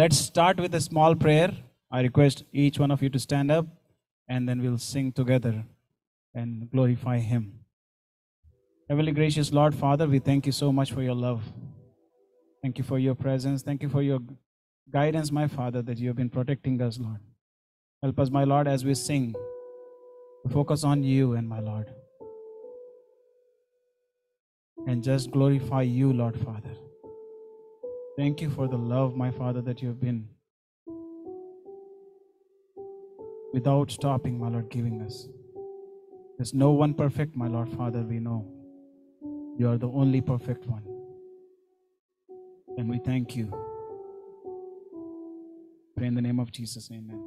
let's start with a small prayer. I request each one of you to stand up and then we'll sing together and glorify Him. Heavenly gracious Lord, Father, we thank you so much for your love. Thank you for your presence. Thank you for your guidance, my Father, that you have been protecting us, Lord. Help us, my Lord, as we sing, to focus on you and my Lord. And just glorify you, Lord Father. Thank you for the love, my Father, that you have been without stopping, my Lord, giving us. There's no one perfect, my Lord Father, we know. You are the only perfect one. And we thank you. Pray in the name of Jesus, amen.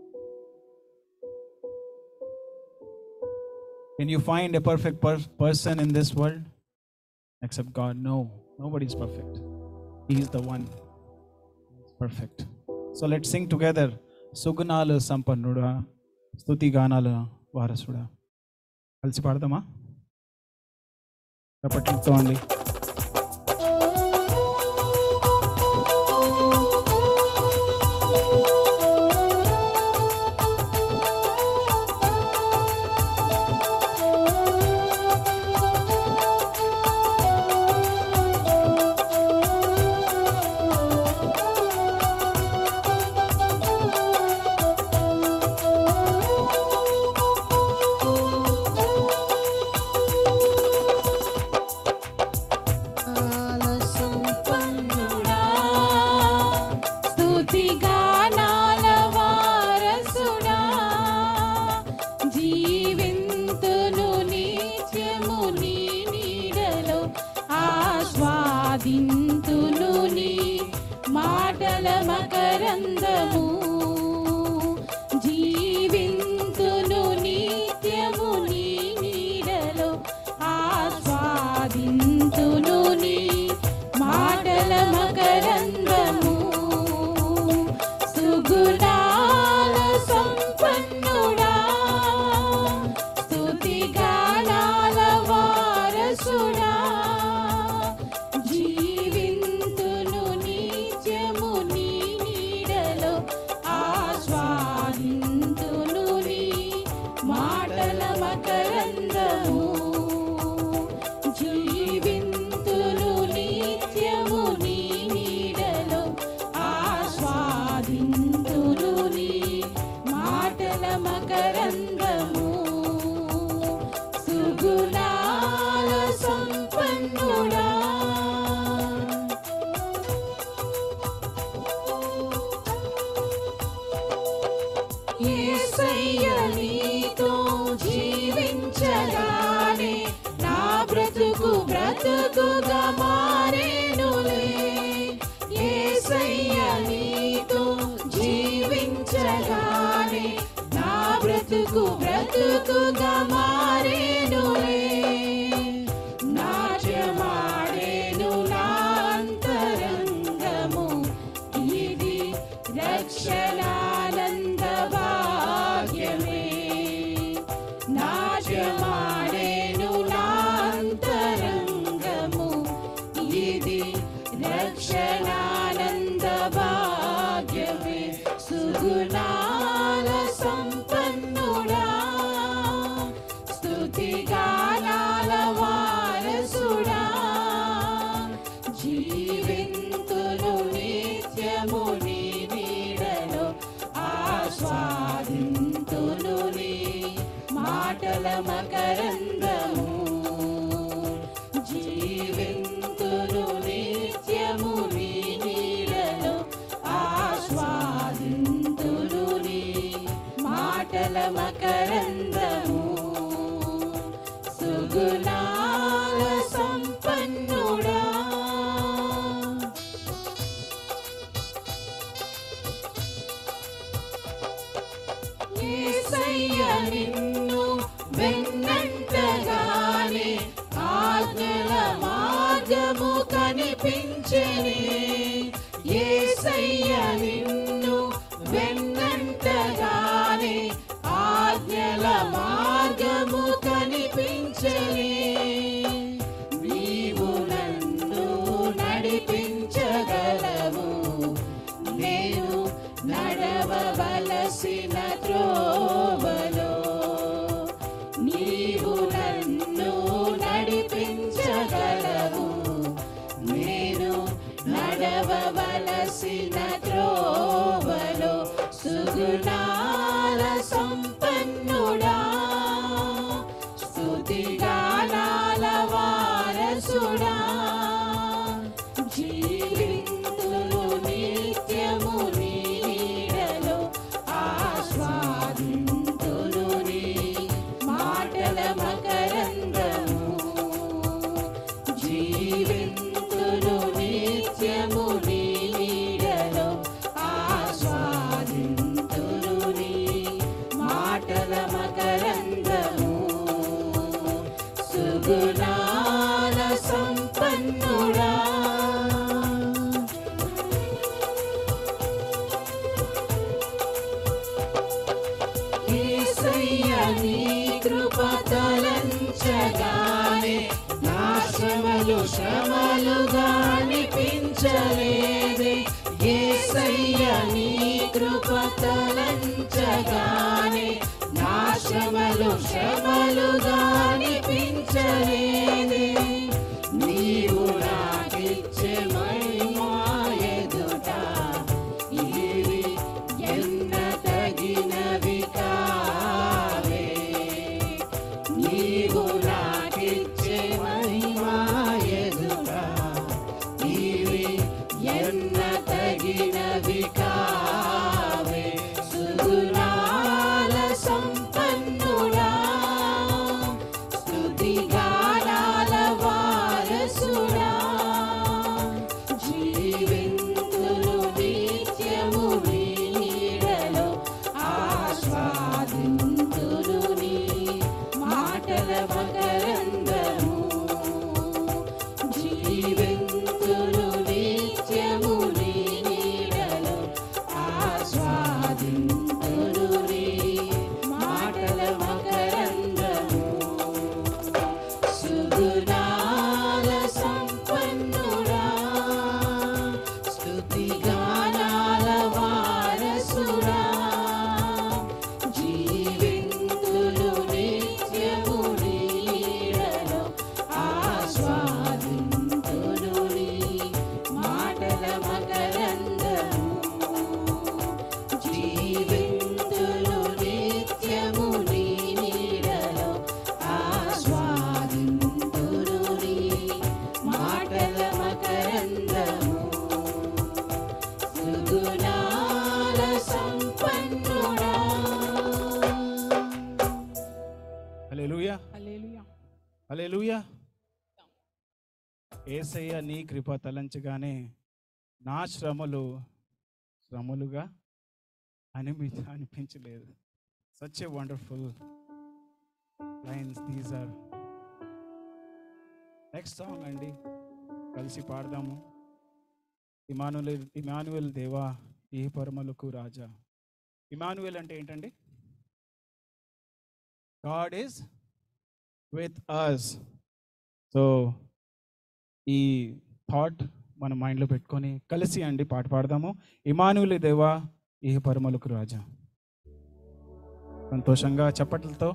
Can you find a perfect per- person in this world except God? No, nobody's perfect. He is the one who's perfect. So let's sing together. సుగుణాలు సంపన్నుడా స్తుతి గానాల వారసుడా కలిసి పాడదామా చప్పట్లతో అండి కాల సంపన్నుడా స్తుతిగానాల వారసుడా జీవింతును నిత్యము నీ నీడలో ఆస్వాదింతును నీ మాటల మకరందము జీవింతును నిత్యము నీ నీడలో ఆస్వాదింతును నీ మాటల మకరందము సుగుణాల సంపన్నుడా స్తుతిగానాల వారసుడా జీవింతును నిత్యము నీ నీడలో ఆస్వాదింతును నీ మాటల మకరందము జీవింతును నిత్యము నీ నీడలో ఆస్వాదింతును నీ మాటల మకరందము సుగుణాల సంపన్నుడా యేసయ్య నీతో జీవించగానే నా బ్రతుకు బ్రతుకుగా మారేనులే యేసయ్య నీతో జీవించగానే నా బ్రతుకు బ్రతుకుగా మారేనులే నాట్యమాడేను నా అంతరంగము ఇది రక్షణానంద భాగ్యమే నాట్యమాడేను నా అంతరంగము ఇది రక్షణానంద భాగ్యమే సుగుణాల సంపన్నుడా స్తుతిగానాల వారసుడా జీవింతును నిత్యము నీ నీడలో ఆస్వాదింతును నీ మాటల మకరందము జీవింతును నిత్యము నీ నీడలో ఆస్వాదింతును నీ మాటల మకరందము సుగుణాల సంపన్నుడా యేసయ్య నిన్ను వెన్నంటగానే ఆజ్ఞల మార్గము కనిపించెనే యేసయ్య నిన్ను వెన్నంటగానే ఆజ్ఞల మార్గము కనిపించెనే నీవు నన్ను నడిపించగలవు నే వలసిన త్రోవలో నీవు నన్ను నడిపించగలవు నేను నడవవలసిన త్రోవలో సుగుణాల సంపన్నుడా స్తుతిగానాల వారసుడా జీవితులు నిత్యము నీ నీడలో ఆస్వాదింతులు నీ మాటల మకరందము జీవితులు నిత్యము నీ నీడలో ఆస్వాదింతులు నీ మాటల మకరందము సుగుణాల సంపన్నుడా యేసయ్య నీ కృప తలంచగానే నా శ్రమలు శ్రమలుగా అనిపించలేదే యేసయ్య నీ కృప తలంచగానే నా శ్రమలు శ్రమలుగా అనిపించలేదే నీవు నాకిచ్చే మహిమా ఎదుట ఇవి ఎన్న తగినవి కావే నీవు నాకిచ్చే మహిమా ఎదుట ఇవి ఎన్న తగినవి కావే సుగుణాల సంపన్నుడా స్తుతిగానాల వారసుడా జీవింతులు నిత్యము నీ నీడలో ఆస్వాదింతులు నీ మాటల మకరందము జీవింతులు నిత్యము నీ నీడలో ఆస్వాదింతులు నీ మాటల మకరందము సుగుణాల సంపన్నుడా స్తుతిగానాల వారసుడా జీవింతులు నిత్యము నీ నీడలో ఆస్వాదింతులు నీ మాటల మకరందము జీవింతులు నిత్యము నీ నీడలో ఆస్వాదింతులు నీ మాటల మకరందము సుగుణాల సంపన్నుడా హల్లెలూయా హల్లెలూయా హల్లెలూయా ఏసయ్య నీ కృప తలంచగానే నా శ్రమలు శ్రమలుగా అనిపి అనిపించలేదు such a wonderful lines these are next song అండి కలిసి పాడదాము ఇమానుల్ ఇమానువల్ దేవా ఈ పరమలకు రాజా ఇమానువల్ అంటే ఏంటండి God is with us so ఈ థాట్ మన మైండ్లో పెట్టుకొని కలిసి అండి పాట పాడదాము ఇమానువులి దేవా ఈ పరమలకు రాజా సంతోషంగా చప్పట్లతో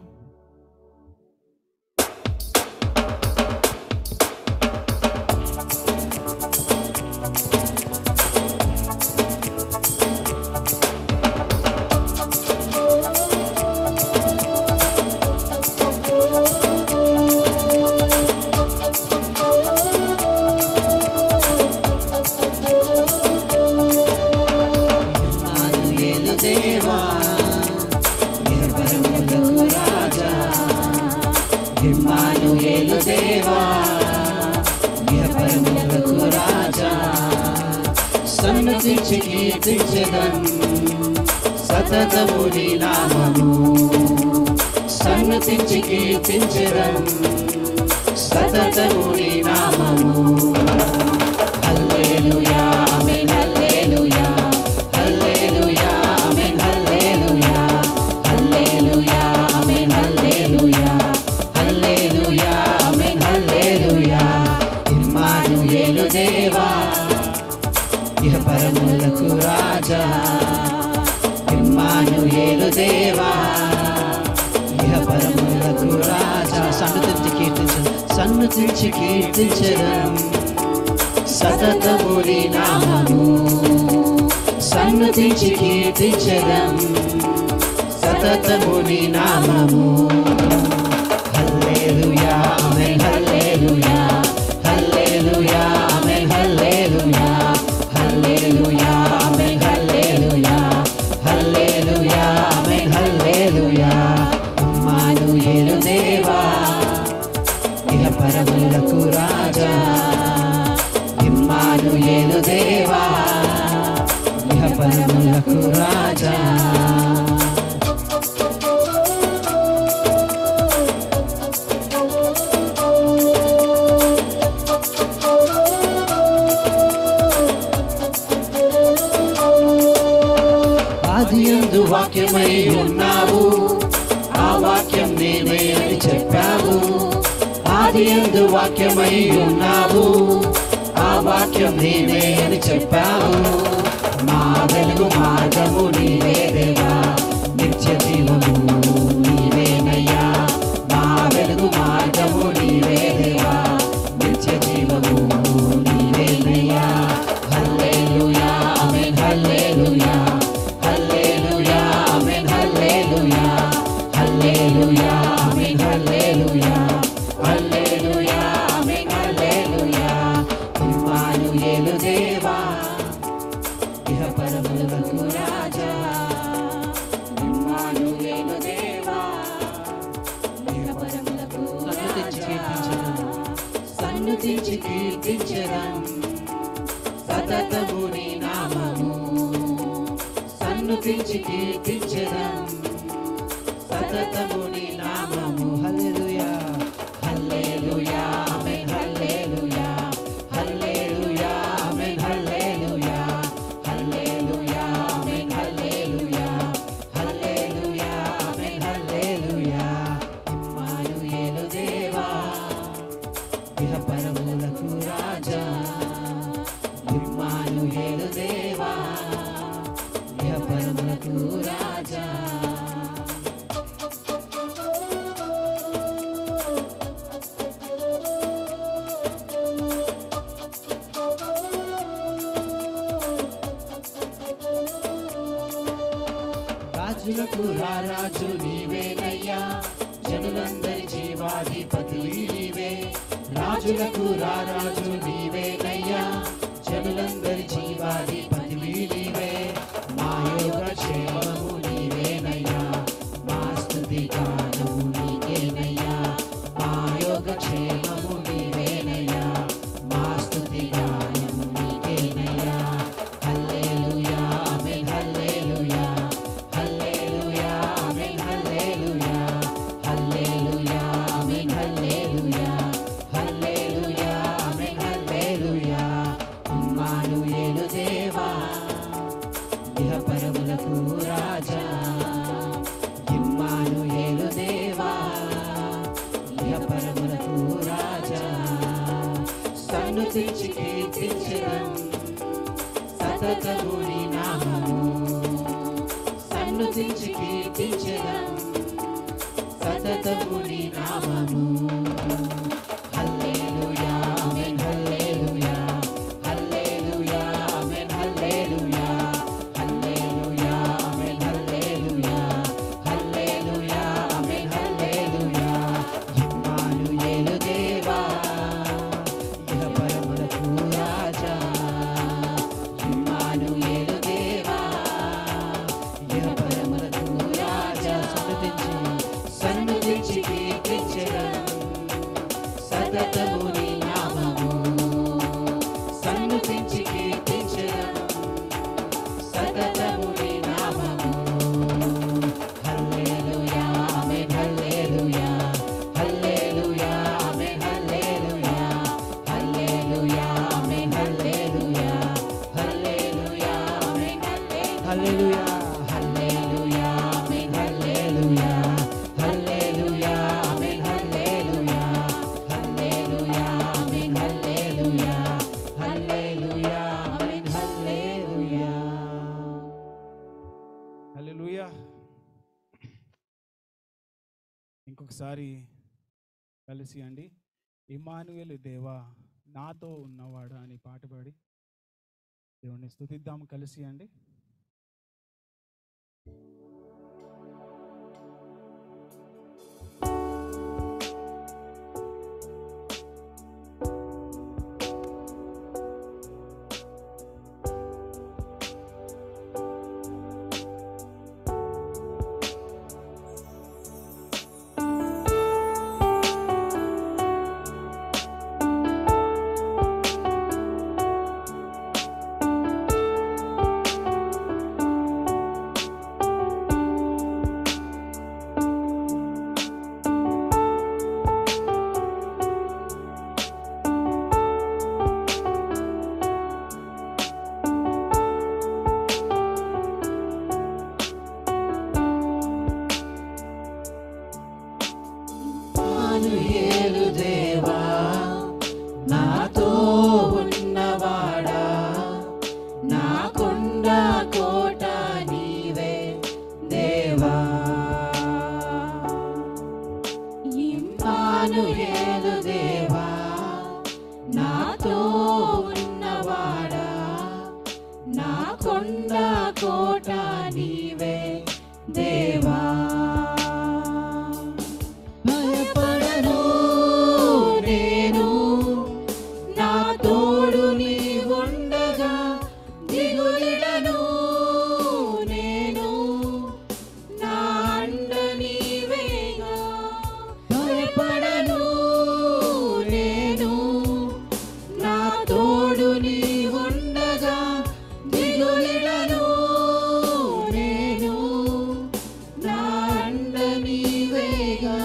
ఇమ్మానుయేలు దేవా నిర్భరములకు రాజా ఇమ్మానుయేలు దేవా నిర్భరములకు రాజా సన్నతించి కీర్తించెదం సతతము నీ నామము సన్నతించి కీర్తించెదం సతతము నీ నామము హల్లెలూయా ఆమేన్ హల్లెలూయా హల్లెలూయా ఆమేన్ హల్లెలూయా హల్లెలూయా ఆమేన్ హల్లెలూయా హల్లెలూయా ఆమేన్ హల్లెలూయా ఇమ్మానుయేలు దేవా ఇహ పరములకు రాజా ఇమ్మానుయేలు ఏలు దేవా ఇహ పరములకు రాజా సన్నుతించి కీర్తించు సన్నుతించి కీర్తించడం సతతముని నామము సన్నుతించి కీర్తించడం సతతముని నామము హల్లెలూయా ఆమేన్ హల్లెలూయా హల్లెలూయా ఆమేన్ హల్లెలూయా హల్లెలూయా ఆమేన్ హల్లెలూయా హల్లెలూయా ఆమేన్ హల్లెలూయా ఇమ్మానుయేలు దేవా ఇహ పరములకు రాజా ఇమ్మానుయేలు దేవా ఇహ పరములకు రాజా ఆదియందు వాక్యమై ఉన్నావు ఆ వాక్యం నేనే అని చెప్పావు ఆదియందు వాక్యమై ఉన్నావు ఆ వాక్యం నేనే అని చెప్పావు మా వెలుగు మార్గము నీవే దేవా నిత్య జీవము నీవేనయ్యా మా వెలుగు మార్గము నీవే దేవా నిత్య జీవము నీవేనయ్యా హల్లెలూయా ఆమేన్ హల్లెలూయా హల్లెలూయా ఆమేన్ హల్లెలూయా హల్లెలూయా ఆమేన్ హల్లెలూయా హల్లెలూయా ఆమేన్ హల్లెలూయా ఇమ్మానుయేలు దేవా ఇహ పరములకు రాజా ఇమ్మానుయేలు దేవా ఇహ పరములకు సన్నుతించి కీర్తించడం సతతము నీ నామము సన్నుతించి కీర్తించడం సతతము నీ నామము హల్లెలూయా హల్లెలూయా ఆమేన్ హల్లెలూయా హల్లెలూయా ఆమేన్ హల్లెలూయా హల్లెలూయా ఆమేన్ హల్లెలూయా హల్లెలూయా ఆమేన్ హల్లెలూయా ఇమ్మానుయేలు దేవా ఇహ పరములకు రాజా ఇమ్మానుయేలు దేవా ఇహ పరములకు రాజా రాజులకు రారాజు నీవేనయ్యా జనులందరి జీవాధిపతి నీవే రాజులకు రారాజు నీవేనయ్యా జనులందరి జీవాధిపతి నీవే మా యోగ క్షేమము నీవేనయ్యా మా స్థుతి గానము నీకేనయ్యా మా యోగ క్షేమము నీవేనయ్యా మా స్థుతి గానము నీకేనయ్యా హల్లెలూయా ఆమేన్ హల్లెలూయా హల్లెలూయా ఆమేన్ హల్లెలూయా హల్లెలూయా ఆమేన్ హల్లెలూయా హల్లెలూయా ఆమేన్ హల్లెలూయా ఇమ్మానుయేలు దేవా ఇహ పరములకు రాజా ఇమ్మానుయేలు దేవా ఇహ పరములకు రాజా సన్నుతించి కీర్తించడం సతతము నీ నామము సన్నుతించి కీర్తించడం సతతము నీ నామము హల్లెలూయా ఆమేన్ హల్లెలూయా హల్లెలూయా ఆమేన్ హల్లెలూయా హల్లెలూయా ఆమేన్ హల్లెలూయా హల్లెలూయా ఆమేన్ హల్లెలూయా ఇమ్మానుయేలు దేవా ఇహ పరములకు రాజా ఇమ్మానుయేలు దేవా ఇహ పరములకు రాజా సన్నుతించి సన్నుతించి కీర్తించడం సతతము నీ నామము సన్నుతించి కీర్తించడం సతతము నీ నామము హల్లెలూయా ఆమేన్ హల్లెలూయా హల్లెలూయా ఆమేన్ హల్లెలూయా హల్లెలూయా ఆమేన్ హల్లెలూయా హల్లెలూయా ఆమేన్ హల్లెలూయా హల్లెలూయా ఆమేన్ హల్లెలూయా హల్లెలూయా ఆమేన్ హల్లెలూయా హల్లెలూయా ఇంకొకసారి కలిసి అండి ఇమానుయేలు దేవా నాతో ఉన్నవాడా అని పాట పాడి దేవుణ్ణి స్తుతిద్దాం కలిసి అండి మానుయేలు దేవా నాతో ఉన్నవాడా నా కొండ కోట నీవే దేవా ఇమ్మానుయేలు దేవా నాతో ఉన్నవాడా నా కొండ కోట నీవే దేవా భయపడను నేను నా తోడు నీ ఉండగా దిగులిడను నేను నా అండ నీవేగా భయపడను నేను నా తోడు నీ ఉండగా దిగులిడను నేను నా అండ నీవేగా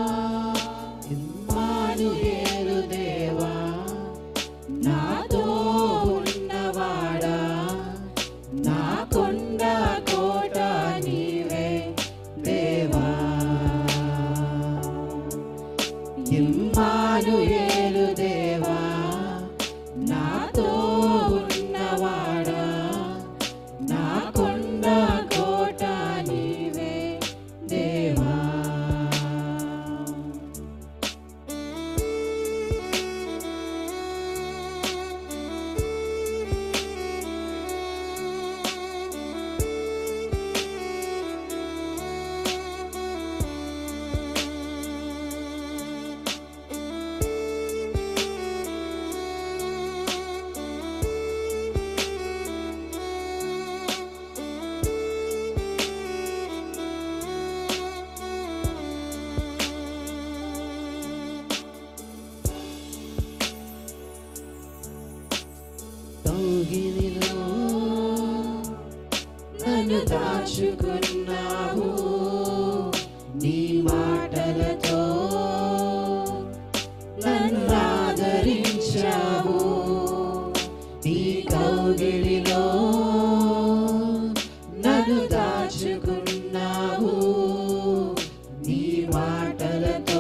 ఇమ్మానుయేలు దేవా నాతో ఉన్నవాడా నా కొండ కోట నీవే దేవా ఇమ్మానుయేలు దేవా నాతో ఉన్నవాడా నా కొండ కోట నీవే దేవా కౌగిలిలో నన్ను దాచుకున్నావు నీ మాటలతో నన్ను ఆదరించావు నీ కౌగిలిలో నన్ను దాచుకున్నావు నీ మాటలతో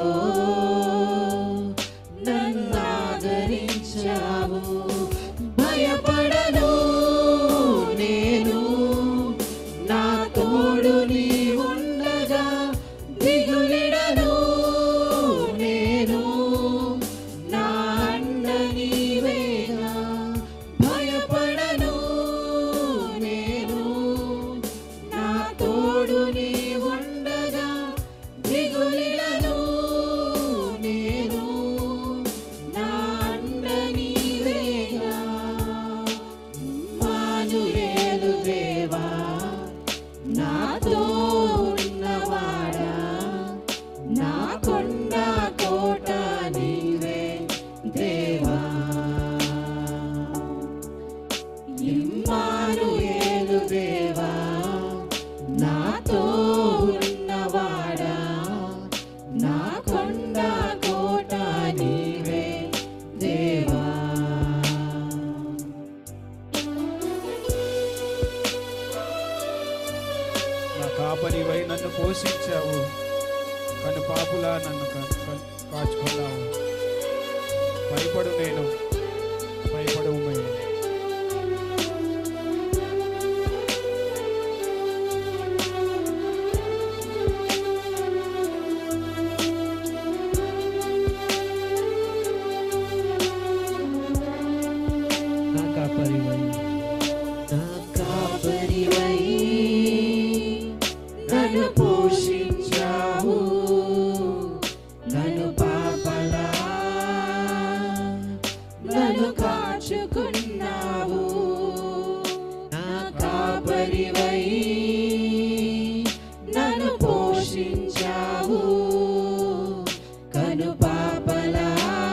నన్ను ఆదరించావు భయపడను నేను నా తోడు నీ ఉండగా దిగులిడను నేను నా అండ నీవేగా భయపడను నేను నా తోడు నీ ఉండగా దిగులిడను నేను నా అండ నీవేగా మానుయేలు దేవా నాతో ఉన్నవాడా నా కొండ కోట నీవే దేవా ఇమ్మానుయేలు దేవా నాతో ఉన్నవాడా నా కొండ కోట నీవే దేవా నా కాపరివై నన్ను పోషించావు కను పాపులా నన్ను కా- కా- కాచుకున్నావు భయపడు నేను భయపడు మేము నా పోషించావు నన్ను పాపలా నన్ను కాచుకున్నావు నా కాపరివై నన్ను పోషించావు కను పాపలా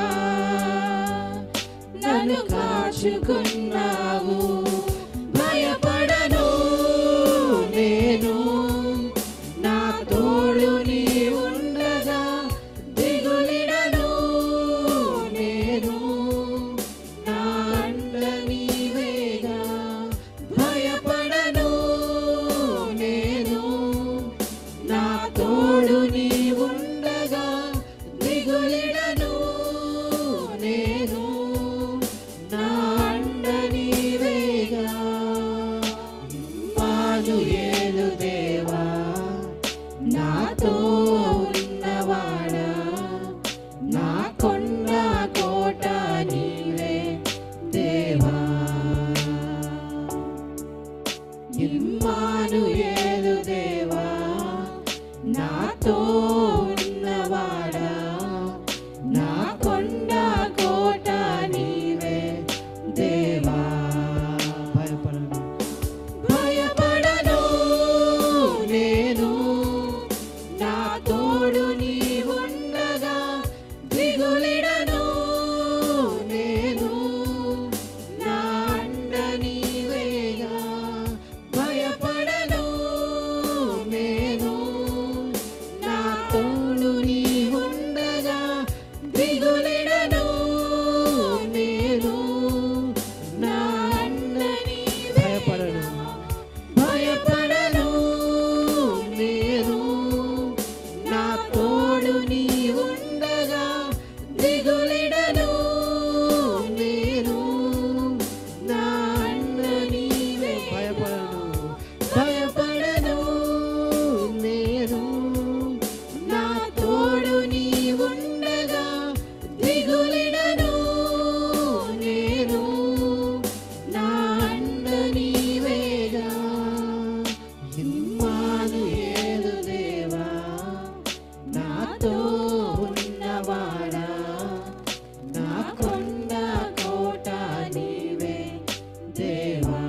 నన్ను కాచుకున్నావు భయపడను నేను నా తోడు నీ ఉండగా దిగులిడను నేను నా అండ నీవేగా భయపడను నేను నా తోడు నీ ఉండగా దిగులిడను నేను నా అండ నీవేగా ఇమ్మానుయేలు దేవా నాతో ఉన్నవాడా నా కొండ కోట నీవే దేవా ఇమ్మానుయేలు దేవా నాతో ఉన్నవాడా నా కొండ కోట నీవే దేవా భయపడను భయపడను నేను నా తోడు నీ ఉండగా దిగులిడను నేను నా అండ నీవేగా భయపడను నేను నా తోడు నీ ఉండగా దిగులిడను నేను నా అండ భయపడను భయపడను నేను నా తోడు నీ ఉండగా దిగులిడను నేను నా అండ నీవే భయపడను భయపడను నేను నా తోడు నీ ఉండగా దిగులిడను నేను నా అండ నీవేగా ఇమ్మానుయేలు దేవా నాతో ఉన్నవాడా నా కొండ కోట నీవే దేవా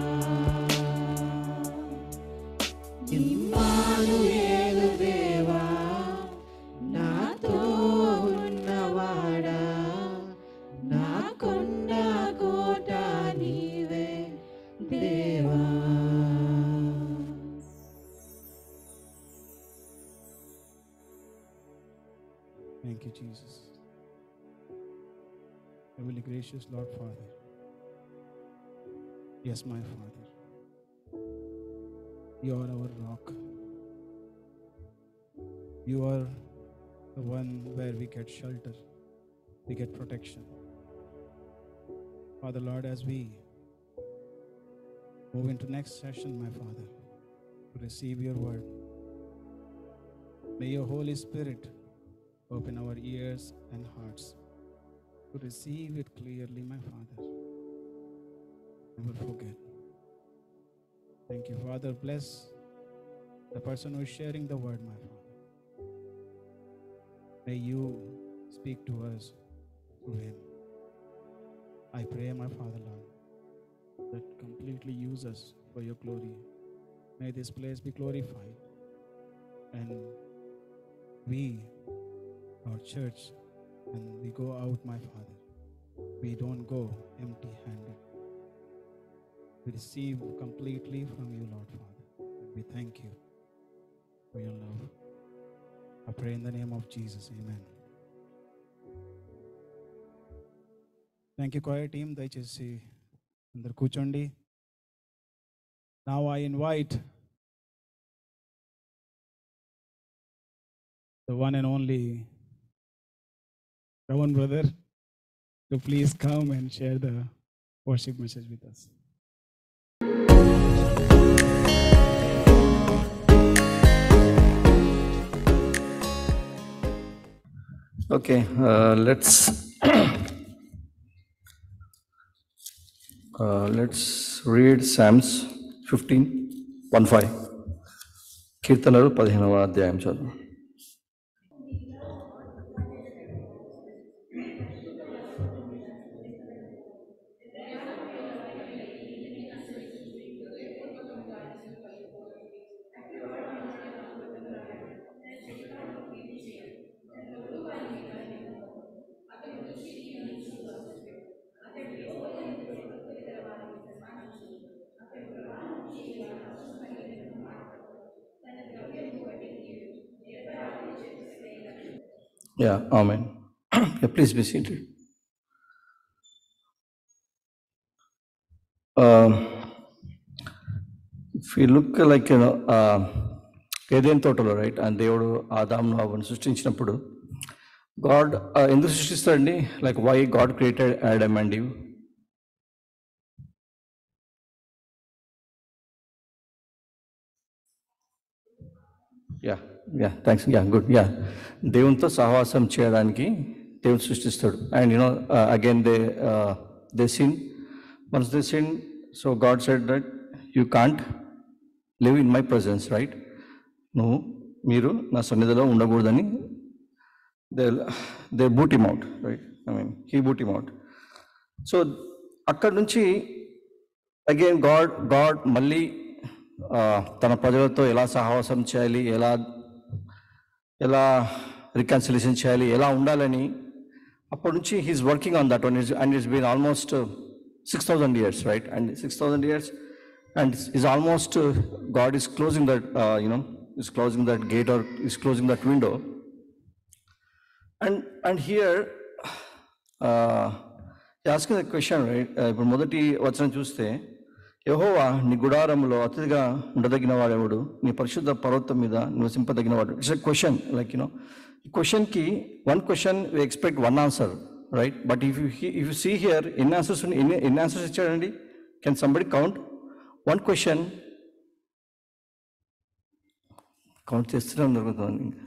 ఇమ్మానుయేలు దేవా నాతో ఉన్నవాడా నా కొండ కోట నీవే దేవా Thank you, Jesus. Heavenly gracious Lord Father. Yes, my Father. You are our rock. You are the one where we get shelter, we get protection. Father Lord, as we move into next session, my Father, to receive your word, may your Holy Spirit open our ears and hearts to receive it clearly, my Father. Never forget. Thank you, Father. Bless the person who is sharing the word, my Father. May you speak to us through him. I pray, my Father, Lord, that completely use us for your glory. May this place be glorified. And we, our church, when we go out, my Father, we don't go empty handed. We receive completely from you, Lord Father. And we thank you for your love. I pray in the name of Jesus. Amen. Thank you Koya team దయచేసి అందరు కూర్చోండి now I invite the one and only Ravan brother to please come and share the worship message with us. Okay, uh, let's uh, let's read Psalms 15, 1 5. కీర్తనలు పదిహేనవ అధ్యాయం చదువు Yeah, Amen. yeah, please be seated. Um, if you look like, you know, uh, ఏదేం తోటలో right and దేవుడు ఆదాంను అవన్నీ సృష్టించినప్పుడు God ఎందుకు సృష్టిస్తాడండి like why God created Adam and you ya ya thanks ya good ya దేవునితో సహవాసం చేయడానికి దేవుడు సృష్టిస్తాడు and you know again they they sin once they sin so God said that you can't live in my presence right నువ్వు మీరు నా సన్నిధిలో ఉండకూడదని they they boot him out right I mean he boot him out so అక్కడ నుంచి again God God మళ్ళీ ఆ, తన ప్రజలతో ఎలా సహవాసం చేయాలి ఎలా ఎలా రికన్సిలేషన్ చేయాలి ఎలా ఉండాలని అప్పటి నుంచి he's working on that one and it's been almost six thousand years right and six thousand years and is almost God is closing that you know is closing that gate or is closing that window and and here asking the question right ఇప్పుడు మొదటి వచనం చూస్తే యహోవా నీ గుడారంలో అతిథిగా ఉండదగిన వాడెవడు నీ పరిశుద్ధ పర్వతం మీద నివసింపదగిన వాడు it's a question like you know ఈ క్వశ్చన్కి one question we expect one answer right but if you if you see here ఎన్ని ఆన్సర్స్ ఎన్ని ఎన్ని ఆన్సర్స్ ఇచ్చాడండి can somebody count one question count చేస్తూనే ఉన్నారు కొంతమంది ఇంకా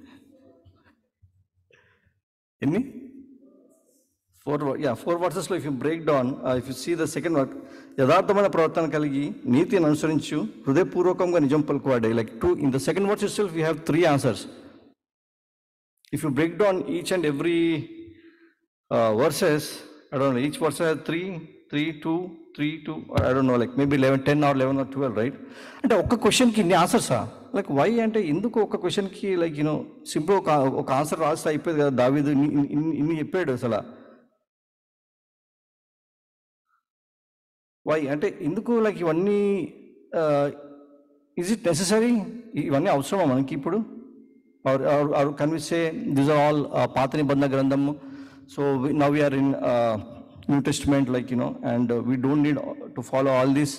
ఎన్ని ఫోర్ యా ఫోర్ వర్సెస్లో if you break down if you see the second work యథార్థమైన ప్రవర్తన కలిగి నీతిని అనుసరించు హృదయపూర్వకంగా నిజం పలుకువాడే like two in the second verse it we have three answers if you break down each and every verses I don't each verse have three three two three two I don't know like maybe eleven ten or eleven or twelve right అంటే ఒక్క క్వశ్చన్కి ఇన్ని ఆన్సర్సా like why అంటే ఎందుకు ఒక క్వశ్చన్కి like you know simple ఒక ఒక ఆన్సర్ రాస్తే అయిపోయింది కదా దావీదు ఇన్ని ఇన్ని- ఇన్ని చెప్పాడు అసలు వై అంటే ఎందుకు లైక్ ఇవన్నీ ఈజ్ ఇట్ నెససరీ ఇవన్నీ అవసరమా మనకి ఇప్పుడు or can we say this are all పాత నిబంధన గ్రంథము so now we're in new testament like you know and we don't need to follow all these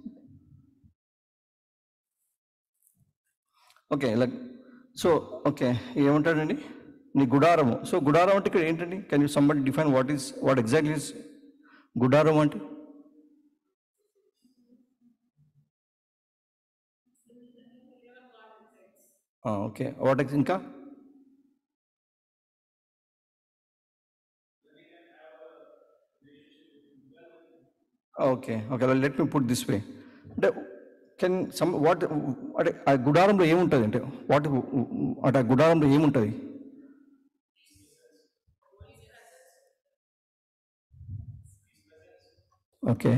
okay like so okay ఏమంటాడండి నీ గుడారము సో గుడారం అంటే ఇక్కడ ఏంటండి can you somebody define what is what exactly is గుడారం అంటే ఓకే వాట్ ఎక్స్ ఇంకా okay okay let me put this way అంటే కెన్ సమ్ వాట్ అంటే ఆ గుడారంలో ఏముంటుంది అంటే వాట్ అంటే ఆ గుడారంలో ఏముంటుంది ఓకే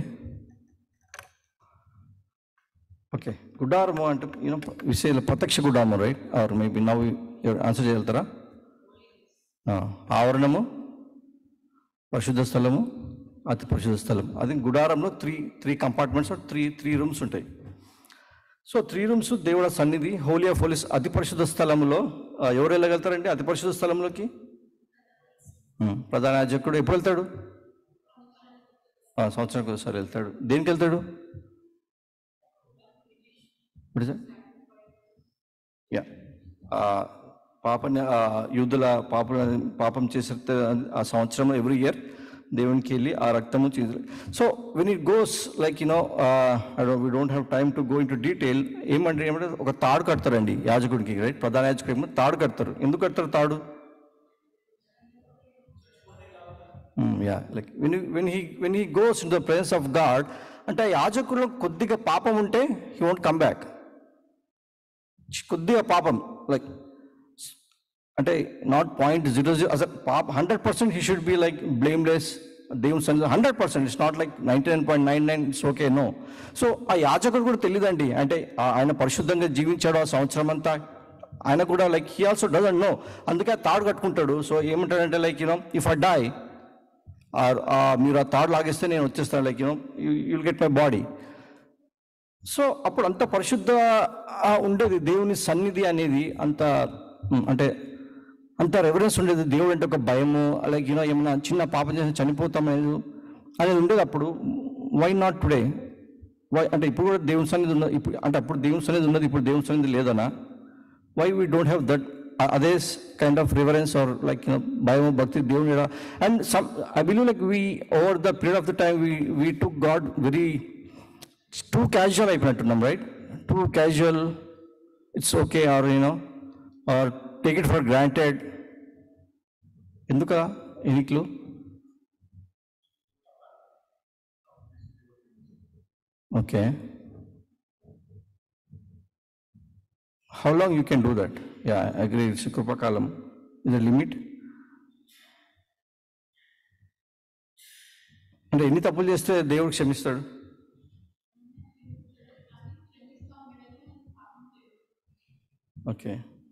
ఓకే గుడారము అంటే యూనో విషయాలు ప్రత్యక్ష గుడారము రైట్ ఆర్ మేబీ నవ్వు ఆన్సర్ చేయగలుగుతారా ఆ, ఆవరణము పరిశుద్ధ స్థలము అతి పరిశుద్ధ స్థలం అది గుడారంలో three three compartments three three rooms ఉంటాయి సో త్రీ రూమ్స్ దేవుడ సన్నిధి హోలీ ఆఫ్ హోలీస్ అతి పరిశుద్ధ స్థలంలో ఆ, ఎవరు వెళ్ళగలుగుతారండి అతి పరిశుద్ధ స్థలంలోకి ఉమ్, ప్రధాన యాజకుడు ఎప్పుడు వెళ్తాడు ఆ, సంవత్సరానికి ఒకసారి వెళ్తాడు దేనికి వెళ్తాడు ఇప్పుడు సార్ యా ఆ, పాపని ఆ, యూదుల పాప పాపం చేసే ఆ సంవత్సరం ఎవ్రీ ఇయర్ దేవునికి వెళ్ళి ఆ రక్తము చేసి so when it goes like you know we don't have time to go into detail ఏమంటే ఏమంటే ఒక తాడు కడతారండి యాజకుడికి రైట్ ప్రధాన యాజకుడు ఏమో తాడు కడతారు ఎందుకు కడతారు తాడు yeah like when when he when he goes in the presence of God అంటే ఆ యాజకుల్లో కొద్దిగా పాపం ఉంటే హీ వోంట్ కమ్ బ్యాక్ కొద్దిగా పాపం లైక్ అంటే నాట్ పాయింట్ జీరో జీరో అసలు పాప hundred percent he should be like blameless దేవుని సన్నిధి hundred percent it's not like ninety nine point nine nine it's okay no so ఆ యాజకుడు కూడా తెలియదండి అంటే ఆ- ఆయన పరిశుద్ధంగా జీవించాడు ఆ సంవత్సరం అంతా ఆయన కూడా like he also doesn't know అందుకే ఆ తాడు కట్టుకుంటాడు సో ఏమంటాడంటే like you know if I die or మీరు ఆ తాడు లాగేస్తే నేను వచ్చేస్తాను like you know you'll get my body so అప్పుడు అంత పరిశుద్ధ ఆ, ఉండేది దేవుని సన్నిధి అనేది అంత ఉమ్, అంటే అంత రెఫరెన్స్ ఉండేది దేవుడు అంటే ఒక భయము లైక్ యూనో ఏమైనా చిన్న పాపం చేసి చనిపోతాం అనేది అనేది ఉండేది అప్పుడు వై నాట్ టుడే వై అంటే ఇప్పుడు కూడా దేవుని సన్నిధి ఉన్నది ఇప్పుడు అంటే అప్పుడు దేవుని సన్నిధి ఉన్నది ఇప్పుడు దేవుని సన్నిధి లేదనా why we don't have that అదే kind of reverence or like you know భయం భక్తి దేవుని and some I believe like we over the period of the time we we took God very too casual అయిపోయినట్టున్నాం right too casual it's okay or you know or take it for granted ఎందుక ఎన్నికలు okay how long you can do that yeah agree it's కృపకాలం ఇది limit అంటే ఎన్ని తప్పులు చేస్తే దేవుడు క్షమిస్తాడు ఓకే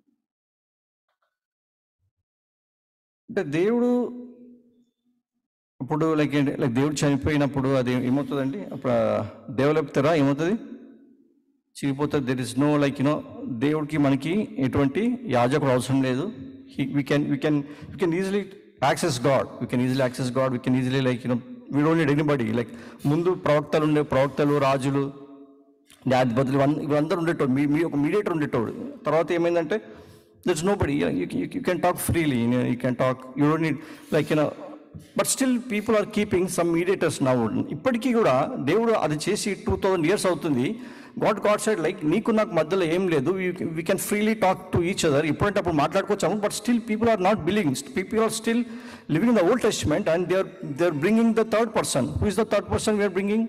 అంటే దేవుడు ఇప్పుడు లైక్ ఏంటి లైక్ దేవుడు చనిపోయినప్పుడు అది ఏమవుతుందండి అప్పుడు దేవులెప్తారా ఏమవుతుంది చిరిగిపోతుంది there is no like you know దేవుడికి మనకి ఎటువంటి యాజకుడు అవసరం లేదు we can we can we can easily access God we can easily access God we can easily like you know we don't need anybody like ముందు ప్రవక్తలు ఉండే ప్రవక్తలు రాజులు న్యాయాధిపతులు ఇవన్నీ ఇవందరూ ఉండేటోడు మీ మీ ఒక మీడియేటర్ ఉండేటోడు తర్వాత ఏమైందంటే that's nobody you can talk freely you can talk you don't need like you know but still people are keeping some mediators now ఇప్పటికీ కూడా దేవుడు అది చేసి టూ థౌజండ్ ఇయర్స్ అవుతుంది గాడ్ గాడ్ సైడ్ లైక్ నీకు నాకు మధ్యలో ఏం లేదు we can freely talk to each other ఇప్పుడంటే అప్పుడు మాట్లాడుకోవచ్చాము but still people are not believing people are still living in the old testament and they are they are bringing the third person who is the third person we're bringing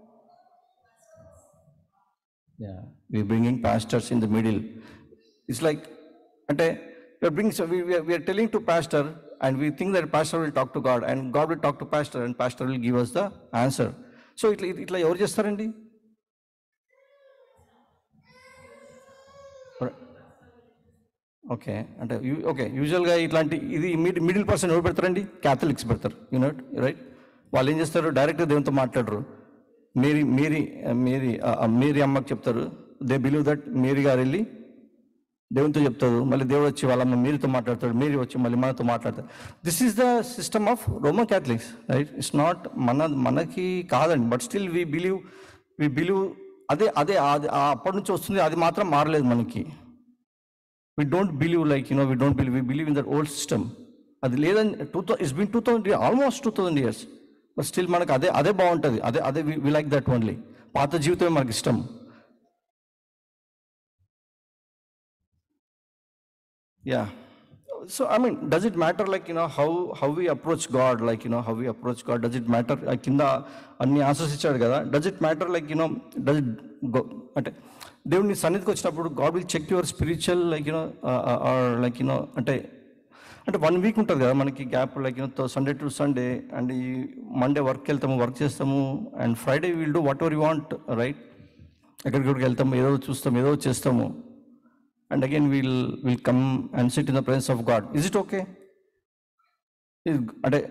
Yeah, we're bringing pastors in the middle. It's like, అంటే we're bringing, so we, we, are, we are telling to pastor and we think that pastor will talk to God and God will talk to pastor and pastor will give us the answer. So ఇట్లా ఇట్లా ఎవరు చేస్తారండి okay అంటే okay యూజువల్గా ఇట్లాంటి ఇది mid middle person ఎవరు పెడతారండి క్యాథలిక్స్ పెడతారు యూనట్ రైట్ వాళ్ళు ఏం చేస్తారు డైరెక్ట్గా దేవునితో మాట్లాడరు మేరీ మేరీ మేరీ ఆ, ఆ మేరీ అమ్మకి చెప్తారు దే బిలీవ్ దట్ మేరీ గారు వెళ్ళి దేవునితో చెప్తారు మళ్ళీ దేవుడు వచ్చి వాళ్ళ అమ్మ మేరీతో మాట్లాడతాడు మేరీ వచ్చి మళ్ళీ మనతో మాట్లాడతారు this is the system of Roman Catholics right it's not మన మనకి కాదండి but still we believe we believe అదే అదే అది ఆ అప్పటి నుంచి వస్తుంది అది మాత్రం మారలేదు మనకి we don't believe like you know we don't believe we believe in that old system అది లేదని two thou it's been two thousand almost two thousand years but still మనకు అదే అదే బాగుంటుంది అదే అదే వి లైక్ దట్ ఓన్లీ పాత జీవితమే మనకి ఇష్టం yeah so I mean does it matter like you know how how we approach God like you know how we approach God does it matter కింద అన్ని ఆన్సర్స్ ఇచ్చాడు కదా does it matter like you know does it go అంటే దేవుడిని సన్నిధికి వచ్చినప్పుడు God will check your spiritual like you know or like you know అంటే అంటే వన్ వీక్ ఉంటుంది కదా మనకి gap like you know Sunday to Sunday and ఈ మండే వర్క్ వెళ్తాము వర్క్ చేస్తాము and Friday will do whatever you want right ఎక్కడికి వెళ్తాము ఏదో చూస్తాము ఏదో చేస్తాము and again will will come and sit in the presence of God is it okay అంటే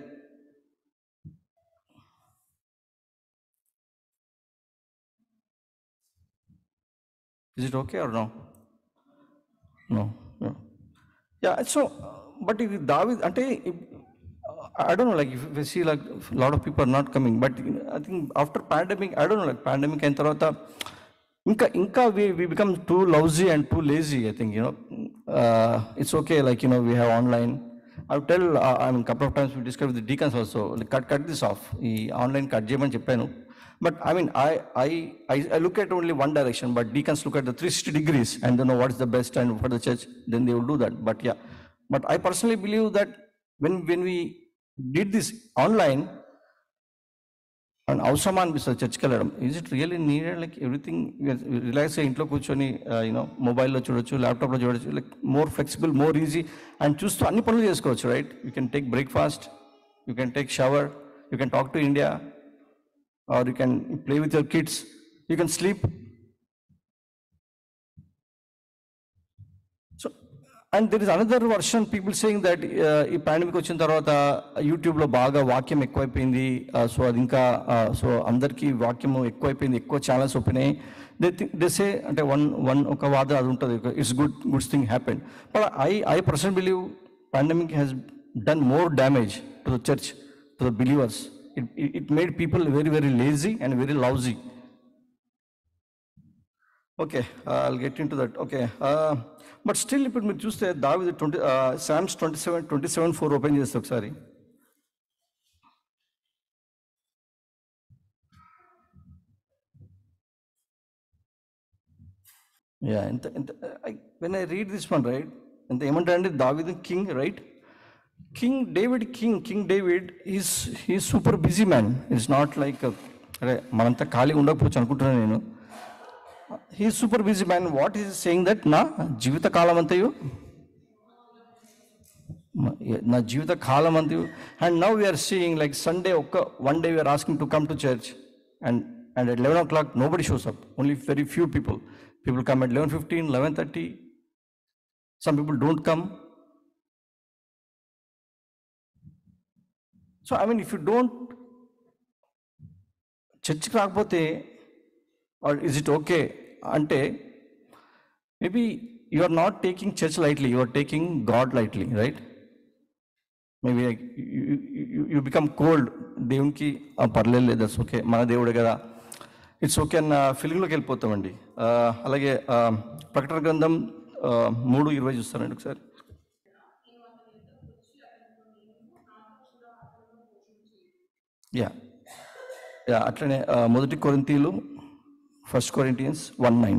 is it okay or no no yeah so but ఇది దావి అంటే I don't know like if see like lot of people are not coming but I think after pandemic I don't know like pandemic అయిన తర్వాత ఇంకా ఇంకా we we become too lousy and too lazy I think you know it's okay like you know we have online I tell I mean couple of times we discuss with deacons also cut cut this of ఈ online cut చేయమని చెప్పాను but I mean I I I look at only one direction but deacons look at the three sixty degrees and know what is the best and for the church then they will do that but yeah but I personally believe that when when we did this online and అవసరమా అనిపిస్తుంది చర్చ్కి వెళ్ళడం is it really needed like everything రిలాక్స్గా ఇంట్లో కూర్చొని you know మొబైల్లో చూడొచ్చు ల్యాప్టాప్లో చూడొచ్చు like more flexible more easy and చూస్తూ అన్ని పనులు చేసుకోవచ్చు right you can take breakfast you can take shower you can talk to India or you can play with your kids you can sleep so and there is another version people saying that ఈ pandemic వచ్చిన తర్వాత యూట్యూబ్లో బాగా వాక్యం ఎక్కువైపోయింది so అది ఇంకా so అందరికీ వాక్యం ఎక్కువైపోయింది ఎక్కువ ఛానల్స్ ఓపెన్ అయ్యి దే థింక్ దే సే అంటే వన్ వన్ ఒక వాద అది ఉంటుంది it's good goods thing happen but I I person believe pandemic has done more damage to the church to the believers it it made people very very lazy and very lousy okay I'll get into that okay but still ఇప్పుడు మీరు చూస్తే దావి twenty Psalms twenty seven twenty seven four open చేస్తే ఒకసారి yeah ఎంత ఎంత when I read this one right ఎంత ఏమంటారంటే David king right king David king king David is he super busy man it's not like అరే మనంతా ఖాళీ ఉండకపోవచ్చు అనుకుంటున్నాను నేను he super busy man what is saying that నా జీవిత కాలం అంతయు మ- నా జీవిత కాలం అంతయు and now we're seeing like Sunday ఒక్క one day we're asking to come to church and and at eleven o'clock nobody shows up only very few people people come at eleven fifteen eleven thirty some people don't come so I mean if you don't చర్చ్కి రాకపోతే or is it okay అంటే maybe you are not taking church lightly you are taking God lightly right maybe you become cold దేవునికి "ఆ, పర్లేదు లేదు that's okay మన దేవుడే కదా ఇట్స్ ఓకే అన్న ఫీలింగ్లోకి వెళ్ళిపోతామండి ఆ, అలాగే ఆ, ప్రకటన గ్రంథం ఆ, మూడు ఇరవై చూస్తానండి ఒకసారి యా యా అట్లనే ఆ, మొదటి కొరింతీలు ఫస్ట్ కొరింటియన్స్ వన్ నైన్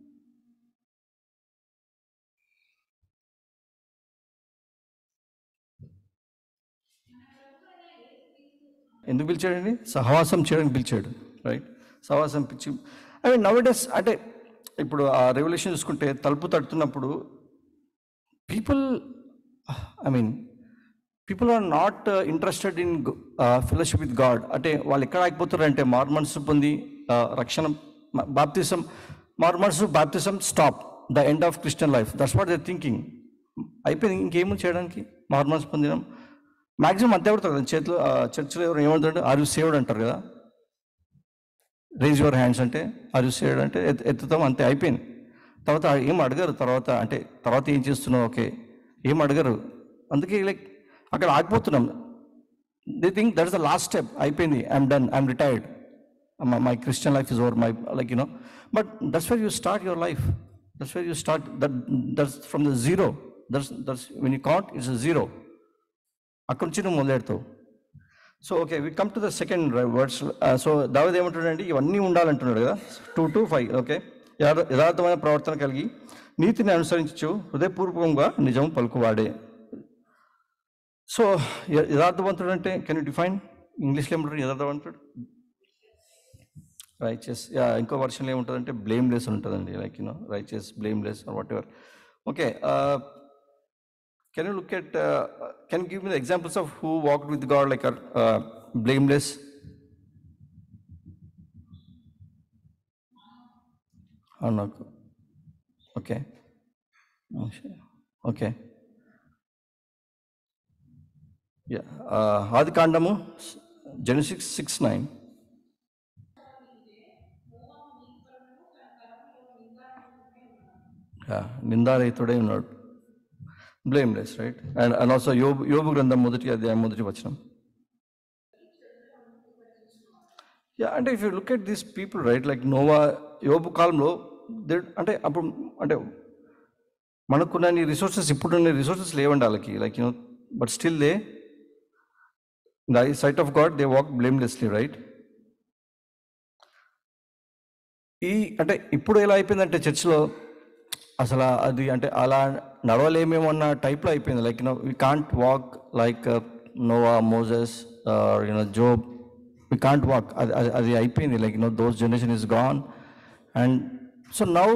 ఎందుకు పిలిచాడండి సహవాసం చేయడానికి పిలిచాడు రైట్ సహవాసం పిలిచి ఐ మీన్ నవ్ డేస్ అంటే ఇప్పుడు ఆ రెవల్యూషన్ చూసుకుంటే తలుపు తడుతున్నప్పుడు people I mean people are not interested in fellowship with God అంటే వాళ్ళు ఎక్కడ ఆగిపోతారు అంటే మార్మన్స్ పొంది uh, రక్షణ బాప్తిసం మార్మన్స్ బాప్తిసం stop the end of Christian life that's what they thinking అయిపోయింది ఇంకేమో చేయడానికి మార్మన్స్ పొందినాం మ్యాక్సిమం అంతే పడతారు కదా చేతిలో చర్చిలో ఎవరు ఏమంటారు ఆర్ యూ సేవ్డ్ అంటారు కదా రేజ్ యువర్ హ్యాండ్స్ అంటే ఆర్ యూ సేవ్డ్ అంటే ఎత్- ఎత్తుతాం అంతే అయిపోయింది తర్వాత ఏం అడగరు తర్వాత అంటే తర్వాత ఏం చేస్తున్నావు ఓకే ఏం అడగరు అందుకే లైక్ అక్కడ ఆగిపోతున్నాం they think that is the last step అయిపోయింది I'm done I'm retired my Christian life is over my like you know but that's where you start your life that's where you start that that's from the zero that's that's when you caught it's zero అక్కడి నుంచి నువ్వు మొదలెడతావు so okay we come to the second words so దావద్ ఏమంటాడంటే ఇవన్నీ ఉండాలంటున్నాడు కదా two to five okay యథా- యథార్థమైన ప్రవర్తన కలిగి నీతిని అనుసరించు హృదయపూర్వకంగా నిజం పలుకువాడే సో య- యథార్థవంతుడు అంటే కెన్ యూ డిఫైన్ ఇంగ్లీష్లో ఏమంటారు యథార్థవంతుడు రైచెస్ ఇంకో వర్షన్లో ఏముంటుందంటే బ్లేమ్లెస్ ఉంటుందండి like you know riches blameless or what okay can you look at can give me the examples of who walked with God like or blameless నాకు ఓకే ఓకే యా ఆది కాండము Genesis six nine నిందారహితుడై ఉన్నాడు blameless right and and also యోబు యోబు గ్రంథం మొదటి అధ్యాయం మొదటి వచనం యా అంటే if you look at these people right like Noah యోబు కాలంలో దే అంటే అప్పుడు అంటే మనకున్న రిసోర్సెస్ ఇప్పుడున్న రిసోర్సెస్ లేవండి వాళ్ళకి like you know but still they the sight of God they walk blamelessly right ఈ అంటే ఇప్పుడు ఎలా అయిపోయిందంటే చర్చ్లో అసలు అది అంటే అలా నడవలేమేమో అన్న టైప్లో అయిపోయింది like you know we can't walk like Noah Moses you know Job we can't walk అది అది అది అయిపోయింది like no those generation is gone and so now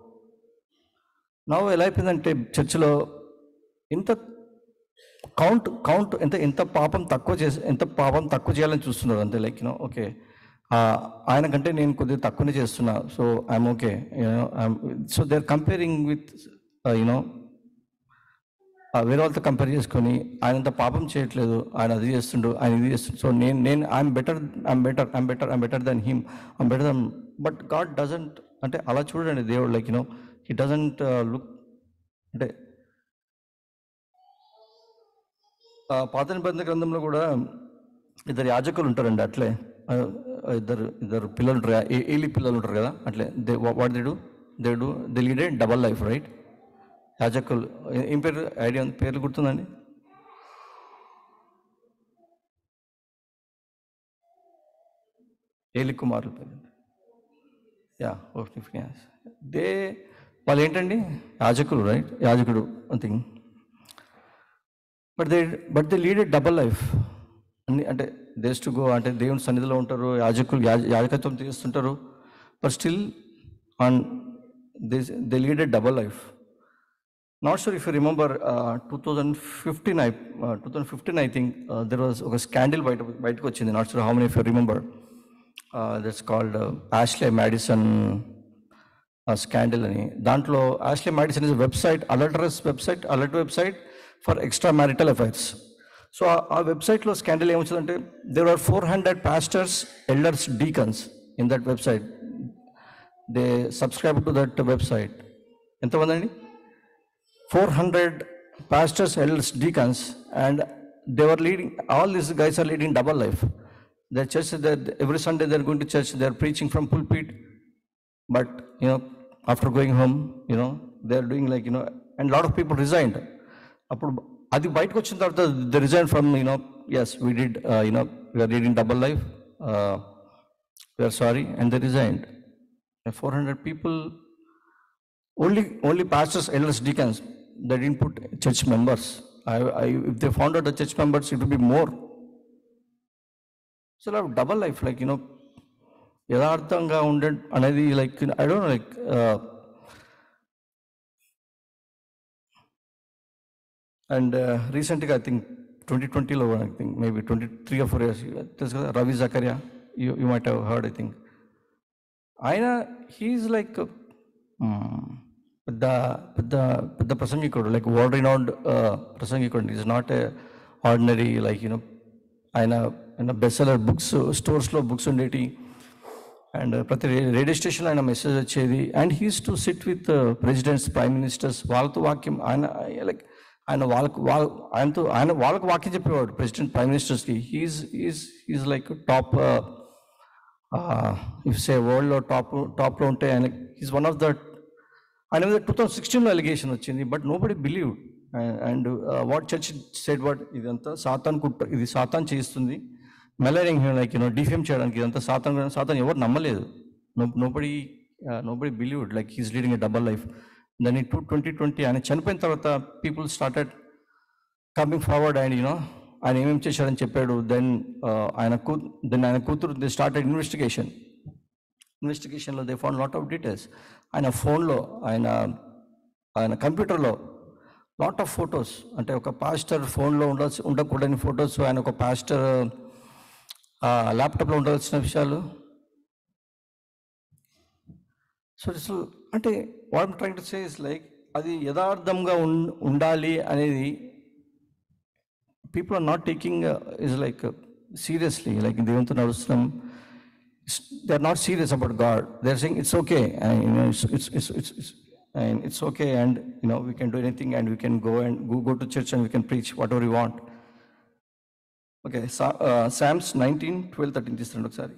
నవ్వు ఎలా అయిపోయిందంటే చర్చిలో ఇంత కౌంట్ కౌంట్ ఎంత ఎంత పాపం తక్కువ చేసి ఎంత పాపం తక్కువ చేయాలని చూస్తున్నారు అంతే లైక్ యూనో ఓకే ఆయన కంటే నేను కొద్దిగా తక్కువనే చేస్తున్నా so I'm okay you know so they are comparing with you know వేరే వాళ్ళతో కంపేర్ చేసుకొని ఆయన అంత పాపం చేయట్లేదు ఆయన అది చేస్తుండు ఆయన ఇది చేస్తుండు సో నేను నేను I'm better I'm better I'm better I'm better than him I'm better than but God doesn't అంటే అలా చూడండి దేవుడు like you know he doesn't look అంటే ఆ పాత నిబంధన గ్రంథంలో కూడా ఇద్దరు యాజకులు ఉంటారండి అట్లే ఆ, ఇద్దరు ఇద్దరు పిల్లలు ఉంటారు కదా, ఏ- ఏలి పిల్లలు ఉంటారు కదా అట్లే they what they do they do they lead a double life right యాజకులు ఏ- ఏం పేరు ఐడియా ఉంది పేర్లు గుర్తుందండి ఏలి కుమారుల పేరు యా ఓకే ఫినియాస్ దే వాళ్ళు ఏంటండి యాజకులు రైట్ యాజకుడు thing but they but they lead a double life అన్ని అంటే దేస్ టు గో అంటే దేవుని సన్నిధిలో ఉంటారు యాజకులు యాజ యాజకత్వం చేస్తుంటారు but still on they they lead a double life not sure if you remember two thousand fifteen I two thousand fifteen I think there was ఒక స్కాండిల్ బయట బయటకు వచ్చింది not sure how many if you remember that's called Ashley Madison scandal అని దాంట్లో Ashley Madison is website adulterous website adult website for extra marital affairs so ఆ వెబ్సైట్లో scandal ఏమొచ్చిందంటే there are four hundred pastors elders deacons in that website they subscribe to that website ఎంతమంది అండి four hundred pastors elders deacons and they were leading all these guys are leading double life the church every Sunday they are going to church they are preaching from pulpit but you know after going home you know they are doing like you know and lot of people resigned అప్పుడు అది బయటకు వచ్చిన తర్వాత they resign from you know yes we did you know we are leading double life we are sorry and they resigned four hundred people only only pastors elders deacons they didn't put church members I I if they found out the church members it will be more so like double life like you know యథార్థంగా ఉండే అనేది like I don't like and రీసెంట్గా I think twenty ట్వంటీలో I think maybe twenty three or four years తెలుసు కదా రవి జకరియా you you might have heard I think ఆయన he's like పెద్ద పెద్ద పెద్ద ప్రసంగికుడు లైక్ వరల్డ్ రినౌండ్ ప్రసంగికుడు is not a ordinary like you know ఆయన ఆయన బెస్ట్ సెలర్ బుక్స్ స్టోర్స్లో బుక్స్ ఉండేటి అండ్ ప్రతి రే- రేడియో స్టేషన్లో ఆయన మెసేజ్ వచ్చేది and he's to sit with presidents prime ministers వాళ్ళతో వాక్యం ఆయన లైక్ ఆయన వాళ్ళకు వాళ్ళ ఆయనతో ఆయన వాళ్ళకు వాక్యం చెప్పేవాడు ప్రెసిడెంట్ ప్రైమ్ మినిస్టర్స్కి he's is is like top if say వరల్డ్లో టాప్ టాప్లో ఉంటే ఆయన ఈజ్ వన్ ఆఫ్ ద ఆయన మీద టూ థౌసండ్ సిక్స్టీన్లో అలిగేషన్ వచ్చింది but nobody believe and what church said what ఇదంతా సాతాన్ కుట్ర ఇది సాతాన్ చేస్తుంది మెలరింగ్ లైక్ యూనో డిఫేమ్ చేయడానికి ఇదంతా సాతాన్ సాతాన్ ఎవరు నమ్మలేదు no nobody nobody believe like he's leading a double life దాన్ని టూ ట్వంటీ ట్వంటీ ఆయన చనిపోయిన తర్వాత people started coming forward and you know ఆయన ఏమేమి చేశాడని చెప్పాడు దెన్ ఆయన కూ దెన్ ఆయన కూతురు దే స్టార్టెడ్ ఇన్వెస్టిగేషన్ ఇన్వెస్టిగేషన్లో they found lot of details ఆయన ఫోన్లో ఆయన ఆయన కంప్యూటర్లో లాట్ ఆఫ్ ఫొటోస్ అంటే ఒక పాస్టర్ ఫోన్లో ఉండాల్సి ఉండకూడని ఫొటోస్ ఆయన ఒక పాస్టర్ ల్యాప్టాప్లో ఉండాల్సిన విషయాలు సో ఇట్స్ అంటే what trying to say is like అది యథార్థంగా ఉన్ ఉండాలి అనేది people are not taking is like seriously like దేవునితో నడుస్తున్నాం they are not serious about God they are saying it's okay it's it's it's it's and it's okay and you know we can do anything and we can go and go, go to church and we can preach whatever we want okay Sa- uh, psalms 19 12 13 తీసుకోండి ఒకసారి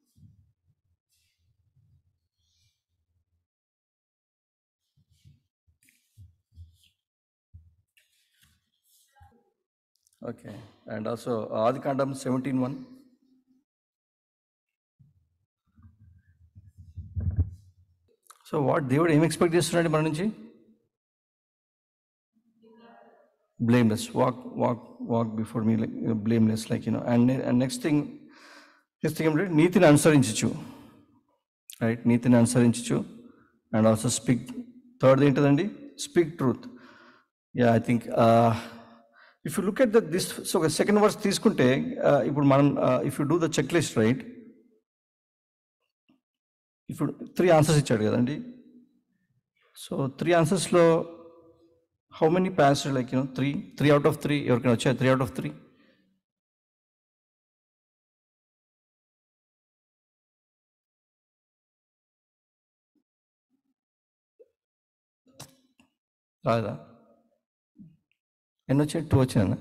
okay and also ఆది కాండం seventeen one so what దేవుడు ఏం expect చేస్తున్నాడు మన నుంచి blameless walk walk walk before me like blameless like you know and and next thing next thing ఏంటంటే నీతిని అనుసరించచ్చు రైట్ నీతిని అనుసరించచ్చు అండ్ ఆల్సో స్పీక్ థర్డ్ ఏంటిదండి speak truth yeah I think if you look at the this so second verse తీసుకుంటే uh, ఇప్పుడు మనం if you do the check list right ఇప్పుడు త్రీ ఆన్సర్స్ ఇచ్చాడు కదండి సో త్రీ ఆన్సర్స్లో how many pass like you know three three out of three ఎవరికైనా వచ్చాయి three out of three రాదా ఎన్ని వచ్చాయి టూ వచ్చాయన్నా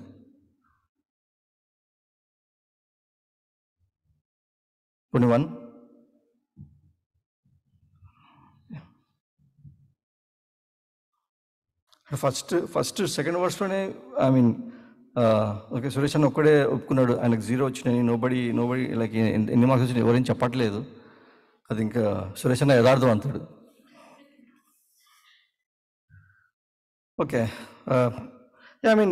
కొన్ని వన్ ఫస్ట్ ఫస్ట్ సెకండ్ వర్స్లోనే ఐ మీన్ ఓకే సురేష్ అన్న ఒక్కడే ఒప్పుకున్నాడు ఆయనకు జీరో వచ్చినాయి నోబడి నోబడి లైక్ ఎన్ని మార్క్స్ వచ్చినాయి ఎవరేం చెప్పట్లేదు అది ఇంకా సురేష్ అన్న యథార్థం అంటాడు ఓకే ఐ మీన్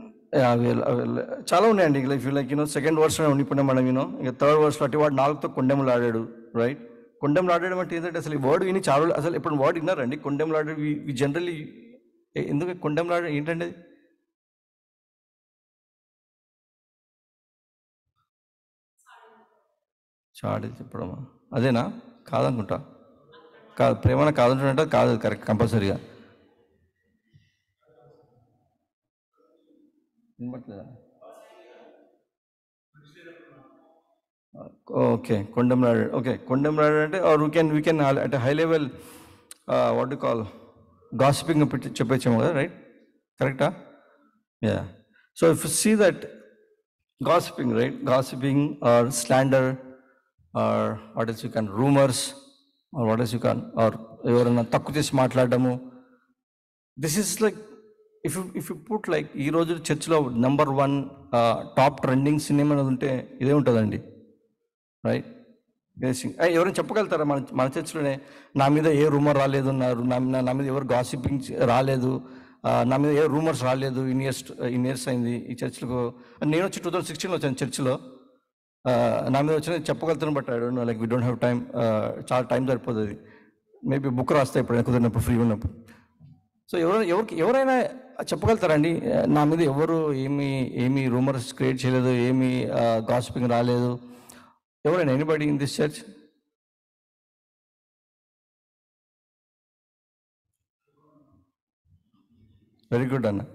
చాలా ఉన్నాయండి లైక్ లైక్ యూనో సెకండ్ వర్స్లో ఉండిపోయినా మనం యూనో ఇంకా థర్డ్ వర్స్లో అటు వాడు నాలుగుతో కొండెములు ఆడాడు రైట్ కొండెములు ఆడడం అంటే ఏంటంటే అసలు ఈ వర్డ్ విని చాలా రోజులు- అసలు ఇప్పుడు వర్డ్ విన్నారండి కొండెములు ఆడే వి జనరల్లీ ఎందుకు కొండెములు ఆడే ఏంటండి అది చాడి చెప్పడమా అదేనా కాదనుకుంటా కాదు ప్రేమన కాదంటుంటే కాదు కరెక్ట్ కంపల్సరీగా వినపట్లేదా ఓకే కొండెంలాడు ఓకే కొండెంలాడు అంటే or we can we can at high level what do call gossiping పెట్టి చెప్పేచ్చాము కదా రైట్ కరెక్టా yeah so if see that gossiping right gossiping or slander or what is you can rumours or what is you can or ఎవరైనా తక్కువ చేసి మాట్లాడడము this is like if if you put like ఈ రోజు చర్చ్లో number one top trending cinema అనేది ఉంటే ఇదే ఉంటుందండి రైట్ ఎవరైనా చెప్పగలుగుతారా మన మన చర్చ్లోనే నా మీద ఏ రూమర్ రాలేదు అన్నారు నా నా- నా మీద ఎవరు గాసిపింగ్ రాలేదు ఆ, నా మీద ఏ రూమర్స్ రాలేదు ఇన్ ఇయర్స్ ఇన్ ఇయర్స్ అయింది ఈ చర్చ్లకు నేను వచ్చి టూ థౌసండ్ సిక్స్టీన్లో వచ్చాను చర్చ్లో ఆ, నా మీద వచ్చిన చెప్పగలుగుతాను but I don't know like we don't have time చాలా టైం సరిపోతుంది మేబీ బుక్ రాస్తే ఎప్పుడైనా కుదిరినప్పుడు ఫ్రీ ఉన్నప్పుడు సో ఎవరైనా ఎవరికి ఎవరైనా చెప్పగలుగుతారండి నా మీద ఎవరు ఏమి ఏమి రూమర్స్ క్రియేట్ చేయలేదు ఏమి గాసిపింగ్ రాలేదు ఎవరైనా anybody in this church very good అన్న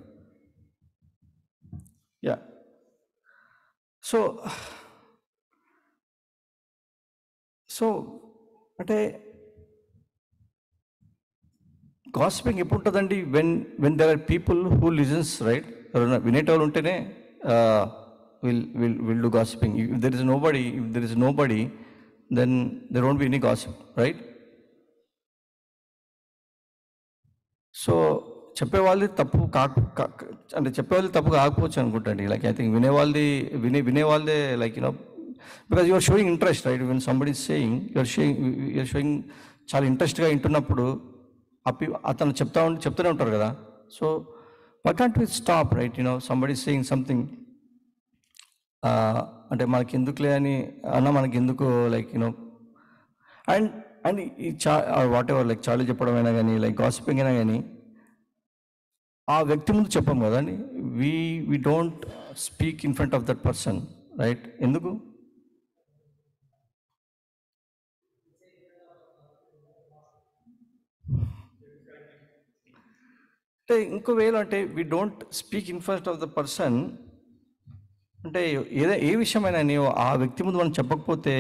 యా సో సో అంటే గాసిపింగ్ ఎప్పుడు ఉంటుందండి when when there are people who listens right ఎవరైనా వినేటోళ్ళు ఉంటేనే will will will do gossiping if there is nobody if there is nobody then there won't be any gossip right so చెప్పేవాళ్ళది తప్పు కాక కా- అంటే చెప్పేవాళ్ళది తప్పు కాకపోవచ్చు అనుకుంటాండి లైక్ ఐ థింక్ వినేవాళ్ళది వినే వినేవాళ్ళదే like you know because you're showing interest right when somebody saying you're showing you're showing చాలా ఇంట్రెస్ట్గా వింటున్నప్పుడు అప్పి అతను చెప్తా ఉండి చెప్తూనే ఉంటారు కదా so why can't we stop right you know somebody saying something అంటే మనకి ఎందుకులే అని అన్న మనకి ఎందుకు లైక్ యూనో అండ్ అండ్ ఈ చా వాట్ ఎవర్ లైక్ చాలు చెప్పడం అయినా కానీ లైక్ గాసిపింగ్ అయినా కానీ ఆ వ్యక్తి ముందు చెప్పాము కదండి we we don't speak in front of that person right ఎందుకు అంటే ఇంకో వేలో అంటే we don't speak in front of the person అంటే ఏదో ఏ విషయమైనా నీవు ఆ వ్యక్తి ముందు మనం చెప్పకపోతే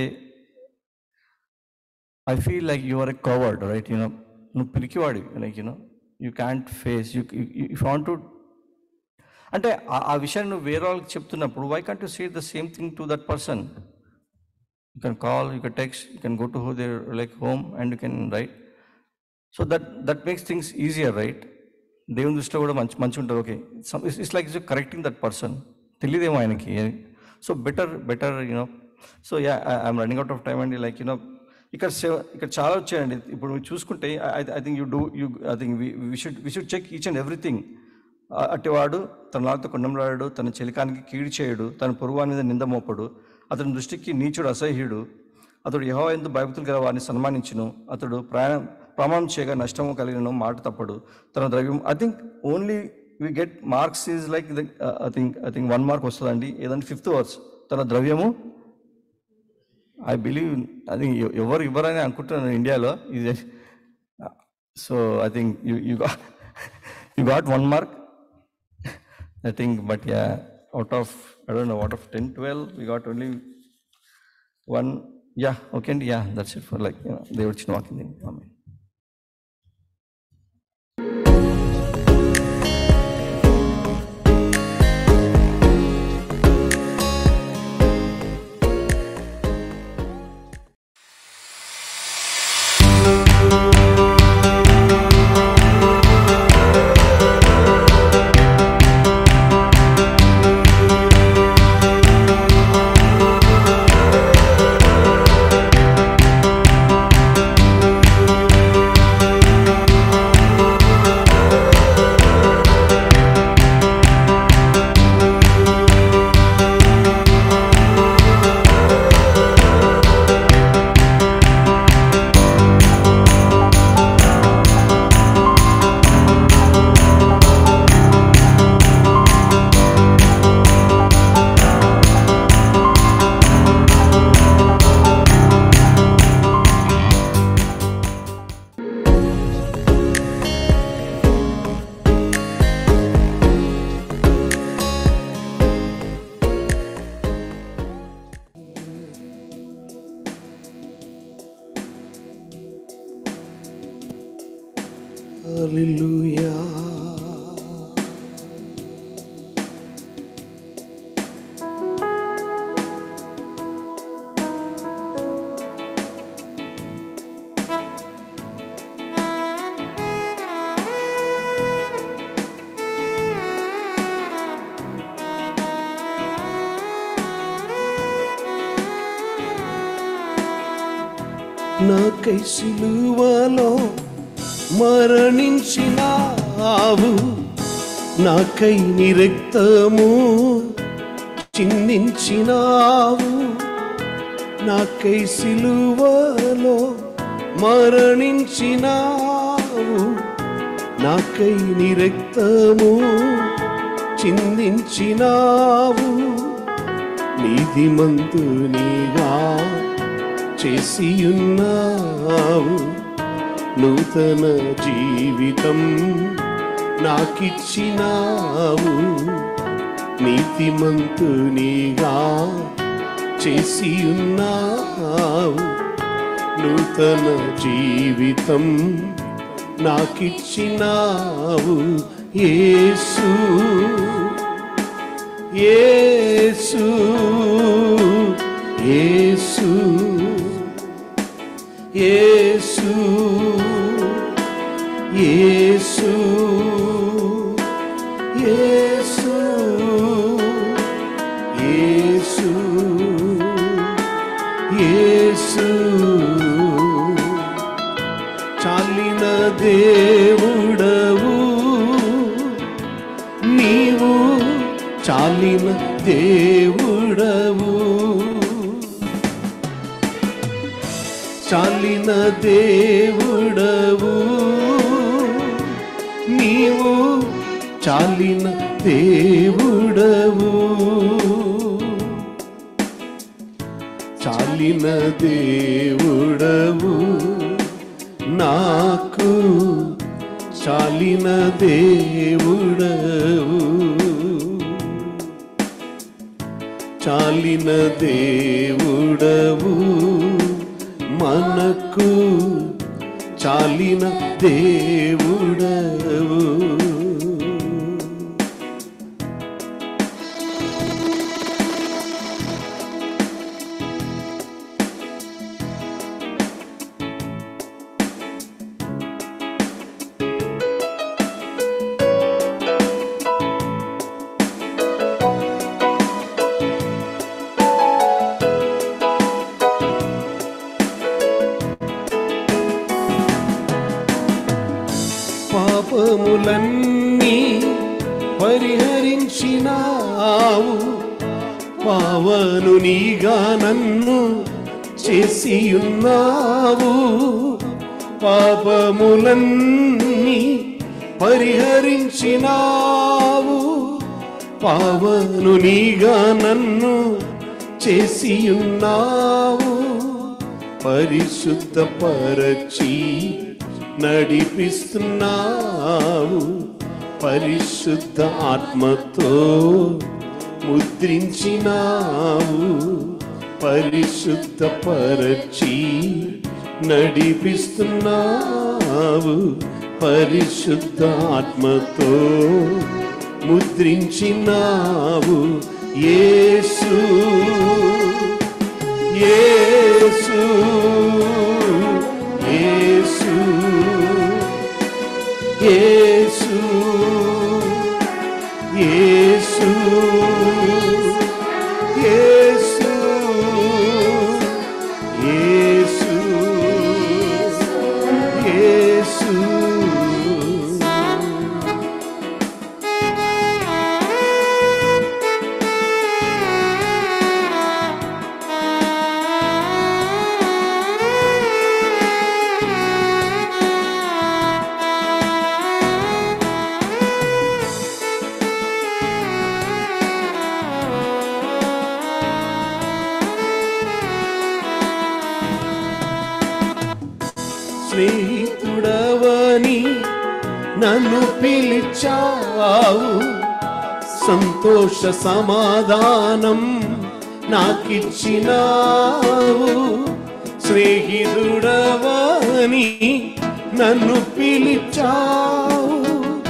I feel like you are a coward right you know నువ్వు పిరికివాడి like you know you can't face you if want to అంటే ఆ- ఆ విషయాన్ని నువ్వు వేరే వాళ్ళకి చెప్తున్నప్పుడు why can't you say the same thing to that person you can call you can text you can go to who their like home and you can write so that that makes things easier right దేవుని దృష్టిలో కూడా మంచి మంచిగా ఉంటుంది okay it's like is correcting that person తెలియదేమో ఆయనకి so better better you know so yeah I'm running out of time అండి like you know ఇక్కడ సెవ- ఇక్కడ చాలా వచ్చాయండి ఇప్పుడు మీరు చూసుకుంటే I think you do you I think we should we should check each and everything అట్టివాడు తన నాతో కొండంలాడు తన చెలికానికి కీడు చేయడు తన పొరుగువాని మీద నింద మోపడు అతని దృష్టికి నీచుడు అసహ్యుడు అతడు యహో ఎందు భయభక్తులు గల వారిని సన్మానించును అతడు ప్రయాణం ప్రమాణం చేయగా నష్టము కలిగిన మాట తప్పడు తన ద్రవ్యం I think only we get marks is like I think I think one mark వస్తుందండి ఏదంటే ఫిఫ్త్ వర్స్ తన ద్రవ్యము ఐ బిలీవ్ అది ఎవరు ఇవ్వరని అనుకుంటున్నాను ఇండియాలో ఇది so I think you you గా you got one mark I think but yeah out of I don't know out of ten twelve we got only one yeah okay అండి yeah that's it for like దేవుడు చిన్న వాకింది ఆమె Hallelujah. నాకై సిలువలో మరణించినావు నాకై నీ రక్తము చిందించినావు నాకై సిలువలో మరణించినావు నాకై నీ రక్తము చిందించినావు నీతిమంతు నీగా చేసియున్నావు నూతన జీవితం నాకిచ్చినావు నీతిమంతునిగా చేసియున్నావు నూతన జీవితం నాకిచ్చినావు యేసు యేసు యేసు యేసు యేసు యేసు యేసు యేసు చాలిన దేవుడవు నీవు చాలిన దేవుడవు చాలిన దేవుడవు నీవు చాలిన దేవుడవు చాలిన దేవుడవు నాకు చాలిన దేవుడవు చాలిన దేవుడవు మనకు చాలిన దేవుడవు పాపములన్నీ పరిహరించినావు పావనునిగా నన్ను చేసి ఉన్నావు పాపములన్నీ పరిహరించినావు పావనునిగా నన్ను చేసి ఉన్నావు పరిశుద్ధపరచి నడిపిస్తున్నావు పరిశుద్ధ ఆత్మతో ముద్రించినావు పరిశుద్ధపరచి నడిపిస్తున్నావు పరిశుద్ధ ఆత్మతో ముద్రించినావు యేసు యేసు యేసు యేసు యేసు యేసు యేసు యేసు స్నేహితుడవని నన్ను పిలిచావు సంతోష సమాధానం నాకిచ్చినావు స్నేహితుడవని నన్ను పిలిచావు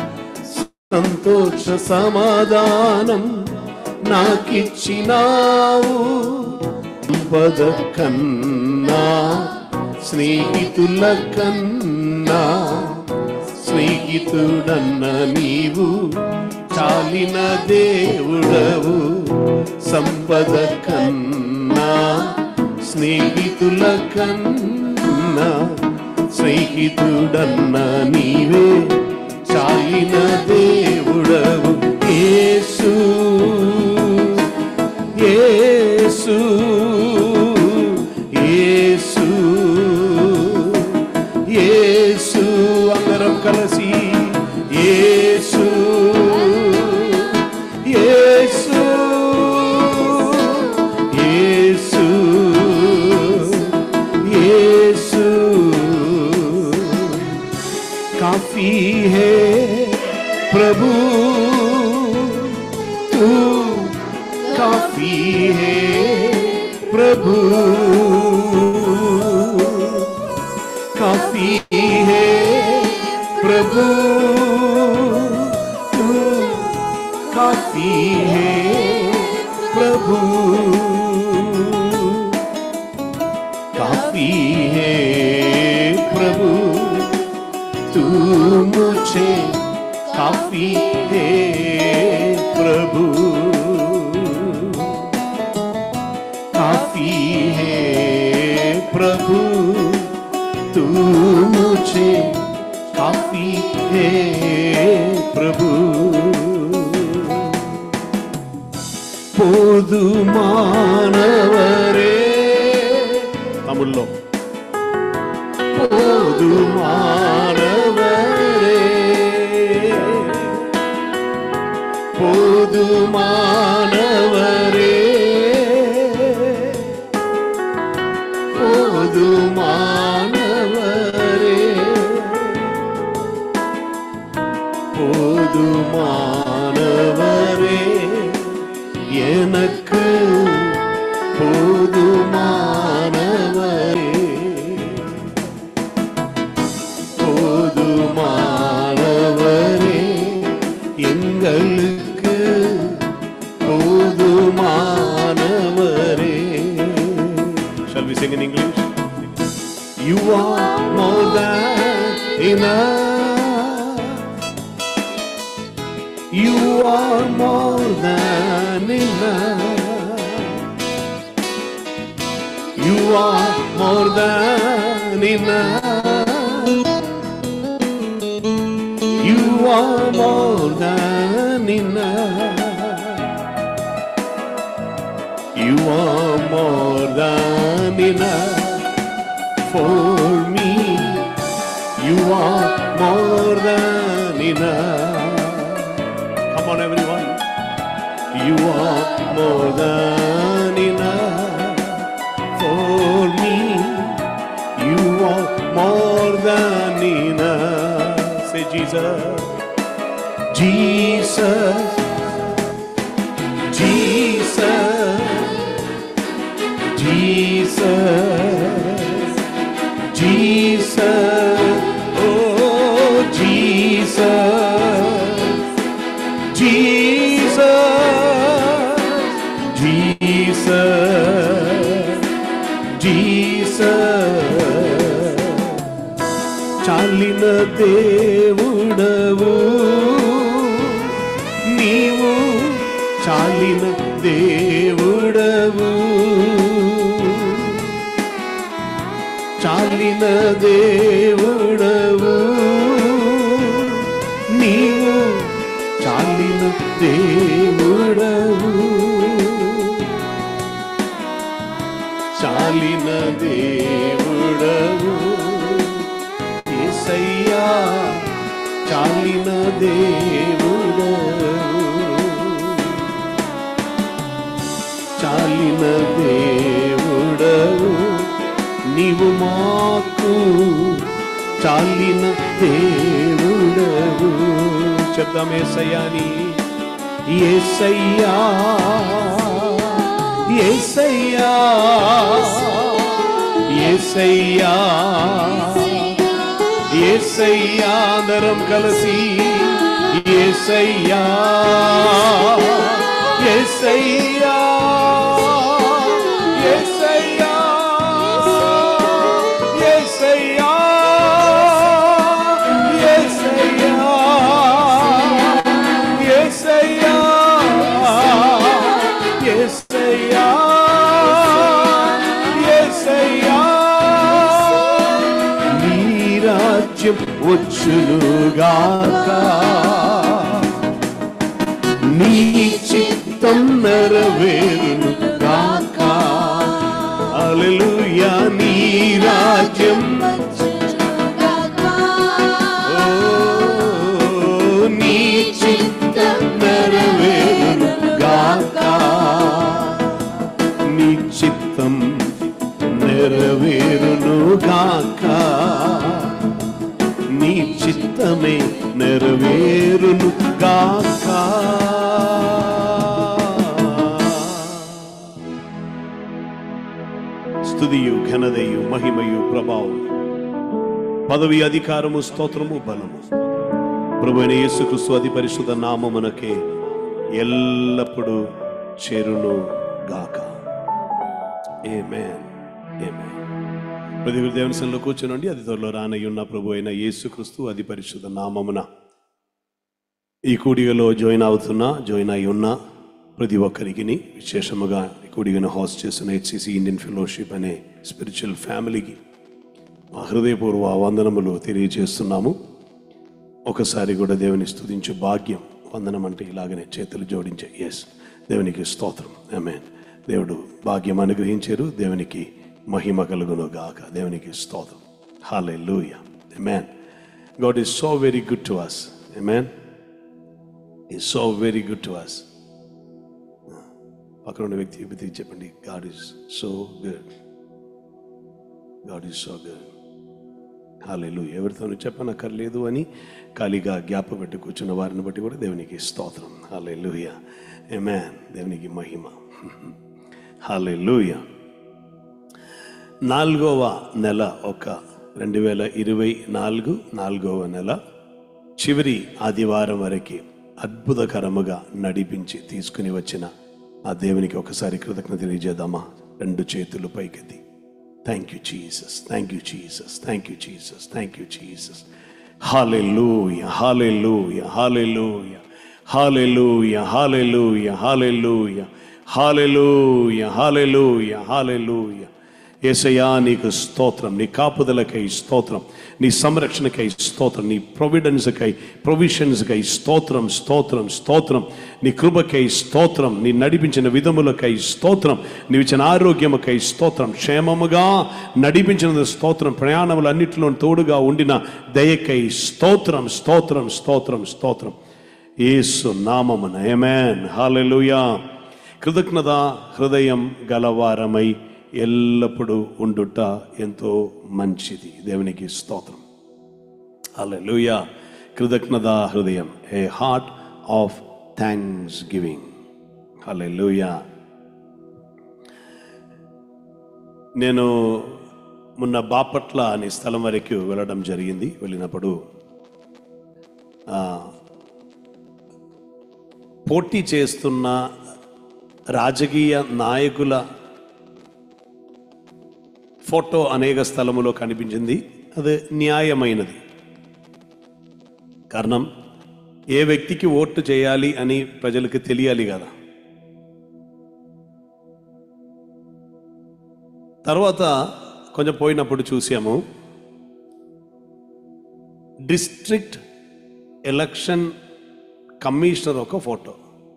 సంతోష సమాధానం నాకిచ్చినావు సంపద కన్నా స్నేహితుల కన్నా స్నేహితుడన్న నీవు చాలిన దేవుడవు సంపద కన్నా స్నేహితుల కన్నా స్నేహితుడన్న నీవే చాలిన దేవుడవు యేసు యేసు యేసు యేసు అందరం కలిసి యేసు యేసు యేసు యేసు काफी है प्रभु तू काफी है प्रभु काफी है प्रभु तू काफी है प्रभु काफी है प्रभु तू मुझे काफी है प्रभु काफी है प्रभु तू मुझे काफी है प्रभु పోదు మానవరే తమిళ్లో పోదు మానవరే పోదు మానవరే போது மாணவரே போது மாணவரே எனக்கு போது மாணவரே போது மாணவரே எங்களுக்கு போது மாணவரே Shall we sing in English? You are more than enough. You are more than enough. You are more than enough. You are more than enough. You are more than enough for me. You are more than enough. Come on, everyone. You are more than enough for me. You are more than enough. Say, Jesus. Jesus. Jesus. Jesus. Jesus. Oh, Jesus. Jesus. Jesus. Jesus. చాలిన దేవుడవు నీవు చాలిన దేవుడవు చాలిన దేవుడవు నీవు చాలిన దేవుడవు చాలిన దేవుడవు ఏసయ్యా చాలిన దేవుడవు చాలిన దేవుడవు నీవు మాకు చాలిన దేవుడవు చెప్దాం ఏసయ్యాని ఏసయ్యా ఏసయ్యా ఏసయ్యా ఏసయ్యా అందరం కలిసి ఏసయ్యా ఏసయ్యా ఏసయ్యా ఏసయ్యా ఏసయ్యా ఏసయ్యా ఏసయ్యా ఏసయ్యా నీ రాజ్యం వచ్చునుగాక నీ చిత్తం నెరవేరును గాక అలెలుయా నీ రాజ్యం ఓ నీ చిత్తం నెరవేరును గాక నీ చిత్తం నెరవేరును గాక నీ చిత్తమే నెరవేరును గాక స్తుతియు ఘనదయు మహిమయు ప్రభావం పదవి అధికారము స్తోత్రము బలము ప్రభు అయిన యేసుక్రీస్తు అతి పరిశుద్ధ నామమునకే ఎల్లప్పుడూ చేరును గాక ఆమేన్ ఆమేన్ ప్రతి దేవుని సన్నిధిలో కూర్చునండి అది త్వరలో రానయ్యున్న ప్రభు అయిన యేసుక్రీస్తు అది పరిశుద్ధ నామమున ఈ కూడిగలో జాయిన్ అవుతున్న జాయిన్ అయి ఉన్న ప్రతి ఒక్కరికి విశేషముగా ఈ కూడిగను హోస్ట్ చేస్తున్న హెచ్సిసి ఇండియన్ ఫెలోషిప్ అనే స్పిరిచువల్ ఫ్యామిలీకి మా హృదయపూర్వ వందనములు తెలియజేస్తున్నాము ఒకసారి కూడా దేవుని స్తుతించే భాగ్యం వందనం అంటే ఇలాగనే చేతులు జోడించే ఎస్ దేవునికి స్తోత్రం ఆమేన్ దేవుడు భాగ్యం అనుగ్రహించారు దేవునికి మహిమ కలుగును గాక దేవునికి స్తోత్రం hallelujah amen God is so very good to us amen is so very good to us పక్కన ఉన్న వ్యక్తి వ్యక్తికి చెప్పండి God is so good God is so good హాలేలు ఎవరితోనూ చెప్పనక్కర్లేదు అని ఖాళీగా జ్ఞాప పెట్టి కూర్చున్న వారిని బట్టి కూడా దేవునికి స్తోత్రం హాలేలుయ ఎమాన్ దేవునికి మహిమ హాలేలుయ నాలుగవ నెల ఒక రెండు వేల ఇరవై నాలుగు నాలుగవ నెల చివరి ఆదివారం వరకు అద్భుతకరముగా నడిపించి తీసుకుని వచ్చిన ఆ దేవునికి ఒకసారి కృతజ్ఞత తెలియజేద్దామా రెండు చేతులు పైకెత్తి thank you Jesus thank you Jesus thank you Jesus thank you Jesus hallelujah hallelujah hallelujah hallelujah hallelujah hallelujah hallelujah hallelujah hallelujah ఏసయ్యా నీకు స్తోత్రం నీ కాపుదలకై స్తోత్రం నీ సంరక్షణకై స్తోత్రం నీ ప్రొవిడెన్స్కై ప్రొవిషన్స్కై స్తోత్రం స్తోత్రం స్తోత్రం నీ కృపకై స్తోత్రం నీ నడిపించిన విధములకై స్తోత్రం నీవు ఇచ్చిన ఆరోగ్యముకై స్తోత్రం క్షేమముగా నడిపించిన స్తోత్రం ప్రయాణములన్నిటిలో తోడుగా ఉండిన దయకై స్తోత్రం స్తోత్రం స్తోత్రం స్తోత్రం యేసు నామమున ఏమేన్ హాలెలూయా కృతజ్ఞత హృదయం గలవారమై ఎల్లప్పుడూ ఉండుట ఎంతో మంచిది దేవునికి స్తోత్రం హల్లెలూయా కృతజ్ఞత హృదయం a heart of thanksgiving hallelujah నేను మొన్న బాపట్ల అనే స్థలం వరకు వెళ్ళడం జరిగింది వెళ్ళినప్పుడు ఆ, పోటీ చేస్తున్న రాజకీయ నాయకుల ఫోటో అనేక స్థలములో కనిపించింది అది న్యాయమైనది కారణం ఏ వ్యక్తికి ఓటు చేయాలి అని ప్రజలకు తెలియాలి కదా తర్వాత కొంచెం పోయినప్పుడు చూసాము డిస్ట్రిక్ట్ ఎలక్షన్ కమిషనర్ ఒక ఫోటో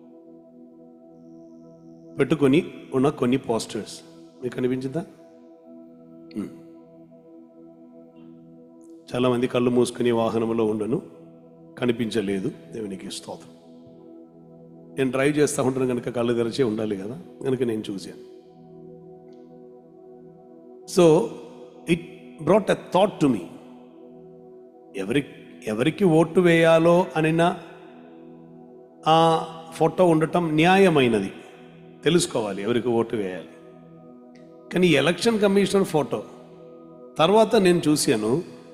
పెట్టుకొని ఉన్న కొన్ని పోస్టర్స్ మీకు అనిపించిందా ఉమ్. చాలామంది కళ్ళు మూసుకుని వాహనంలో ఉండను కనిపించలేదు దేవునికి స్తోత్రం నేను డ్రైవ్ చేస్తూ ఉంటాను కనుక కళ్ళు తెరిచే ఉండాలి కదా కనుక నేను చూశాను so it brought a thought to me ఎవరి ఎవరికి ఓటు వేయాలో అనిన ఆ ఫోటో ఉండటం న్యాయమైనది తెలుసుకోవాలి ఎవరికి ఓటు వేయాలి కానీ ఎలక్షన్ కమిషనర్ ఫోటో తర్వాత నేను చూశాను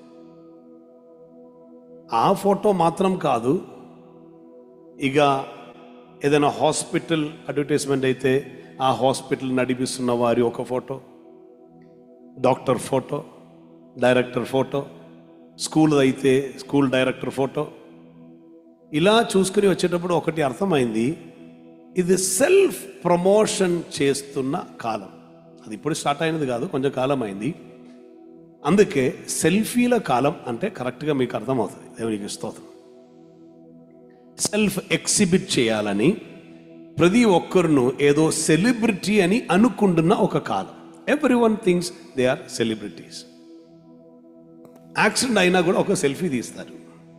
ఆ ఫోటో మాత్రం కాదు ఇక ఏదైనా హాస్పిటల్ అడ్వర్టైజ్మెంట్ అయితే ఆ హాస్పిటల్ నడిపిస్తున్న వారి ఒక photo doctor photo director photo school అయితే స్కూల్ డైరెక్టర్ ఫోటో ఇలా చూసుకుని వచ్చేటప్పుడు ఒకటి అర్థమైంది ఇది సెల్ఫ్ ప్రమోషన్ చేస్తున్న కాలం అది ఇప్పుడు స్టార్ట్ అయినది కాదు కొంచెం కాలం అయింది అందుకే సెల్ఫీల కాలం అంటే కరెక్ట్గా మీకు అర్థమవుతుంది దేవునికి స్తోత్రం సెల్ఫ్ ఎగ్జిబిట్ చేయాలని ప్రతి ఒక్కరును ఏదో సెలబ్రిటీ అని అనుకుంటున్న ఒక కాలం every one things they are celebrities accident అయినా కూడా ఒక సెల్ఫీ తీస్తారు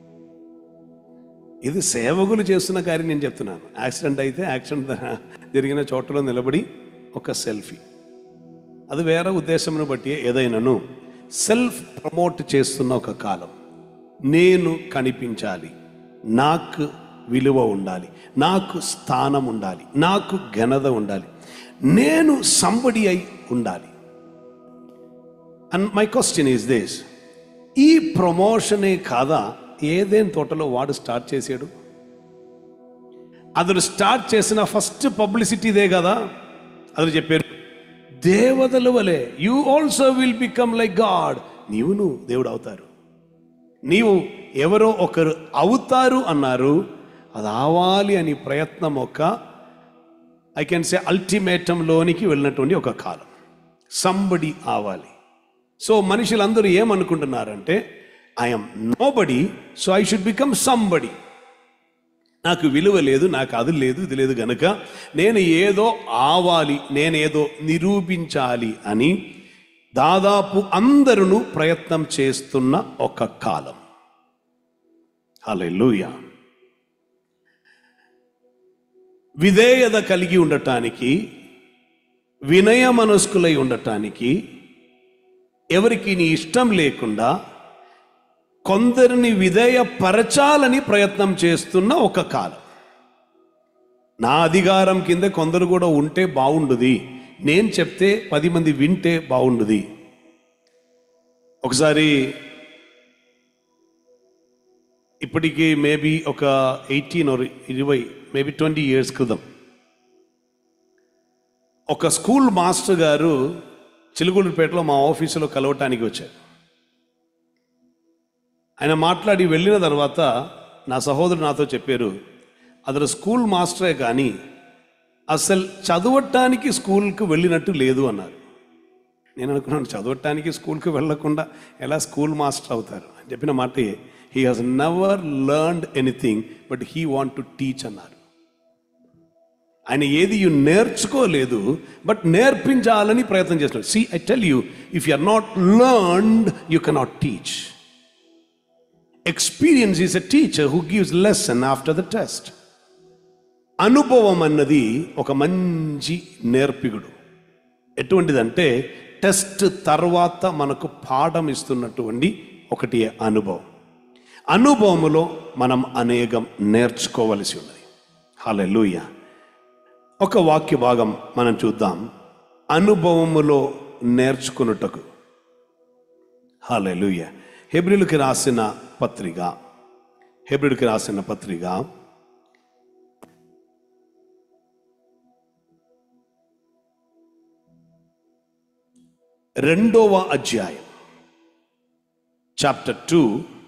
ఇది సేవకులు చేస్తున్న కార్యం నేను చెప్తున్నాను యాక్సిడెంట్ అయితే యాక్సిడెంట్ జరిగిన చోటలో నిలబడి ఒక సెల్ఫీ అది వేరే ఉద్దేశమును బట్టి ఏదైనాను సెల్ఫ్ ప్రమోట్ చేస్తున్న ఒక కాలం నేను కనిపించాలి నాకు విలువ ఉండాలి నాకు స్థానం ఉండాలి నాకు ఘనత ఉండాలి నేను సంబడి అయి ఉండాలి and my question is this ఈ ప్రమోషనే కాదా ఏదేని తోటలో వాడు స్టార్ట్ చేసాడు అతడు స్టార్ట్ చేసిన ఫస్ట్ పబ్లిసిటీదే కదా అతడు చెప్పారు దేవతల వలె you also will become like God నీవును దేవుడు అవుతారు నీవు ఎవరో ఒకరు అవుతారు అన్నారు అది అవ్వాలి అని ప్రయత్నం ఒక ఐ కెన్ సే అల్టిమేటంలోనికి వెళ్ళినటువంటి ఒక కాలం సంబడి ఆవాలి సో మనుషులందరూ ఏమనుకుంటున్నారంటే I'm nobody so I should become somebody నాకు విలువ లేదు నాకు అది లేదు ఇది లేదు గనుక నేను ఏదో ఆవాలి నేనేదో నిరూపించాలి అని దాదాపు అందరూ ప్రయత్నం చేస్తున్న ఒక కాలం హల్లెలూయా విధేయత కలిగి ఉండటానికి వినయ మనస్కులై ఉండటానికి ఎవరికి నీ ఇష్టం లేకుండా కొందరిని విధేయపరచాలని ప్రయత్నం చేస్తున్న ఒక కాలం నా అధికారం కింద కొందరు కూడా ఉంటే బాగుండుది నేను చెప్తే పది మంది వింటే బాగుండుది ఒకసారి ఇప్పటికి మేబీ ఒక ఎయిటీన్ ఆర్ ఇరవై మేబీ ట్వంటీ ఇయర్స్ క్రితం ఒక స్కూల్ మాస్టర్ గారు చిలుగులపేటలో మా ఆఫీసులో కలవటానికి వచ్చారు ఆయన మాట్లాడి వెళ్ళిన తర్వాత నా సహోదరుడు నాతో చెప్పారు అతను స్కూల్ మాస్టరే కానీ అసలు చదవటానికి స్కూల్కి వెళ్ళినట్టు లేదు అన్నారు నేను అనుకున్నాను చదవటానికి స్కూల్కి వెళ్ళకుండా ఎలా స్కూల్ మాస్టర్ అవుతారు అని చెప్పిన మాట he has never learned anything but he want to teach అన్నారు ఆయన ఏది యు నేర్చుకోలేదు బట్ నేర్పించాలని ప్రయత్నం చేస్తున్నాడు see I tell you if you are not learned you cannot teach experience is a teacher who gives lesson after the test అనుభవం అన్నది ఒక మంచి నేర్పిగుడు ఎటువంటిదంటే టెస్ట్ తర్వాత మనకు పాఠం ఇస్తున్నటువంటి ఒకటి అనుభవం అనుభవములో మనం అనేకం నేర్చుకోవలసి ఉన్నది హలెలూయ ఒక వాక్య భాగం మనం చూద్దాం అనుభవములో నేర్చుకున్నటకు హలెలూయ హెబ్రిల్కి రాసిన పత్రిక హెబ్రిల్కి రాసిన పత్రిక రెండవ అధ్యాయం chapter two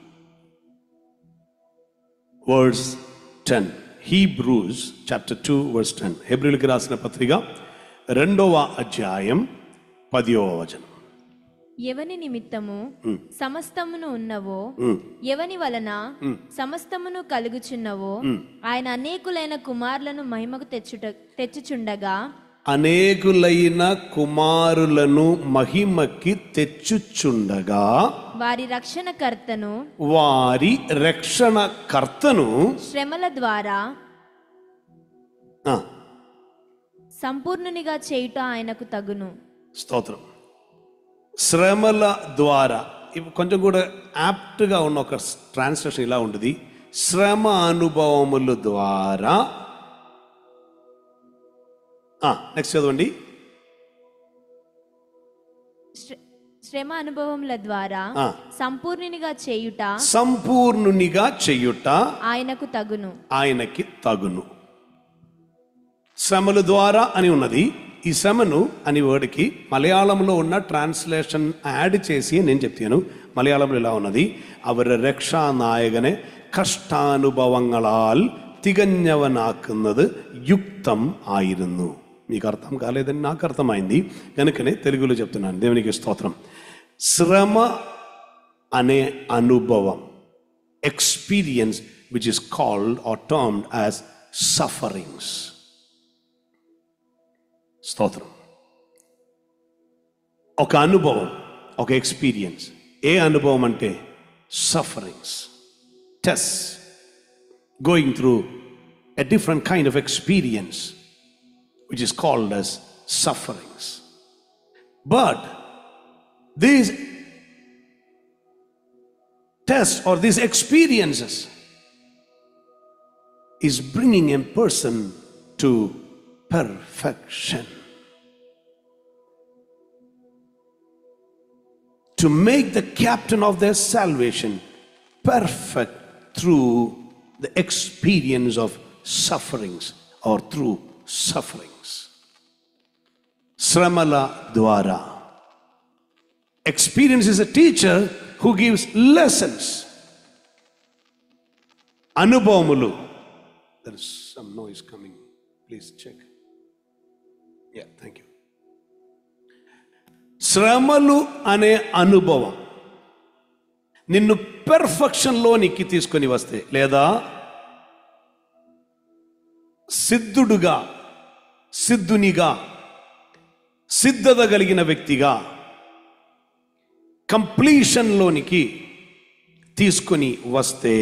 words ten Hebrews chapter two verse ten హెబ్రిల్కి రాసిన పత్రిక రెండవ అధ్యాయం పదివ వచనం ఎవని నిమిత్తము సమస్తమును ఉన్నవో ఎవని వలన సమస్తమును కలుగుచున్నవో ఆయన అనేకులైన కుమారులను మహిమకు తెచ్చుట తెచ్చుచుండగా అనేకులైన కుమారులను మహిమకి తెచ్చుచుండగా వారి రక్షణకర్తను వారి రక్షణకర్తను శ్రమల ద్వారా ఆ, సంపూర్ణునిగా చేయుట ఆయనకు తగును స్తోత్రం శ్రమల ద్వారా ఇవి కొంచెం కూడా యాప్ట్గా ఉన్న ఒక ట్రాన్స్లేషన్ ఇలా ఉంటుంది శ్రమ అనుభవముల ద్వారా నెక్స్ట్ చదవండి శ్ర- శ్రమ అనుభవముల ద్వారా ఆ. సంపూర్ణునిగా చేయుట సంపూర్ణునిగా చెయ్యుట ఆయనకు తగును ఆయనకి తగును శ్రమల ద్వారా అని ఉన్నది ఈ శ్రమను అని వర్డ్కి మలయాళంలో ఉన్న ట్రాన్స్లేషన్ యాడ్ చేసి నేను చెప్తాను മലയാളത്തിൽ ఇలా ఉన్నది അവരുടെ രക്ഷാനായകനെ കഷ്ടാനുഭവങ്ങളാൽ തികഞ്ഞവനാക്കുന്നത് యుక్తం ఆയിരുന്നു మీకు అర్థం కాలేదని నాకు అర్థమైంది కనుకనే తెలుగులో చెప్తున్నాను దేవునికి స్తోత్రం శ్రమ అనే అనుభవం experience which is called or termed as sufferings స్తోత్రం ఒక అనుభవం ఒక ఎక్స్పీరియన్స్ ఏ అనుభవం అంటే sufferings test going through a different kind of experience which is called as sufferings but these tests or these experiences is bringing a person to perfection. To make the captain of their salvation perfect through the experience of sufferings or through sufferings. Sramala Dwara. Experience is a teacher who gives lessons. అనుభవములు there is some noise coming please check yeah thank you శ్రమలు అనే అనుభవం నిన్ను పెర్ఫెక్షన్లోనికి తీసుకొని వస్తే లేదా సిద్ధుడుగా సిద్ధునిగా సిద్ధత కలిగిన వ్యక్తిగా కంప్లీషన్లోనికి తీసుకొని వస్తే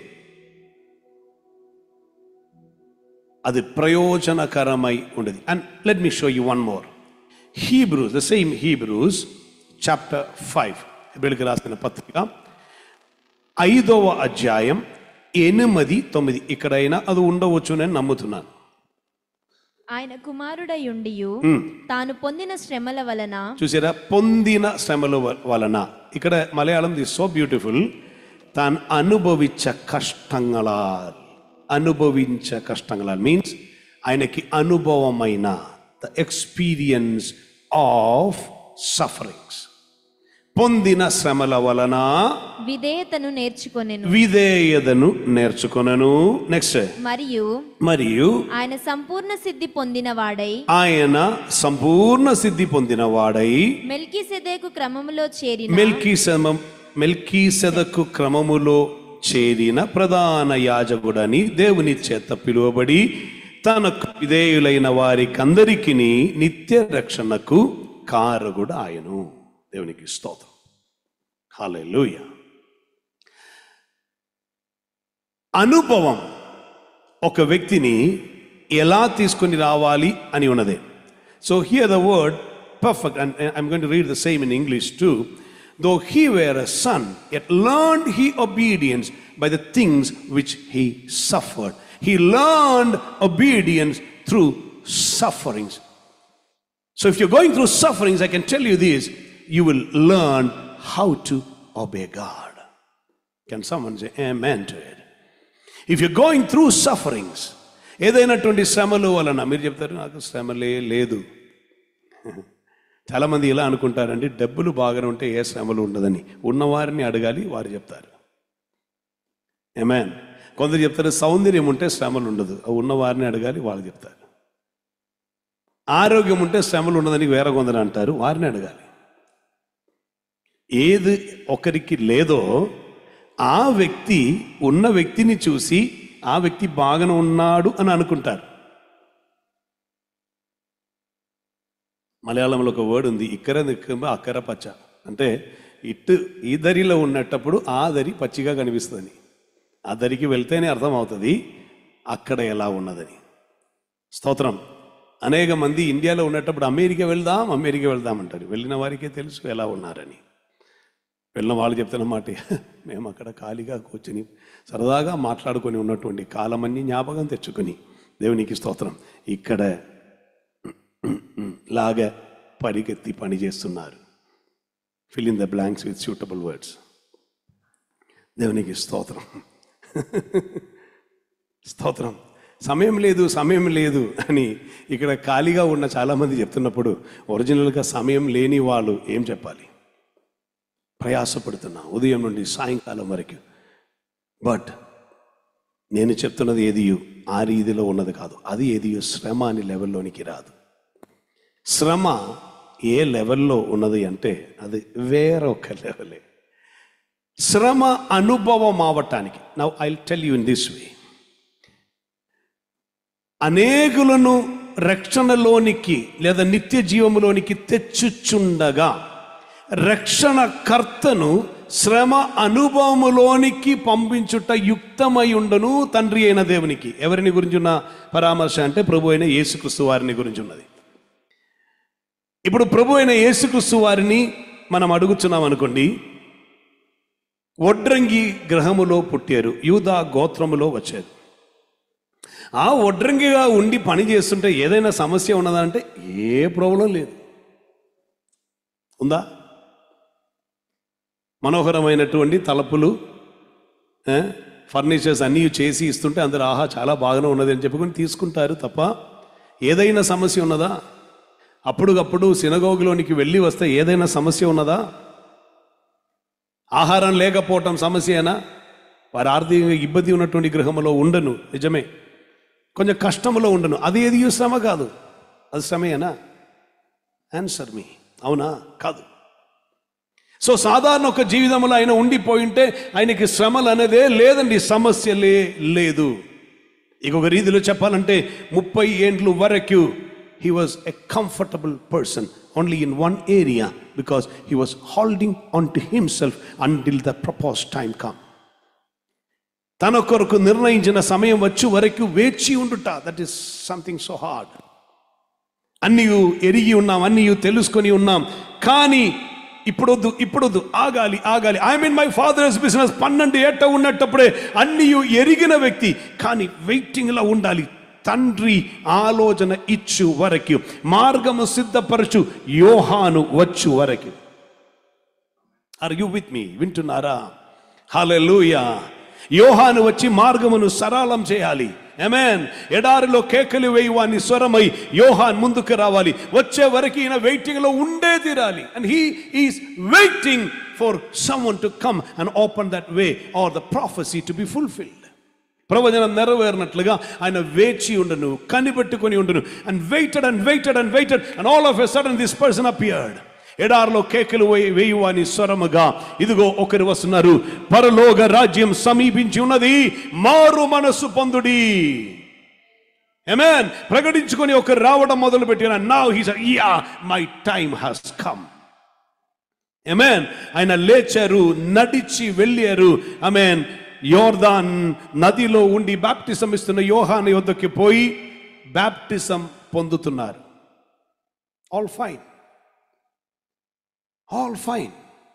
అది ప్రయోజనకరమై ఉండేది and let me show you one more Hebrews the same Hebrews chapter five హెబ్రిల్కి రాసిన పత్రిక ఐదవ అధ్యాయం ఎనిమిది తొమ్మిది ఇక్కడైనా అది ఉండవచ్చు నేను నమ్ముతున్నాను ఆయన కుమారుడయుండియు తాను పొందిన శ్రమల వలన చూసారా పొందిన శ్రమల వ- వలన ఇక్కడ మలయాళం ది సో బ్యూటిఫుల్ తాను అనుభవించ కష్టంగళాల్ అనుభవించ కష్టంగళాల్ మీన్స్ ఆయనకి అనుభవమైన ద ఎక్స్పీరియన్స్ ఆఫ్ సఫరింగ్స్ పొందిన శ్రమల వలన విధేయతను నేర్చుకొనెను విధేయతను నేర్చుకొనను నెక్స్ట్ మరియు మరియు ఆయన సంపూర్ణ సిద్ధి పొందిన వాడై ఆయన సంపూర్ణ సిద్ధి పొందిన వాడై మెల్కీ సెదేకు క్రమములో చేరిన మెల్కీ మెల్కీ సెదకు క్రమములో చేరిన ప్రధాన యాజకుడని దేవుని చేత పిలువబడి తనకు విధేయులైన వారికందరికి నిత్య రక్షణకు కారకుడు ఆయను దేవునికి స్తోత్రం హల్లెలూయా అనుభవం ఒక వ్యక్తిని ఎలా తీసుకొని రావాలి అని ఉన్నది so here the word perfect and I'm going to read the same in English to though he were a son yet learn he obedience by the things which he suffered he learn obedience through sufferings So if you're going through sufferings, I can tell you this you will learn how to obey God. Can someone say amen to it? If you're going through sufferings, ఏదైనటువంటి శ్రమలు వలన మీరు చెప్తారు నాకు శ్రమలే లేదు చాలామంది ఇలా అనుకుంటారండి డబ్బులు బాగానే ఉంటే ఏ శ్రమలు ఉండదని ఉన్నవారిని అడగాలి వారు చెప్తారు ఏమేన్ కొందరు చెప్తారు సౌందర్యం ఉంటే శ్రమలు ఉండదు ఆ ఉన్నవారిని అడగాలి వాళ్ళు చెప్తారు ఆరోగ్యం ఉంటే శ్రమలు ఉండదని వేరే కొందరు అంటారు వారిని అడగాలి ఏది ఒకరికి లేదో ఆ వ్యక్తి ఉన్న వ్యక్తిని చూసి ఆ వ్యక్తి బాగానే ఉన్నాడు అని అనుకుంటారు మలయాళంలో ఒక వర్డ్ ఉంది ఇక్కర దిక్కంబ అక్కర పచ్చ అంటే ఇటు ఈ దరిలో ఉన్నట్టప్పుడు ఆ దరి పచ్చిగా కనిపిస్తుంది ఆ దరికి వెళ్తేనే అర్థమవుతుంది అక్కడ ఎలా ఉన్నదని స్తోత్రం అనేక మంది ఇండియాలో ఉన్నప్పుడు అమెరికా వెళ్దాం అమెరికా వెళ్దాం అంటారు వెళ్ళిన వారికే తెలుసు ఎలా ఉన్నారని వెళ్ళిన వాళ్ళు చెప్తున్న మాట మేము అక్కడ ఖాళీగా కూర్చొని సరదాగా మాట్లాడుకొని ఉన్నటువంటి కాలమన్నీ జ్ఞాపకం తెచ్చుకొని దేవునికి స్తోత్రం ఇక్కడ లాగా పరిగెత్తి పని చేస్తున్నారు fill in the blanks with suitable words దేవునికి స్తోత్రం స్తోత్రం సమయం లేదు సమయం లేదు అని ఇక్కడ ఖాళీగా ఉన్న చాలామంది చెప్తున్నప్పుడు ఒరిజినల్గా సమయం లేని వాళ్ళు ఏం చెప్పాలి ప్రయాసపడుతున్నా ఉదయం నుండి సాయంకాలం వరకు బట్ నేను చెప్తున్నది ఏది ఆ రీతిలో ఉన్నది కాదు అది ఏది శ్రమ అని లెవెల్లోనికి రాదు శ్రమ ఏ లెవెల్లో ఉన్నది అంటే అది వేరొక లెవెలే శ్రమ అనుభవం అవటానికి now I tell you in this way అనేకులను రక్షణలోనికి లేదా నిత్య జీవములోనికి తెచ్చుచుండగా రక్షణకర్తను శ్రమ అనుభవములోనికి పంపించుట యుక్తమై ఉండను తండ్రి అయిన దేవునికి ఎవరిని గురించి ఉన్న పరామర్శ అంటే ప్రభు అయిన యేసుక్రీస్తు వారిని గురించి ఉన్నది ఇప్పుడు ప్రభు అయిన యేసుక్రీస్తు వారిని మనం అడుగుతున్నాం అనుకోండి ఒడ్రంగి గ్రహములో పుట్టారు యూదా గోత్రములో వచ్చారు ఆ ఒడ్రంగిగా ఉండి పని చేస్తుంటే ఏదైనా సమస్య ఉన్నదా అంటే ఏ ప్రాబ్లం లేదు ఉందా మనోహరమైనటువంటి తలుపులు ఆ, ఫర్నిచర్స్ అన్నీ చేసి ఇస్తుంటే అందరు ఆహా చాలా బాగానే ఉన్నది అని చెప్పుకొని తీసుకుంటారు తప్ప ఏదైనా సమస్య ఉన్నదా అప్పుడుకప్పుడు సినగోగులోనికి వెళ్ళి వస్తే ఏదైనా సమస్య ఉన్నదా ఆహారం లేకపోవటం సమస్యేనా వారి ఆర్థికంగా ఇబ్బంది ఉన్నటువంటి గృహంలో ఉండను నిజమే కొంచెం కష్టంలో ఉండను అది ఏది శ్రమ కాదు అది శ్రమేనా ఆన్సర్ మీ అవునా కాదు సో సాధారణ ఒక జీవితంలో ఆయన ఉండిపోయింటే ఆయనకి శ్రమలు అనేదే లేదండి సమస్యలే లేదు ఇంకొక రీతిలో చెప్పాలంటే ముప్పై ఏండ్లు వరకు he was a comfortable person only in one area because he was holding on to himself until the propose time come తన కొరకు నిర్ణయించిన సమయం వచ్చి వరకు వేచి ఉండుట that is something so hard అన్నీ ఎరిగి ఉన్నాం అన్నీ తెలుసుకొని ఉన్నాం కానీ ఇప్పుడొద్దు ఇప్పుడొద్దు ఆగాలి ఆగాలి I mean my father's business పన్నెండు ఏట ఉన్నట్టప్పుడే అన్నీ ఎరిగిన వ్యక్తి కానీ వెయిటింగ్లో ఉండాలి తండ్రి ఆలోచన ఇచ్చు వరకు మార్గము సిద్ధపరచు యోహాను వచ్చు వరకు ఆర్ యు విత్ మీ వింటున్నారా హల్లెలూయా యోహాను వచ్చి మార్గమును సరళం చేయాలి ఎమెన్ ఎడారిలో కేకలు వేయువాని స్వరమై యోహాన్ ముందుకు రావాలి వచ్చే వరకు ఈయన వెయిటింగ్ లో ఉండే తీరాలి and he is waiting for someone to come and open that way or the prophecy to be fulfilled ప్రవచనం నెరవేరినట్లుగా ఆయన వేచి ఉండను కనిపెట్టుకొని ఉండను and waited and waited and waited and all of a sudden this person appeared ఎడారిలో కేకలు వేయి వేయువాని స్వరముగా ఇదిగో ఒకరు వస్తున్నారు పరలోక రాజ్యం సమీపించి ఉన్నది మారు మనస్సు పొందుడి ఎమెన్ ప్రకటించుకొని ఒకరు రావడం మొదలు పెట్టిన now he's yeah my time has come amen ఆయన లేచారు నడిచి వెళ్ళారు అమెన్ యోర్దాన్ నదిలో ఉండి బాప్టిజం ఇస్తున్న యోహాన్ యొద్దకి పోయి బాప్టిజం పొందుతున్నారు all fine all fine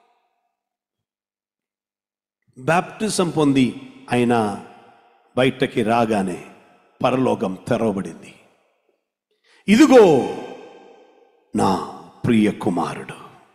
baptism పొంది ఆయన బయటకి రాగానే పరలోకం తెరవబడింది ఇదిగో నా ప్రియ కుమారుడు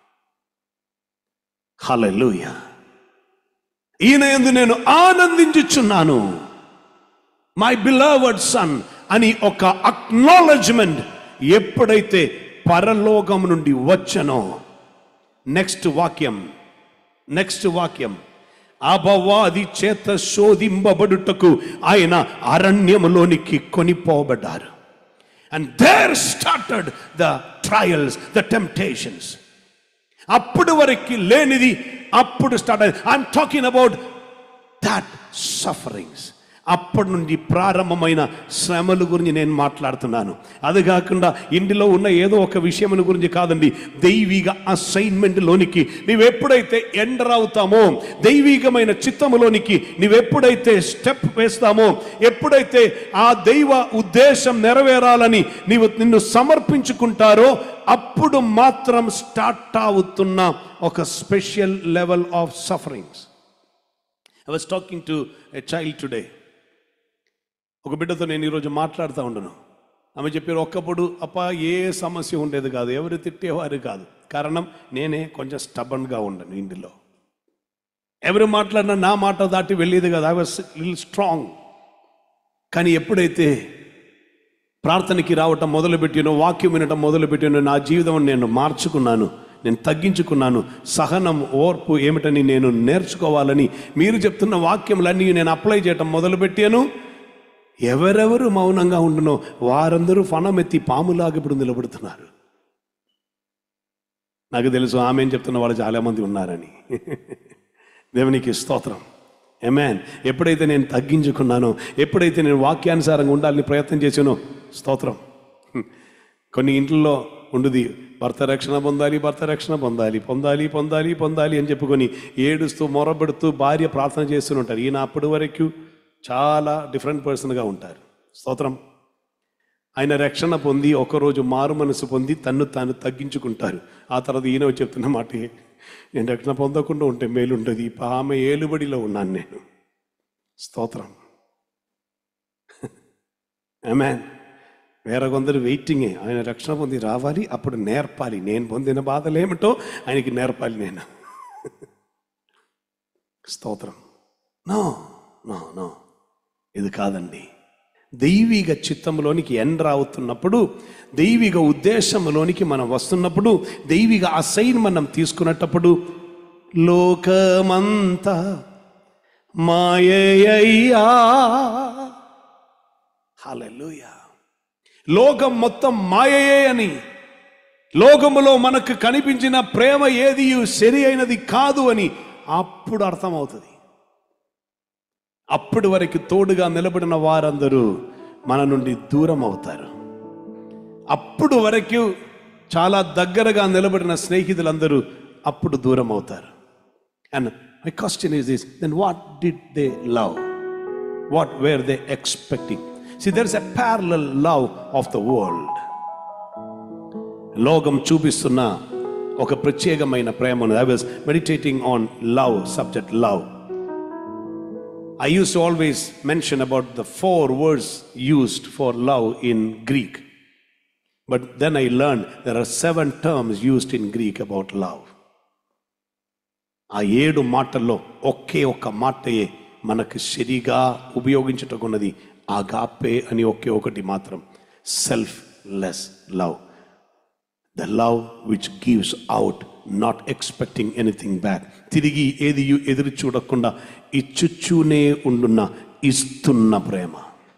హల్లెలూయా ఈయన ఎందు నేను ఆనందించుచున్నాను మై బిలవర్డ్ సన్ అని ఒక అక్నాలజ్మెంట్ ఎప్పుడైతే పరలోకం నుండి వచ్చనో నెక్స్ట్ వాక్యం నెక్స్ట్ వాక్యం అపవాది చేత శోధింపబడుటకు ఆయన అరణ్యములోనికి కొనిపోబడ్డారు and there started the trials the temptations అప్పుడు వరకు లేనిది అప్పుడు స్టార్ట్ అయింది I'm talking about that sufferings అప్పటి నుండి ప్రారంభమైన శ్రమల గురించి నేను మాట్లాడుతున్నాను అది కాకుండా ఇంటిలో ఉన్న ఏదో ఒక విషయం గురించి కాదండి దైవిక అసైన్మెంట్లోనికి నీవు ఎప్పుడైతే ఎంటర్ అవుతామో దైవికమైన చిత్తములోనికి నీవు ఎప్పుడైతే స్టెప్ వేస్తామో ఎప్పుడైతే ఆ దైవ ఉద్దేశం నెరవేరాలని నీవు నిన్ను సమర్పించుకుంటారో అప్పుడు మాత్రం స్టార్ట్ అవుతున్న ఒక special level of sufferings I was talking to a child today ఒక బిడ్డతో నేను ఈరోజు మాట్లాడుతూ ఉండను ఆమె చెప్పారు ఒక్కప్పుడు అప్ప ఏ సమస్య ఉండేది కాదు ఎవరు తిట్టేవారు కాదు కారణం నేనే కొంచెం స్టబన్గా ఉండను ఇంటిలో ఎవరు మాట్లాడినా నా మాట దాటి వెళ్ళేది కాదు ఐ వాస్ లిల్ స్ట్రాంగ్ కానీ ఎప్పుడైతే ప్రార్థనకి రావటం మొదలుపెట్టానో వాక్యం వినటం మొదలుపెట్టానో నా జీవితం నేను మార్చుకున్నాను నేను తగ్గించుకున్నాను సహనం ఓర్పు ఏమిటని నేను నేర్చుకోవాలని మీరు చెప్తున్న వాక్యములన్నీ నేను అప్లై చేయటం మొదలుపెట్టాను ఎవరెవరు మౌనంగా ఉండునో వారందరూ ఫణమెత్తి పాములాగా ఇప్పుడు నిలబడుతున్నారు నాకు తెలుసు ఆమె ఏం చెప్తున్న వాళ్ళు చాలామంది ఉన్నారని దేవునికి స్తోత్రం ఎమాన్ ఎప్పుడైతే నేను తగ్గించుకున్నానో ఎప్పుడైతే నేను వాక్యానుసారంగా ఉండాలని ప్రయత్నం చేశానో స్తోత్రం కొన్ని ఇంట్లో ఉండుది భర్త రక్షణ పొందాలి భర్త రక్షణ పొందాలి పొందాలి పొందాలి పొందాలి అని చెప్పుకొని ఏడుస్తూ మొరబెడుతూ భార్య ప్రార్థన చేస్తూనే ఉంటారు ఈయన అప్పటి వరకు చాలా డిఫరెంట్ పర్సన్గా ఉంటారు స్తోత్రం ఆయన రక్షణ పొంది ఒకరోజు మారు మనసు పొంది తన్ను తాను తగ్గించుకుంటారు ఆ తర్వాత ఈయన వచ్చి చెప్తున్న మాట నేను రక్షణ పొందకుండా ఉంటే మేలుంటుంది ఆమె ఏలుబడిలో ఉన్నాను నేను స్తోత్రం ఆమెన్ వేరే కొందరు వెయిటింగే ఆయన రక్షణ పొంది రావాలి అప్పుడు నేర్పాలి నేను పొందిన బాధలు ఏమిటో ఆయనకి నేర్పాలి నేను స్తోత్రం నో నో నో ఇది కాదండి దైవిక చిత్తంలోనికి ఎంటర్ అవుతున్నప్పుడు దైవిక ఉద్దేశంలోనికి మనం వస్తున్నప్పుడు దైవిక అసైన్ మనం తీసుకున్నప్పుడు లోకమంతా మాయయ్యా హల్లెలూయా లోకం మొత్తం మాయయే అని లోకములో మనకు కనిపించిన ప్రేమ ఏది సరి అయినది కాదు అని అప్పుడు అర్థమవుతుంది అప్పటి వరకు తోడుగా నిలబడిన వారందరూ మన నుండి దూరం అవుతారు అప్పుడు వరకు చాలా దగ్గరగా నిలబడిన స్నేహితులందరూ అప్పుడు దూరం అవుతారు and my question is this then what did they love what were they expecting see there is a parallel love of the world లోకం చూపిస్తున్న ఒక ప్రత్యేకమైన ప్రేమను I was meditating on love subject love I used to always mention about the four words used for love in Greek. But then I learned there are seven terms used in Greek about love. ఆ ఏడు మాటల్లో ఒకే ఒక్క మాటయే మనకు సరిగా ఉపయోగించుటకున్నది ఆగాపే అని ఒకే ఒకటి మాత్రం selfless love the love which gives out not expecting anything back తిరిగి ఏది ఎదురు చూడకుండా ఇచ్చుచూనే ఉండున్న ఇస్తున్న ప్రేమ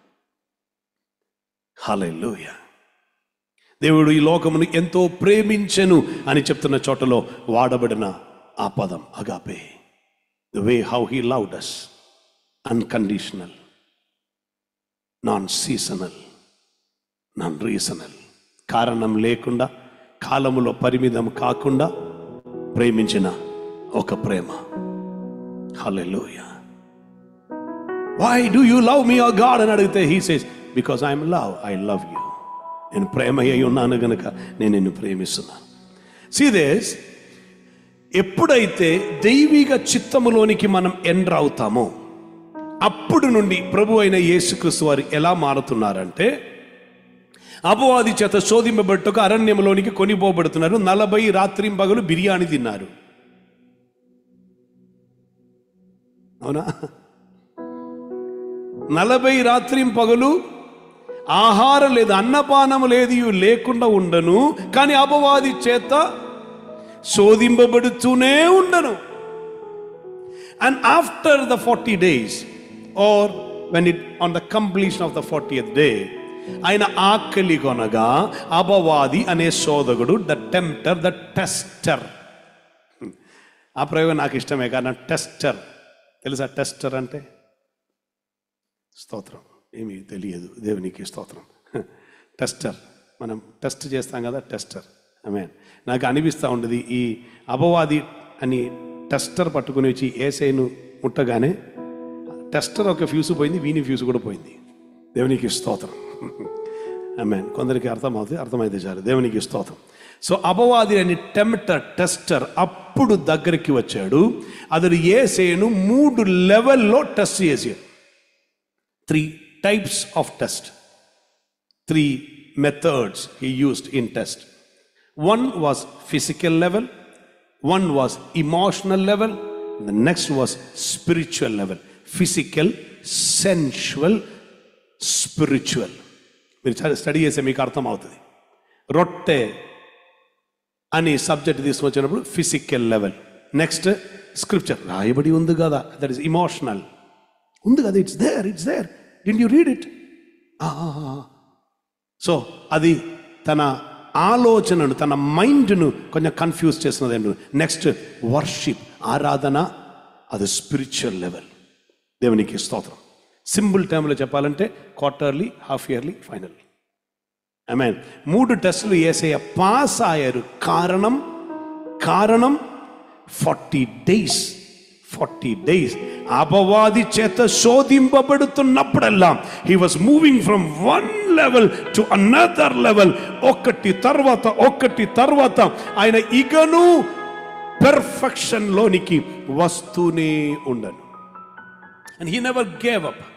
హల్లెలూయా దేవుడు ఈ లోకమును ఎంతో ప్రేమించెను అని చెప్తున్న చోటలో వాడబడిన ఆ పదం agape the way how he loved us unconditional non seasonal non regional కారణం లేకుండా కాలములో పరిమితం కాకుండా ప్రేమించిన ఒక ప్రేమ hallelujah why do you love me ah God అని అడిగితే he says because I'm love I love you నేను ప్రేమ అయి ఉన్నాను గనుక నేను నిన్ను ప్రేమిస్తున్నాను సీదేస్ ఎప్పుడైతే దైవిక చిత్తములోనికి మనం ఎంటర్ అవుతామో అప్పుడు నుండి ప్రభు అయిన యేసుక్రీస్తు వారు ఎలా మారుతున్నారంటే అపవాది చేత శోధింపబట్టుకు అరణ్యంలోనికి కొనిపోబడుతున్నారు నలభై రాత్రి పగలు బిర్యానీ తిన్నారు అవునా నలభై రాత్రి పగలు ఆహారం లేదు అన్నపానం లేదు లేకుండా ఉండను కానీ అపవాది చేత శోధింపబడుతూనే ఉండను and after the forty days or when it on the completion of the fortieth day ఆయన ఆకలి కొనగా అపవాది అనే శోధకుడు ద టెంప్టర్ ద టెస్టర్ ఆ ప్రయోగం నాకు ఇష్టమే కానీ టెస్టర్ తెలుసా టెస్టర్ అంటే స్తోత్రం ఏమీ తెలియదు దేవునికి స్తోత్రం టెస్టర్ మనం టెస్ట్ చేస్తాం కదా టెస్టర్ ఐ నాకు అనిపిస్తూ ఉండేది ఈ అపవాది అని టెస్టర్ పట్టుకుని వచ్చి ఏసైను ముట్టగానే టెస్టర్ ఒక ఫ్యూస్ పోయింది వీని ఫ్యూస్ కూడా పోయింది దేవునికి స్తోత్రం ఐ కొందరికి అర్థమవుతుంది అర్థమైతే చాలు దేవునికి స్తోత్రం సో అపవాది అని టెంప్టర్ టెస్టర్ అప్పుడు దగ్గరికి వచ్చాడు అతడు ఏసేను మూడు లెవెల్లో టెస్ట్ చేసాడు three types of test three methods he used in test one was physical level one was emotional level the next was spiritual level physical sensual spiritual మీరు స్టడీ చేస్తే మీకు అర్థం అవుతుంది రొట్టె అని సబ్జెక్ట్ తీసుకొచ్చినప్పుడు ఫిజికల్ లెవెల్ నెక్స్ట్ స్క్రిప్చర్ రాయబడి ఉంది కదా దట్ ఇస్ ఇమోషనల్ ఉంది కదా it's there it's there didn't you read it so అది తన ఆలోచనను తన మైండ్ను కొంచెం కన్ఫ్యూజ్ చేస్తున్నది ఏంటో నెక్స్ట్ వర్షిప్ ఆరాధన అది స్పిరిచువల్ లెవెల్ దేవునికి స్తోత్రం సింపుల్ టైంలో చెప్పాలంటే quarterly half yearly final I mean మూడు టెస్టులు ఏసయ్య పాస్ అయ్యారు కారణం కారణం ఫార్టీ డేస్ ఫార్టీ డేస్ అపవాది చేత శోధింపబడుతున్నప్పుడల్లా he was moving from one level to another level ఒకటి తర్వాత ఒకటి తర్వాత ఆయన ఇకను పెర్ఫెక్షన్ లోనికి వస్తూనే ఉండను and he never gave up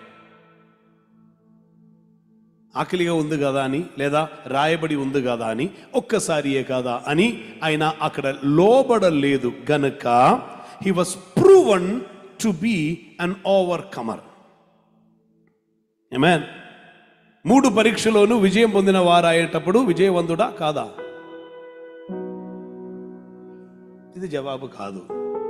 ఆకలిగా ఉంది కదా అని లేదా రాయబడి ఉంది కదా అని ఒక్కసారియే కదా అని ఆయన అక్కడ లోబడలేదు గనక he was proven to be an overcomer amen మూడు పరీక్షలోనూ విజయం పొందిన వారయ్యేటప్పుడు విజయవంతుడా కాదా ఇది జవాబు కాదు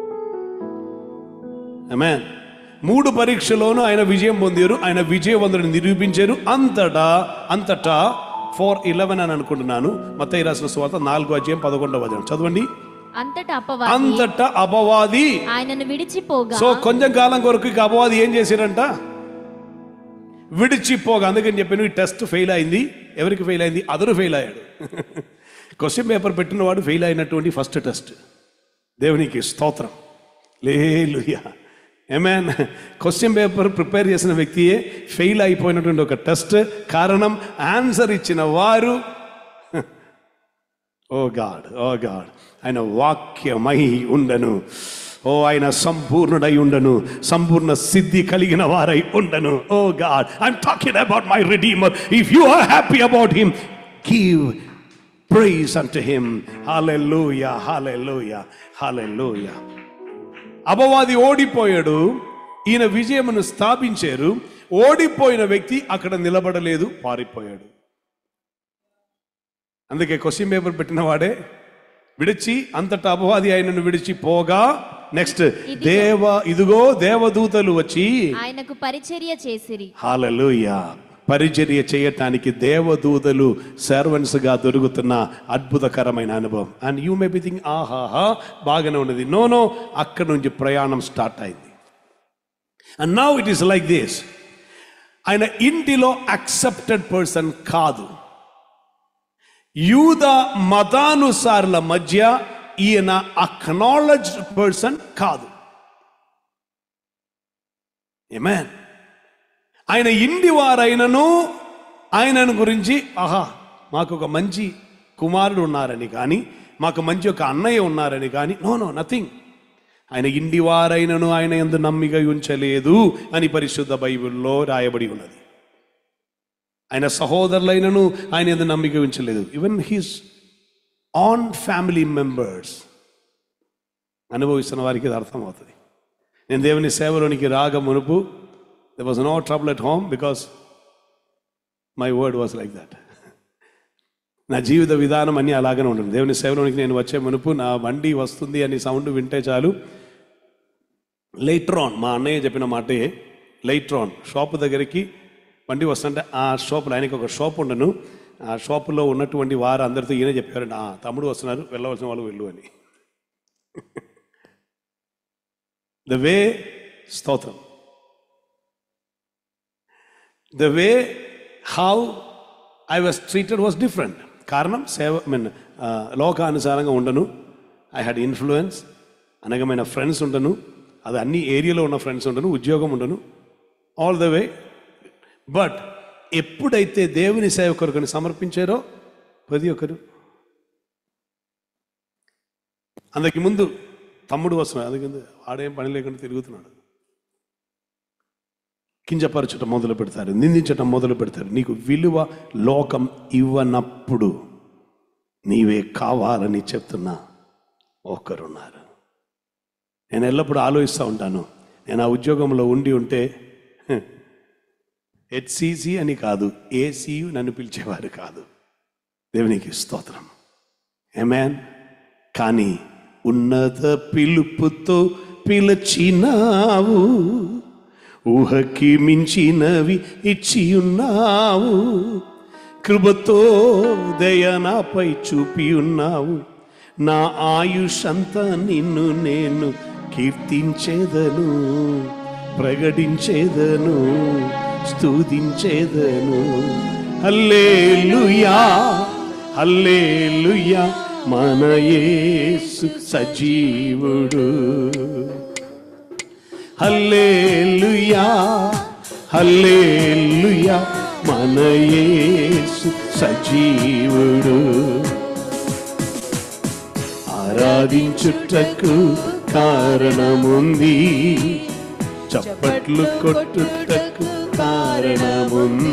ఆమేన్ మూడు పరీక్షలోనూ ఆయన విజయం పొందారు ఆయన విజయవంతుడిని నిరూపించారు అంతటా అంతటా ఫోర్ ఇలెవెన్ అని అనుకుంటున్నాను మత్తయి రాసిన స్వాత నాలుగో అధ్యాయం పదకొండవ అధ్యాయం చదవండి అంతటా అపవాది అంతటా అపవాది ఆయనను విడిచిపోగా సో కొంచెం కాలం కొరకు ఇక అపవాది ఏం చేశారంట విడిచిపోగా అందుకని చెప్పాను ఈ టెస్ట్ ఫెయిల్ అయింది ఎవరికి ఫెయిల్ అయింది అదరు ఫెయిల్ అయ్యాడు క్వశ్చన్ పేపర్ పెట్టిన వాడు ఫెయిల్ అయినటువంటి ఫస్ట్ టెస్ట్ దేవునికి స్తోత్రం లేలుయా ఏమేన్ క్వశ్చన్ పేపర్ ప్రిపేర్ చేసిన వ్యక్తియే ఫెయిల్ అయిపోయినటువంటి ఒక టెస్ట్ కారణం ఆన్సర్ ఇచ్చిన వారు ఓ గాడ్ ఓ గాడ్ ఆయన వాక్యమై ఉండను ఓ ఆయన సంపూర్ణుడై ఉండను సంపూర్ణ సిద్ధి కలిగిన వారై ఉండను oh God I'm talking about my redeemer if you are happy about him give praise unto him hallelujah hallelujah hallelujah అపవాది ఓడిపోయాడు ఈయన విజయమును స్థాపించారు ఓడిపోయిన వ్యక్తి అక్కడ నిలబడలేదు పారిపోయాడు అందుకే క్వశ్చన్ పేపర్ పెట్టిన వాడే విడిచి అంతటా అపవాది ఆయనను విడిచి పోగా నెక్స్ట్ దేవ ఇదిగో దేవదూతలు వచ్చి ఆయనకు పరిచర్య చేసిరి హాలలుయా పరిచర్య చేయటానికి దేవదూతలు servants గా దొరుకుతున్న అద్భుతకరమైన అనుభవం and you may be thing ఆహాహా బాగానే ఉన్నది నో నో అక్కడ నుంచి ప్రయాణం స్టార్ట్ అయింది and now it is like this ఆయన ఇంటిలో అక్సెప్టెడ్ పర్సన్ కాదు యూద మతానుసారుల మధ్య ఈయన అక్నాలజ్డ్ పర్సన్ కాదు ఏమేన్ ఆయన ఇంటి వారైనను ఆయనను గురించి ఆహా మాకు ఒక మంచి కుమారుడు ఉన్నారని కానీ మాకు మంచి ఒక అన్నయ్య ఉన్నారని కానీ నో నో నథింగ్ ఆయన ఇంటి వారైనను ఆయన ఎందు నమ్మిక ఉంచలేదు అని పరిశుద్ధ బైబిల్లో రాయబడి ఉన్నది ఆయన సహోదరులైనను ఆయన ఎందు నమ్మిక ఉంచలేదు even his own family members అనుభవిస్తున్న వారికి ఇది అర్థమవుతుంది నేను దేవుని సేవలోనికి రాక మునుపు there was no trouble at home because my word was like that నా జీవిత విధానం అన్నీ అలాగనే ఉంటుంది దేవుని సేవలోనికి నేను వచ్చే మునుపు నా బండి వస్తుంది అని సౌండ్ వింటే చాలు లైట్రాన్ మా అన్నయ్య చెప్పిన మాటే లైట్రాన్ షాప్ దగ్గరికి బండి వస్తుంటే ఆ షాపులో ఆయనకి ఒక షాప్ ఉండను ఆ షాపులో ఉన్నటువంటి వారు అందరితో ఈయన చెప్పారండి ఆ తమ్ముడు వస్తున్నారు వెళ్ళవలసిన వాళ్ళు వెళ్ళు అని ద వే స్తోత్రం the way how I was treated was different కారణం సేవ మీన్ లోకానుసారంగా ఉండను ఐ హ్యాడ్ ఇన్ఫ్లుయెన్స్ అనగమైన ఫ్రెండ్స్ ఉండను అది అన్ని ఏరియాలో ఉన్న ఫ్రెండ్స్ ఉండను ఉద్యోగం ఉండను ఆల్ ద వే బట్ ఎప్పుడైతే దేవుని సేవ కొరకుని సమర్పించారో ప్రతి ఒక్కరు అందుకు ముందు తమ్ముడు వస్తున్నాడు అందుకే ఆడేం పని లేకుండా తిరుగుతున్నాడు కించపరచటం మొదలు పెడతారు నిందించటం మొదలు పెడతారు నీకు విలువ లోకం ఇవ్వనప్పుడు నీవే కావాలని చెప్తున్నా ఒకరున్నారు నేను ఎల్లప్పుడూ ఆలోచిస్తూ ఉంటాను నేను ఆ ఉద్యోగంలో ఉండి ఉంటే హెచ్సిసి అని కాదు ఏసీయు నన్ను పిలిచేవారు కాదు దేవునికి స్తోత్రం ఏమేన్ కానీ ఉన్నత పిలుపుతో పిలచినావు ఊహకి మించినవి ఇచ్చి ఉన్నావు కృపతో దయ నాపై చూపి ఉన్నావు నా ఆయుష్ అంతా నిన్ను నేను కీర్తించేదను ప్రకటించేదను స్తుతించేదను హల్లేలుయా హల్లేలుయా మన యేసు సజీవుడు హల్లేలుయా హల్లేలుయా మన యేసు సజీవుడు ఆరాధించుటకు కారణముంది చప్పట్లు కొట్టుటకు కారణముంది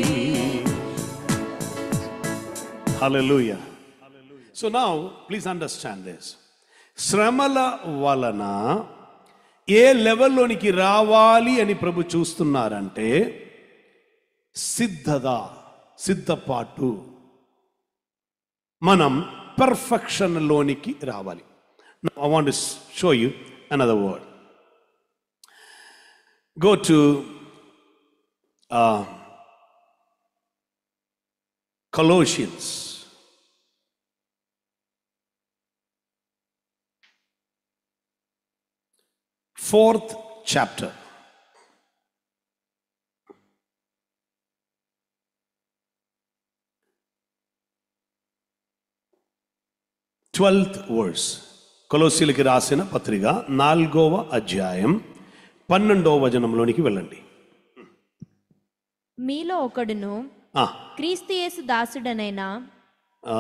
hallelujah so now please understand this శ్రమల వలన ఏ లెవెల్లోనికి రావాలి అని ప్రభు చూస్తున్నారంటే సిద్ధత సిద్ధపాటు మనం పర్ఫెక్షన్లోనికి రావాలి I want show you another word go to Colossians. Fourth chapter. Twelfth verse కొలోసీలకి రాసిన పత్రిక నాలుగవ అధ్యాయం పన్నెండవ వచనంలోనికి వెళ్ళండి మీలో ఒకడును ఆ, క్రీస్తు యేసు దాసుడనైనా ఆ,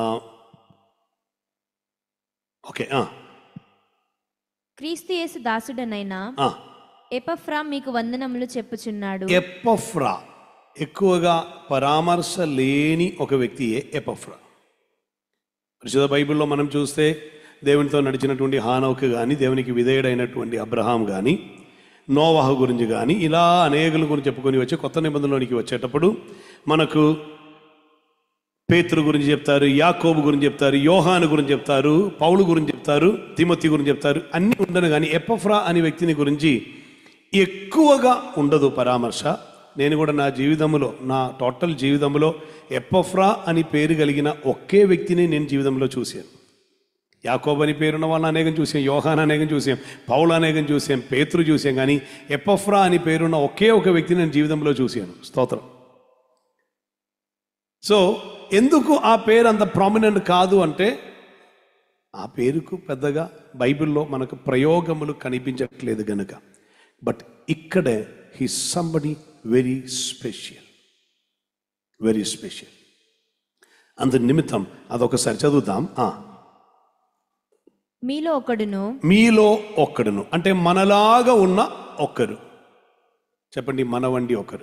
ఓకే ఆ, క్రీస్తు యేసు దాసుడనైనా ఆ. ఎపఫ్రా మీకు వందనములు చెప్పుచున్నాడు ఎపఫ్రా ఎక్కువగా పరామర్శ లేని ఒక వ్యక్తియే ఎపఫ్రా పరిశుద్ధ బైబిల్లో మనం చూస్తే దేవునితో నడిచినటువంటి హానోకు కానీ దేవునికి విధేయుడైనటువంటి అబ్రహాం కానీ నోవాహు గురించి కానీ ఇలా అనేకుల గురించి చెప్పుకొని వచ్చి కొత్త నిబంధనలోనికి వచ్చేటప్పుడు మనకు పేతురు గురించి చెప్తారు యాకోబు గురించి చెప్తారు యోహాను గురించి చెప్తారు పౌలు గురించి చెప్తారు తిమతి గురించి చెప్తారు అన్నీ ఉండను కానీ ఎపఫ్రా అనే వ్యక్తిని గురించి ఎక్కువగా ఉండదు పరామర్శ నేను కూడా నా జీవితంలో నా టోటల్ జీవితంలో ఎపఫ్రా అని పేరు కలిగిన ఒకే వ్యక్తిని నేను జీవితంలో చూశాను యాకోబు అని పేరున్న వాళ్ళని అనేకం చూసాం యోహాన్ అనేకం చూసాం పౌలు అనేకం చూసాం పేతురు చూసాం కానీ ఎపఫ్రా అని పేరున్న ఒకే ఒక వ్యక్తిని నేను జీవితంలో చూశాను స్తోత్రం సో ఎందుకు ఆ పేరు అంత ప్రామినెంట్ కాదు అంటే ఆ పేరుకు పెద్దగా బైబిల్లో మనకు ప్రయోగములు కనిపించట్లేదు గనుక బట్ ఇక్కడే he somebody very special very special అందు నిమిత్తం అదొకసారి చదువుతాం ఆ, మీలో ఒకడును మీలో ఒక్కడును అంటే మనలాగా ఉన్న ఒక్కరు చెప్పండి మన వండి ఒకరు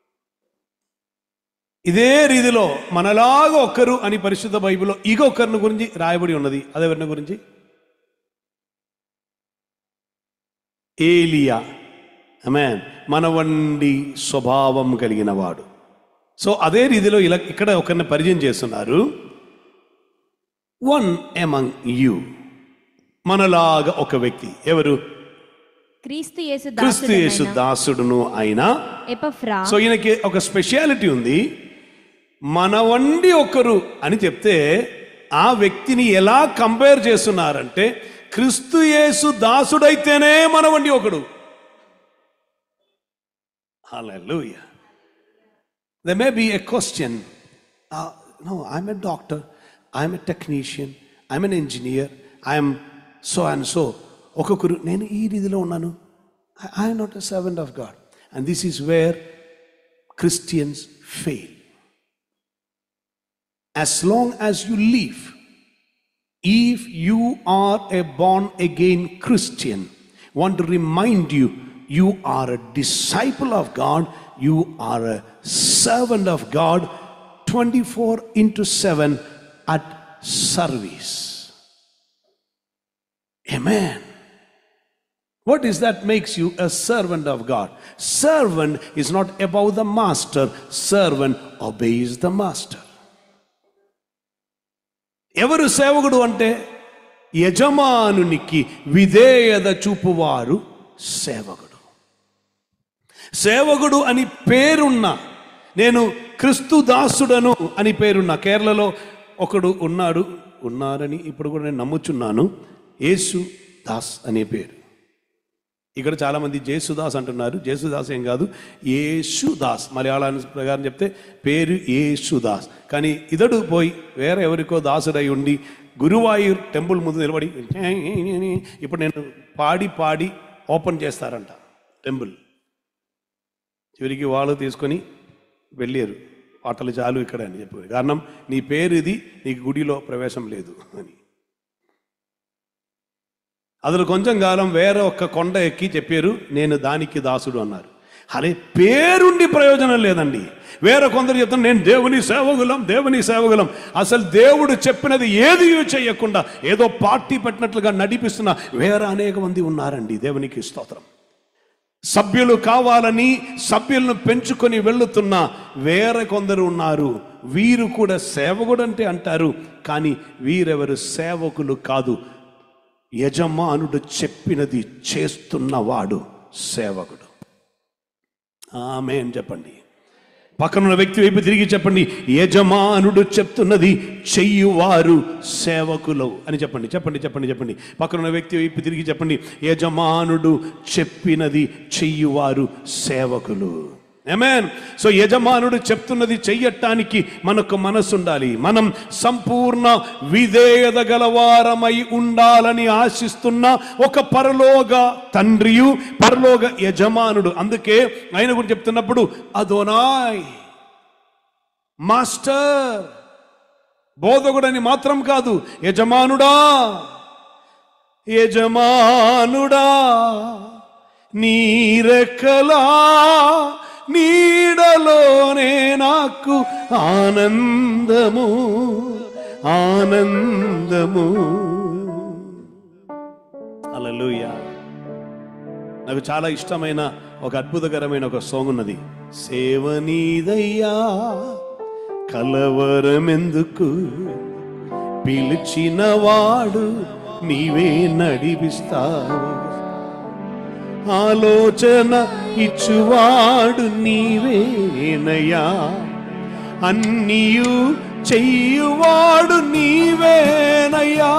ఇదే రీతిలో మనలాగా ఒక్కరు అని పరిశుద్ధ బైబిల్లో ఇంకొకరిని గురించి రాయబడి ఉన్నది అదెవరిని గురించి ఏలియా అమెన్ మన వండి స్వభావం కలిగిన వాడు సో అదే రీతిలో ఇలా ఇక్కడ ఒకరిని పరిచయం చేస్తున్నారు వన్ ఎమంగ్ యూ మనలాగా ఒక వ్యక్తి ఎవరు క్రీస్తు యేసు క్రిస్తు యేసు దాసుడనైన దాసుడును అయినా ఎపఫ్రా సో ఈయనకి ఒక స్పెషాలిటీ ఉంది మన వండి ఒకరు అని చెప్తే ఆ వ్యక్తిని ఎలా కంపేర్ చేస్తున్నారంటే క్రిస్తు యేసు దాసుడైతేనే మన వండి ఒకడు Hallelujah. There may be a question. Uh, no, I'm a doctor. I'm a technician. I'm an engineer. I'm so and so. ఒక్కొక్కరు నేను ఈ రీతిలో ఉన్నాను I'm not a servant of God and this is where Christians fail as long as you live, if you are a born again Christian, want to remind you, you are a disciple of God, you are a servant of God 24 into 7 at service. Amen. What is that makes you a servant of God? Servant is not above the master, servant obeys the master. ఎవరు సేవకుడు అంటే యజమానునికి విధేయత చూపువారు సేవకుడు సేవకుడు అని పేరున్న నేను క్రిస్తు దాసుడను అని పేరున్న కేరళలో ఒకడు ఉన్నాడు ఉన్నారని ఇప్పుడు కూడా నేను నమ్ముచున్నాను యేసు దాస్ అనే పేరు ఇక్కడ చాలామంది జేసుదాస్ అంటున్నారు జేసుదాస్ ఏం కాదు యేసుదాస్ మలయాళాన్ని ప్రకారం చెప్తే పేరు యేసుదాస్ కానీ ఇతడు పోయి వేరే ఎవరికో దాసుడై ఉండి గురువాయూర్ టెంపుల్ ముందు నిలబడి ఇప్పుడు నేను పాడి పాడి ఓపెన్ చేస్తారంట టెంపుల్ చివరికి వాళ్ళు తీసుకొని వెళ్ళారు పాటలు చాలు ఇక్కడ అని చెప్పి కారణం నీ పేరు ఇది నీకు గుడిలో ప్రవేశం లేదు అని అతను కొంచెం కాలం వేరే ఒక్క కొండ ఎక్కి చెప్పారు నేను దానికి దాసుడు అన్నారు అరే పేరుండి ప్రయోజనం లేదండి వేరే కొందరు చెప్తాను నేను దేవుని సేవకులం దేవుని సేవకులం అసలు దేవుడు చెప్పినది ఏది చేయకుండా ఏదో పార్టీ పెట్టినట్లుగా నడిపిస్తున్న వేరే అనేక మంది ఉన్నారండి దేవునికి స్తోత్రం సభ్యులు కావాలని సభ్యులను పెంచుకొని వెళ్తున్న వేరే కొందరు ఉన్నారు వీరు కూడా సేవకుడు అంటే అంటారు కానీ వీరెవరు సేవకులు కాదు యజమానుడు చెప్పినది చేస్తున్నవాడు సేవకుడు ఆమె అని చెప్పండి పక్కనున్న వ్యక్తి వైపు తిరిగి చెప్పండి యజమానుడు చెప్తున్నది చెయ్యువారు సేవకులు అని చెప్పండి చెప్పండి చెప్పండి చెప్పండి పక్కనున్న వ్యక్తి వైపు తిరిగి చెప్పండి యజమానుడు చెప్పినది చెయ్యువారు సేవకులు Amen. సో యజమానుడు చెప్తున్నది చెయ్యటానికి మనకు మనసు ఉండాలి మనం సంపూర్ణ విధేయత గలవారమై ఉండాలని ఆశిస్తున్న ఒక పరలోక తండ్రియు పరలోక యజమానుడు అందుకే ఆయన గురించి చెప్తున్నప్పుడు అదోనాయ్ మాస్టర్ బోధకుడని మాత్రం కాదు యజమానుడా యజమానుడా నీరెక్కలా నీడలోనే నాకు ఆనందము ఆనందము అలలుయా నాకు చాలా ఇష్టమైన ఒక అద్భుతకరమైన ఒక సాంగ్ ఉన్నది సేవనీదయ్యా కలవరమెందుకు పిలిచిన వాడు నీవే నడిపిస్తావు ఆలోచన ఇచ్చువాడు నీవేనయ్యా అన్నీయు చెయ్యువాడు నీవేనయ్యా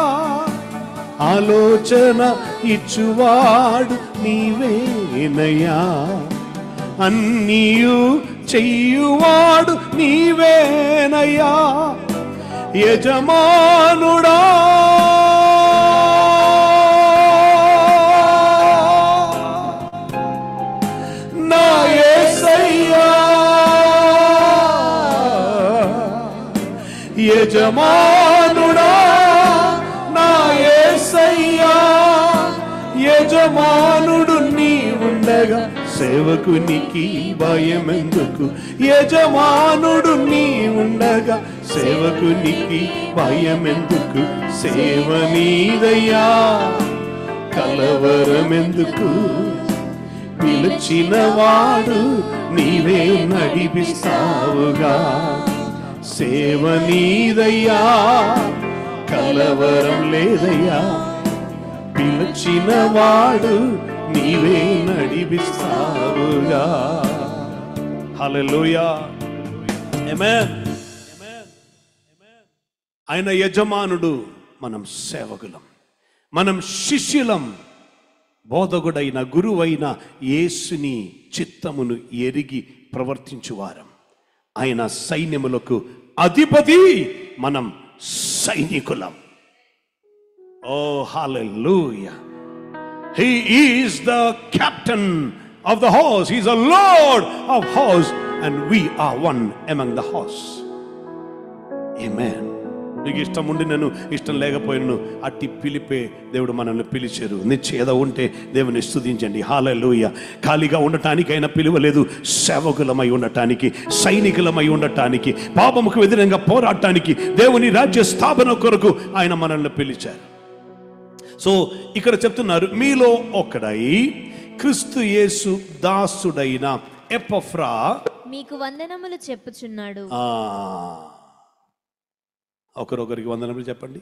ఆలోచన ఇచ్చువాడు నీవేనయ్యా అన్నీయు చెయ్యువాడు నీవేనయ్యా యజమానుడా నా యేసయ్యా యజమానుడా నా యేసయ్యా యజమానుడు నీ ఉండగా సేవకునికి భయం ఎందుకు యజమానుడు నీ ఉండగా సేవకునికి భయం ఎందుకు సేవ నీదయ్యా కలవరమెందుకు పిలిచిన వాడు నీవే నడిపిస్తావుగా సేవ నీదయ్యా కలవరం లేదయ్యా పిలిచిన వాడు నీవే నడిపిస్తావుగా హల్లెలూయా ఆమేన్ ఆయన యజమానుడు మనం సేవకులం మనం శిష్యులం బోధకుడైన గురువైన యేసుని చిత్తమును ఎరిగి ప్రవర్తించువారం ఆయన సైన్యములకు అధిపతి మనం సైనికులం ఓ హాలూయా He is the captain of the horse. He's a lord of horse, and we are one among the horse. Amen. మీకు ఇష్టం ఉండి నేను ఇష్టం లేకపోయినను అట్టి పిలిపే దేవుడు మనల్ని పిలిచారు నిశ్చేద ఉంటే దేవుని స్తుతించండి హాలూయ ఖాళీగా ఉండటానికి ఆయన పిలువలేదు సేవకులమై ఉండటానికి సైనికులమై ఉండటానికి పాపముకు వ్యతిరేకంగా పోరాటానికి దేవుని రాజ్య స్థాపన కొరకు ఆయన మనల్ని పిలిచారు సో ఇక్కడ చెప్తున్నారు మీలో ఒకడై క్రిస్తు యేసు దాసుడైన ఎపఫ్రా మీకు వందనములు చెప్పుచున్నాడు ఆ, ఒకరొకరికి వందనములు చెప్పండి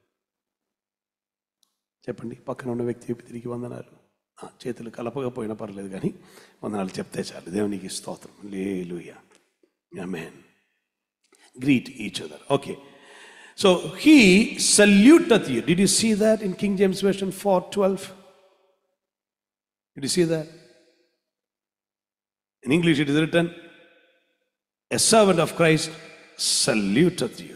చెప్పండి పక్కన ఉన్న వ్యక్తి తిరిగి వందనాలు ఆ, చేతులు కలపకపోయినా పర్లేదు కానీ వందనాలు చెప్తే చాలు దేవునికి స్తోత్రం లేలుయ amen greet each other okay so he saluteth you did you see that in King James version four twelve did you see that in English it is written a servant of Christ saluteth you.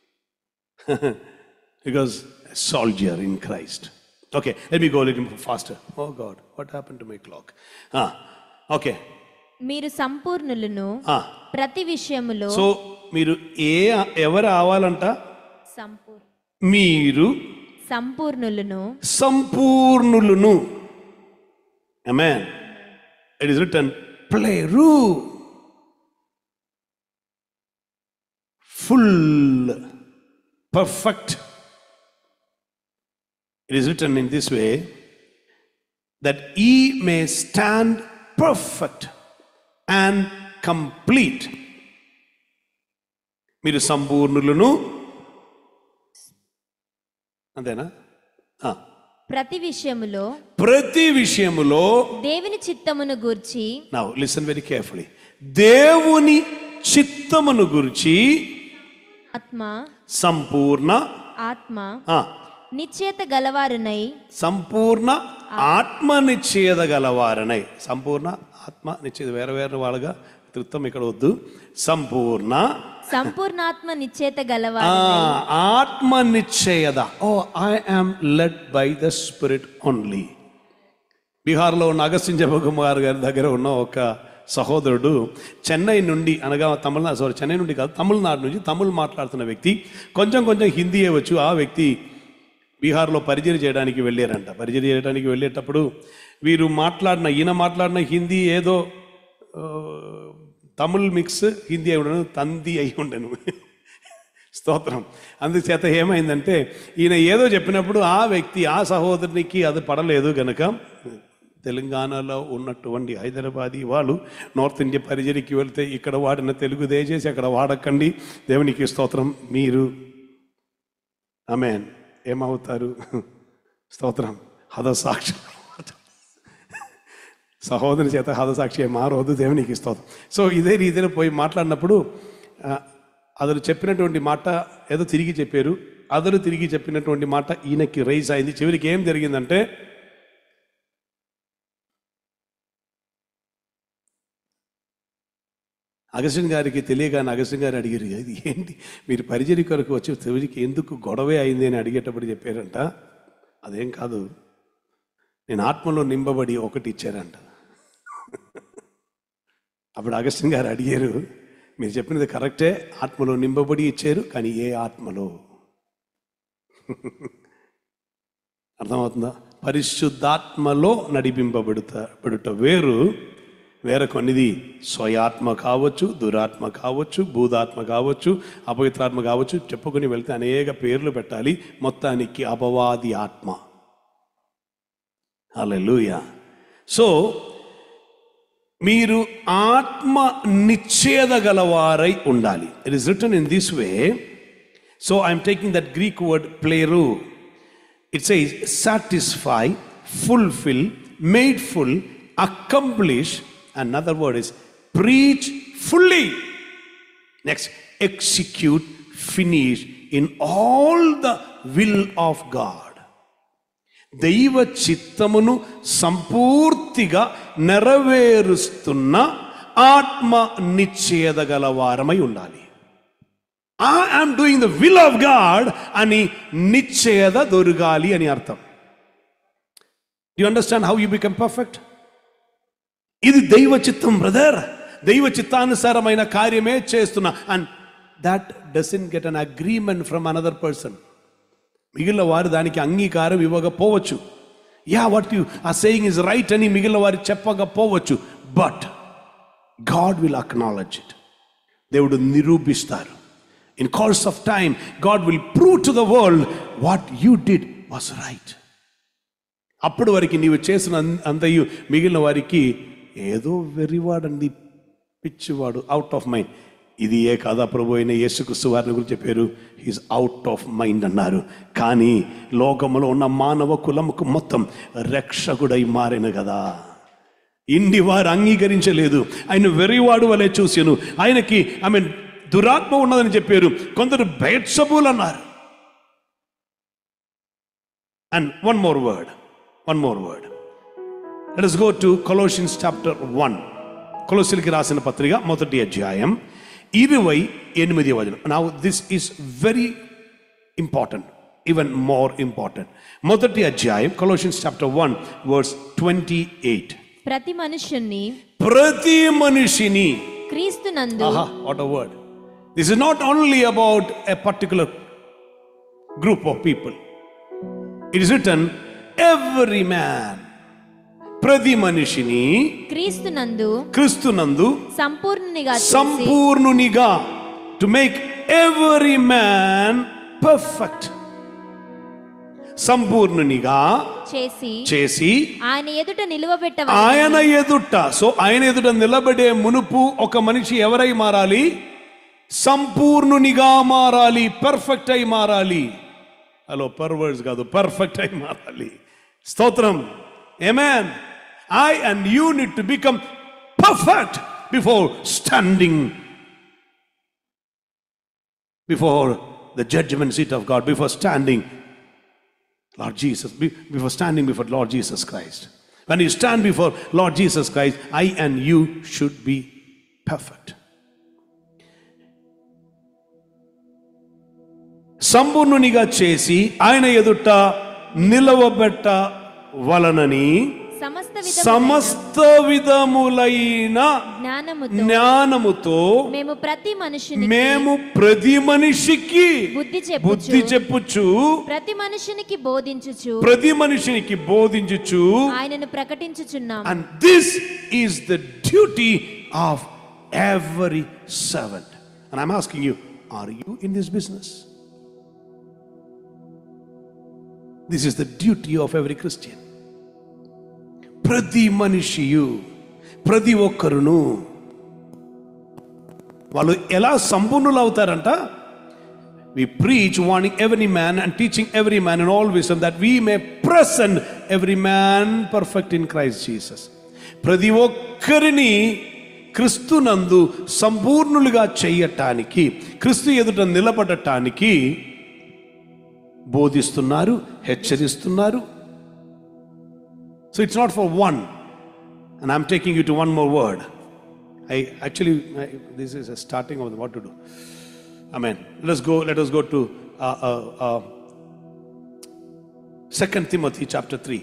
because a soldier in Christ. Okay, let me go a little faster. Oh God, what happened to my clock? Ah, okay. మీరు సంపూర్ణులను Ah, ప్రతి విషయములో so మీరు ఏ ఎవరు అవ్వాలంట సంపూర్ మీరు సంపూర్ణులను సంపూర్ణులను Amen. It is written, play rule. Full, perfect. It is written in this way that ye may stand perfect and complete. మీరు సంపూర్ణులను అంతేనా ఆ. ప్రతి విషయములో ప్రతి విషయములో దేవుని చిత్తమును గూర్చి నౌ లిసన్ వెరీ కేర్ఫుల్లీ దేవుని చిత్తమును గురించి ఆత్మ సంపూర్ణ ఆత్మ ఆ, నిశ్చేత గలవారునై సంపూర్ణ ఆత్మ నిశ్చేద గలవారనై సంపూర్ణ ఆత్మ నిశ్చేద వేరే వేరే వాళ్ళగా తృత్వం ఇక్కడ వద్దు సంపూర్ణ సంపూర్ణాత్మ నిశ్చేత ఆ, గలవారు ఆత్మ నిశ్చయద oh I am led by the spirit only బీహార్లో ఉన్న అగస్త్యం జపకుమార్ గారి దగ్గర ఉన్న ఒక సహోదరుడు చెన్నై నుండి అనగా తమిళనాడు సారీ చెన్నై నుండి కాదు తమిళనాడు నుంచి తమిళ్ మాట్లాడుతున్న వ్యక్తి కొంచెం కొంచెం హిందీయే వచ్చు ఆ వ్యక్తి బీహార్లో పరిచయం చేయడానికి వెళ్ళారంట పరిచయం చేయడానికి వెళ్ళేటప్పుడు వీరు మాట్లాడిన ఈయన మాట్లాడిన హిందీ ఏదో ఆ, తమిళ్ మిక్స్ హిందీ అయి ఉండను తంది అయి ఉండను స్తోత్రం అందుచేత ఏమైందంటే ఈయన ఏదో చెప్పినప్పుడు ఆ వ్యక్తి ఆ సహోదరునికి అది పడలేదు గనక తెలంగాణలో ఉన్నటువంటి హైదరాబాదీ వాళ్ళు నార్త్ ఇండియా పరిచర్కి వెళ్తే ఇక్కడ వాడిన తెలుగు దయచేసి అక్కడ వాడకండి దేవునికి స్తోత్రం మీరు ఆమెన్ ఏమవుతారు స్తోత్రం హదసాక్షి సహోదరి చేత హదసాక్షి మారవద్దు దేవునికి స్తోత్రం సో ఇదే రీతిలో పోయి మాట్లాడినప్పుడు ఆ, అతను చెప్పినటువంటి మాట ఏదో తిరిగి చెప్పారు అతను తిరిగి చెప్పినటువంటి మాట ఈయనకి రైజ్ అయింది చివరికి ఏం జరిగిందంటే అగస్టిన్ గారికి తెలియగానే అగస్టిన్ గారు అడిగారు ఇది ఏంటి మీరు పరిచయ కొరకు వచ్చి చివరికి ఎందుకు గొడవే అయింది అని అడిగేటప్పుడు చెప్పారంట అదేం కాదు నేను ఆత్మలో నింపబడి ఒకటి ఇచ్చారంట అప్పుడు అగస్టిన్ గారు అడిగారు మీరు చెప్పినది కరెక్టే ఆత్మలో నింపబడి ఇచ్చారు కానీ ఏ ఆత్మలో అర్థమవుతుందా పరిశుద్ధాత్మలో నడిపింపబడుతా పడుట వేరు వేరే కొన్నిది స్వయాత్మ కావచ్చు దురాత్మ కావచ్చు భూతాత్మ కావచ్చు అపవిత్రాత్మ కావచ్చు చెప్పుకొని వెళ్తే అనేక పేర్లు పెట్టాలి మొత్తానికి అపవాది ఆత్మ హల్లెలూయా సో మీరు ఆత్మ నిశ్చేదగలవారై ఉండాలి it is written in this way so I'm taking that Greek word ప్లేరు it says satisfy fulfill made full accomplish another word is preach fully next execute finish in all the will of god దైవ చిత్తమును సంపూర్తిగా నెరవేరుస్తున్న ఆత్మ నిశ్చేదగల వారమై ఉండాలి I am doing the will of God అని నిశ్చయత దొరకాలి అని అర్థం you understand how you become perfect ఇది దైవ చిత్తం బ్రదర్ దైవ చిత్తానుసారమైన కార్యమే చేస్తున్నా and that doesn't get an agreement from another person మిగిలిన వారు దానికి అంగీకారం ఇవ్వకపోవచ్చు yeah what you are saying is right అని మిగిలిన వారు చెప్పకపోవచ్చు but God will acknowledge it దేవుడు నిరూపిస్తారు in course of time God will prove to the world what you did was right అప్పటి వరకు నీవు చేసిన అన్- అంతయు మిగిలిన వారికి ఏదో వెర్రివాడండి పిచ్చివాడు అవుట్ ఆఫ్ మైండ్ ఇది ఏ కాదా ప్రభు అయిన యేసుక్రీస్తు వారిని గురించి చెప్పారు హీస్ అవుట్ ఆఫ్ మైండ్ అన్నారు కానీ లోకములో ఉన్న మానవ కులముకు మొత్తం రక్షకుడై మారిన కదా ఇండి వారు అంగీకరించలేదు ఆయన వెర్రివాడు వలె చూసాను ఆయనకి ఐ మీన్ దురాత్మ ఉన్నదని చెప్పారు కొందరు బయట్సబుల్ అన్నారు and one more word one more word let us go to Colossians chapter one కొలోసిల్కి రాసిన పత్రిక మొదటి అధ్యాయం ఇరవై ఎనిమిది వచనం now this is very important even more important మొదటి అధ్యాయం Colossians chapter one verse twenty eight ప్రతి మనుష్యుణ్ణి ప్రతి మనిషిని క్రీస్తునందు Aha, what a word. This is not only about a particular group of people. It is written, every man. ప్రతి మనిషిని క్రీస్తునందు క్రీస్తునందు సంపూర్ణునిగా చేసి సంపూర్ణునిగా to make every man perfect సంపూర్ణునిగా చేసి చేసి ఆయన ఎదుట నిలువబెట్ట ఆయన ఎదుట సో ఆయన ఎదుట నిలబడే మునుపు ఒక మనిషి ఎవరై మారాలి సంపూర్ణునిగా మారాలి పర్ఫెక్ట్ అయి మారాలి హలో పర్వర్డ్స్ కాదు పర్ఫెక్ట్ అయి మారాలి స్తోత్రం amen I and you need to become perfect before standing before the judgement seat of God before standing Lord Jesus, be- before standing before Lord Jesus Christ. When you stand before Lord Jesus Christ, I and you should be perfect. సంపూర్ణునిగా చేసి ఆయన ఎదుట నిలవబెట్ట వలనని సమస్త విధ సమస్త విధములైన జ్ఞానముతో జ్ఞానముతో మేము ప్రతి మనుషుని మేము ప్రతి మనిషికి బుద్ధి బుద్ధి చెప్పుచు చెప్పుచు ప్రతి మనుషునికి బోధించుచు ప్రతి మనిషినికి బోధించుచు ఆయనను ప్రకటించుచున్నాం And this is the duty of every servant. And I'm asking you, are you in this business? This is the duty of every Christian. ప్రతి మనిషియు ప్రతి ఒక్కరును వాళ్ళు ఎలా సంపూర్ణులు అవుతారంట We preach, warning every man and teaching every man in all wisdom that we may present every man perfect in Christ Jesus. ప్రతి ఒక్కరిని క్రిస్తునందు సంపూర్ణులుగా చేయటానికి క్రిస్తు ఎదుట నిలబడటానికి బోధిస్తున్నారు హెచ్చరిస్తున్నారు so it's not for one and I'm taking you to one more word I actually this is starting of what to do Amen. Let us go. Let us go to uh, uh, uh, Second Timothy chapter three.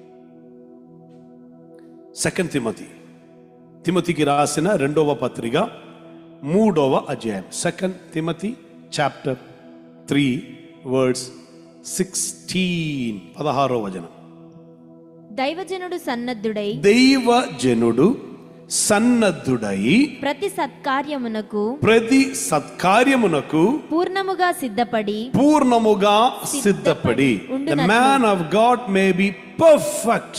Second Timothy. తిమతికి రాసిన రెండవ పత్రిక మూడవ అధ్యాయం second Timothy chapter three words sixteen పదహారో వచనం దైవజనుడు సన్నద్ధుడై దైవజనుడు సన్నద్ధుడై ప్రతి సత్కార్యమునకు ప్రతి సత్కార్యమునకు పూర్ణముగా సిద్ధపడి పూర్ణముగా సిద్ధపడి ద ఉండునట్లు. Man of God may be perfect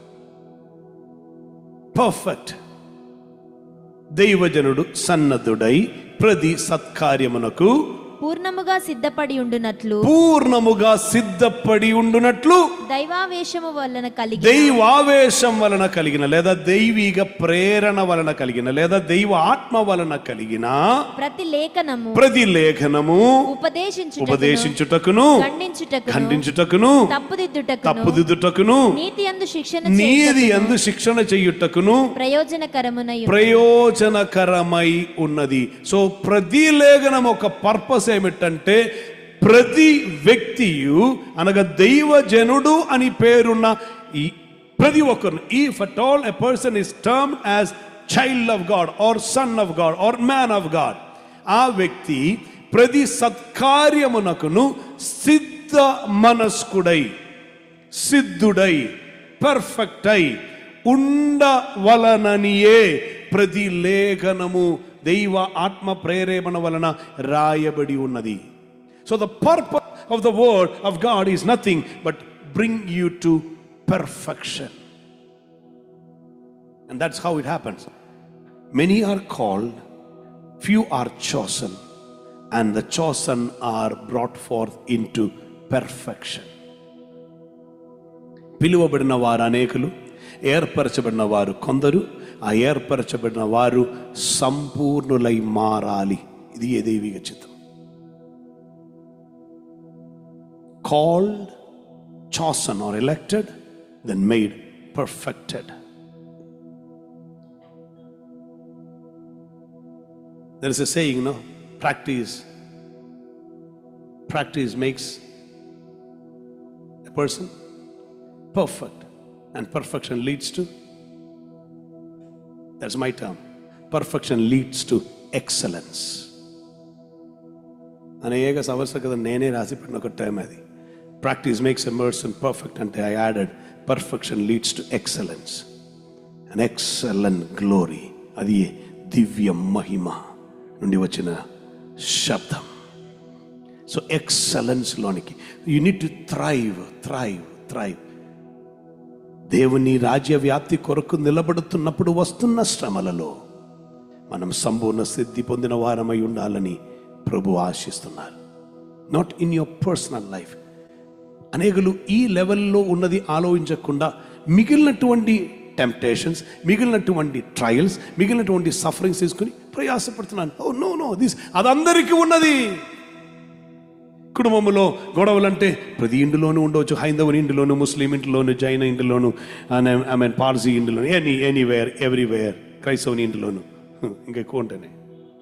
perfect దైవజనుడు సన్నద్ధుడై ప్రతి సత్కార్యమునకు పూర్ణముగా సిద్ధపడి ఉండునట్లు పూర్ణముగా సిద్ధపడి ఉండునట్లు దైవావేశము వలన కలిగి దైవావేశం వలన కలిగిన లేదా దైవిక ప్రేరణ వలన కలిగిన లేదా దైవ ఆత్మ వలన కలిగిన ప్రతి లేఖనము ప్రతి లేఖనము ఉపదేశించుటకును ఉపదేశించుటకును ఖండించుటకును ఖండించుటకును తప్పుదిద్దుటకును తప్పుదిద్దుటకును నీతి అందు శిక్షణ నీది చేయుటకును అందు శిక్షణ చెయ్యుటకును ప్రయోజనకరమునై ప్రయోజనకరమై ఉన్నది సో ప్రతి లేఖనం ఒక పర్పస్ ఏమిటంటే ప్రతి వ్యక్తియు అనగా దైవజనుడు అని పేరున్న ఈ ప్రతి ఒక్కరు if at all a person is term as child of God or son of God or man of God ఆ వ్యక్తి ప్రతి సత్కార్యమునకును సిద్ధ మనస్కుడై సిద్ధుడై పర్ఫెక్ట్ అయి ఉండవలననియే ప్రతి లేఖనము దైవ ఆత్మ ప్రేరేపణ వలన రాయబడి ఉన్నది so the purpose of the word of God is nothing but bring you to perfection and that's how it happens many are called few are chosen and the chosen are brought forth into perfection పిలువబడిన వారు అనేకులు ఏర్పరచబడిన వారు కొందరు ఆ ఏర్పరచబడిన వారు సంపూర్ణులై మారాలి ఇది ఏ దైవిక చిత్తం called chosen are elected then made perfected There is a saying, no? Practice. Practice makes a person perfect. And perfection leads to, that's my term. Perfection leads to excellence. అనేక సంవత్సరాల కదా నేనే రాసి పెట్టిన ఒక టైం అది practice makes a person perfect అంటే I added perfection leads to excellence and excellent glory అది దివ్య మహిమ నుండి వచ్చిన శబ్దం సో ఎక్సలెన్స్లోనికి you need to thrive thrive thrive దేవుని రాజ్య వ్యాప్తి కొరకు నిలబడుతున్నప్పుడు వస్తున్న శ్రమలలో మనం సంపూర్ణ సిద్ధి పొందిన వారమై ఉండాలని ప్రభు ఆశిస్తున్నారు not in your personal life అనేకులు ఈ లెవెల్లో ఉన్నది ఆలోచించకుండా మిగిలినటువంటి టెంప్టేషన్స్ మిగిలినటువంటి ట్రయల్స్ మిగిలినటువంటి సఫరింగ్స్ తీసుకుని ప్రయాసపడుతున్నాను ఓ నో నో దిస్ అది అందరికీ ఉన్నది కుటుంబంలో గొడవలంటే ప్రతి ఇంటిలోనూ ఉండవచ్చు హైందవుని ఇంటిలోను ముస్లిం ఇంటిలోను జైన ఇంటిలోను ఐ మీన్ పార్సీ ఇంటిలోను ఎనీ ఎనీవేర్ ఎవ్రీవేర్ క్రైస్తవుని ఇంటిలోను ఇంకా ఎక్కువ ఉంటానే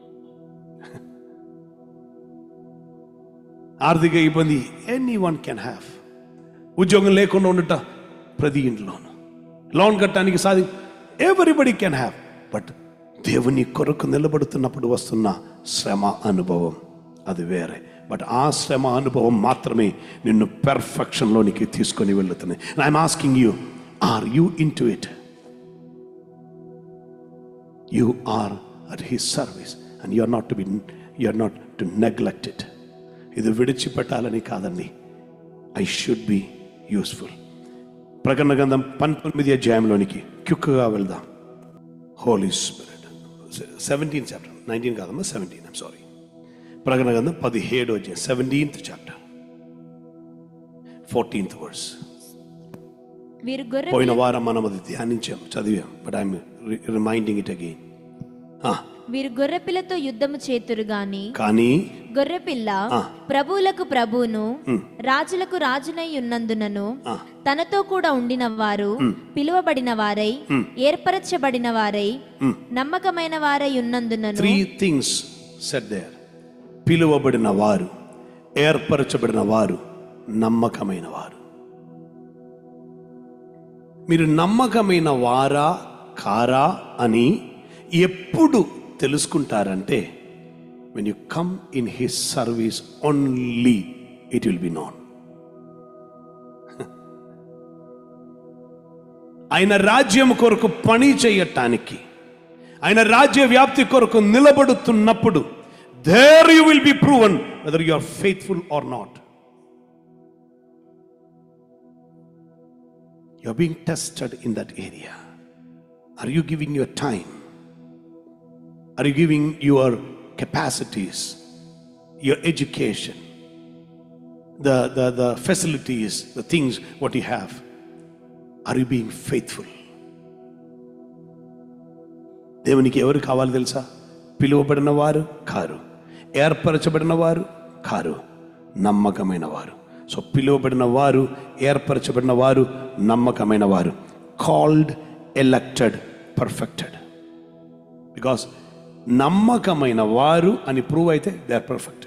ఆర్థిక ఇబ్బంది ఎనీ వన్ కెన్ హ్యావ్ ఉద్యోగం లేకుండా ఉండట ప్రతి ఇంట్లోనూ లోన్ కట్టడానికి సాధి ఎవ్రీబడి కెన్ హ్యావ్ బట్ దేవుని కొరకు నిలబడుతున్నప్పుడు వస్తున్న శ్రమ అనుభవం అది వేరే బట్ ఆ శ్రమ అనుభవం మాత్రమే నిన్ను పెర్ఫెక్షన్లోనికి తీసుకొని వెళ్తున్నాయి I'm asking you are you into it you are at his service and you are not to be you are not to neglect it ఇది విడిచిపెట్టాలని కాదండి ఐ షుడ్ బి యూస్ఫుల్ ప్రకటన గ్రంథం పంతొమ్మిది అధ్యాయంలోనికి క్యుక్గా వెళ్దాం Holy Spirit seventeen chapter nineteen కాదమ్మా సెవెంటీన్ ఐమ్ సారీ ప్రకటన గ్రంథం పదిహేడు అధ్యాయం సెవెంటీన్త్ చాప్టర్ ఫోర్టీన్త్ వర్స్ వీరు గొర్రె పోయిన వారం మనం అది ధ్యానించాం చదివాం but I'm reminding it again వీరు గొర్రెపిల్లతో యుద్ధము చేతురు గాని కానీ గొర్రెపిల్ల ఆ. ప్రభువులకు ప్రభువును రాజులకు రాజునై ఉన్నందునను ఆ. తనతో కూడా ఉండిన వారు పిలువబడిన వారై ఏర్పరచబడిన వారై నమ్మకమైన వారై ఉన్నందునను త్రీ థింగ్స్ సెట్ దేర్ పిలువబడిన వారు ఏర్పరచబడిన వారు నమ్మకమైన వారు మీరు నమ్మకమైన వారా కారా అని ఎప్పుడు తెలుసుకుంటారంటే when you come in his service only it will be known ఆయన రాజ్యం కొరకు పని చేయటానికి ఆయన రాజ్య వ్యాప్తి కొరకు నిలబడుతున్నప్పుడు there you will be proven whether you are faithful or not you are being tested in that area are you giving your time are you giving your capacities your education the, the, the facilities, the things what you have. Are you being faithful? దేవునికి ఎవరు కావాలి తెలుసా పిలువబడిన వారు car ఏర్పరచబడిన వారు car నమ్మకమైన వారు సో పిలువబడిన వారు ఏర్పరచబడిన వారు నమ్మకమైన వారు కాల్డ్ ఎలక్టెడ్ పర్ఫెక్టెడ్ బికాస్ నమ్మకమైన వారు అని ప్రూవ్ అయితే దే ఆర్ పర్ఫెక్టెడ్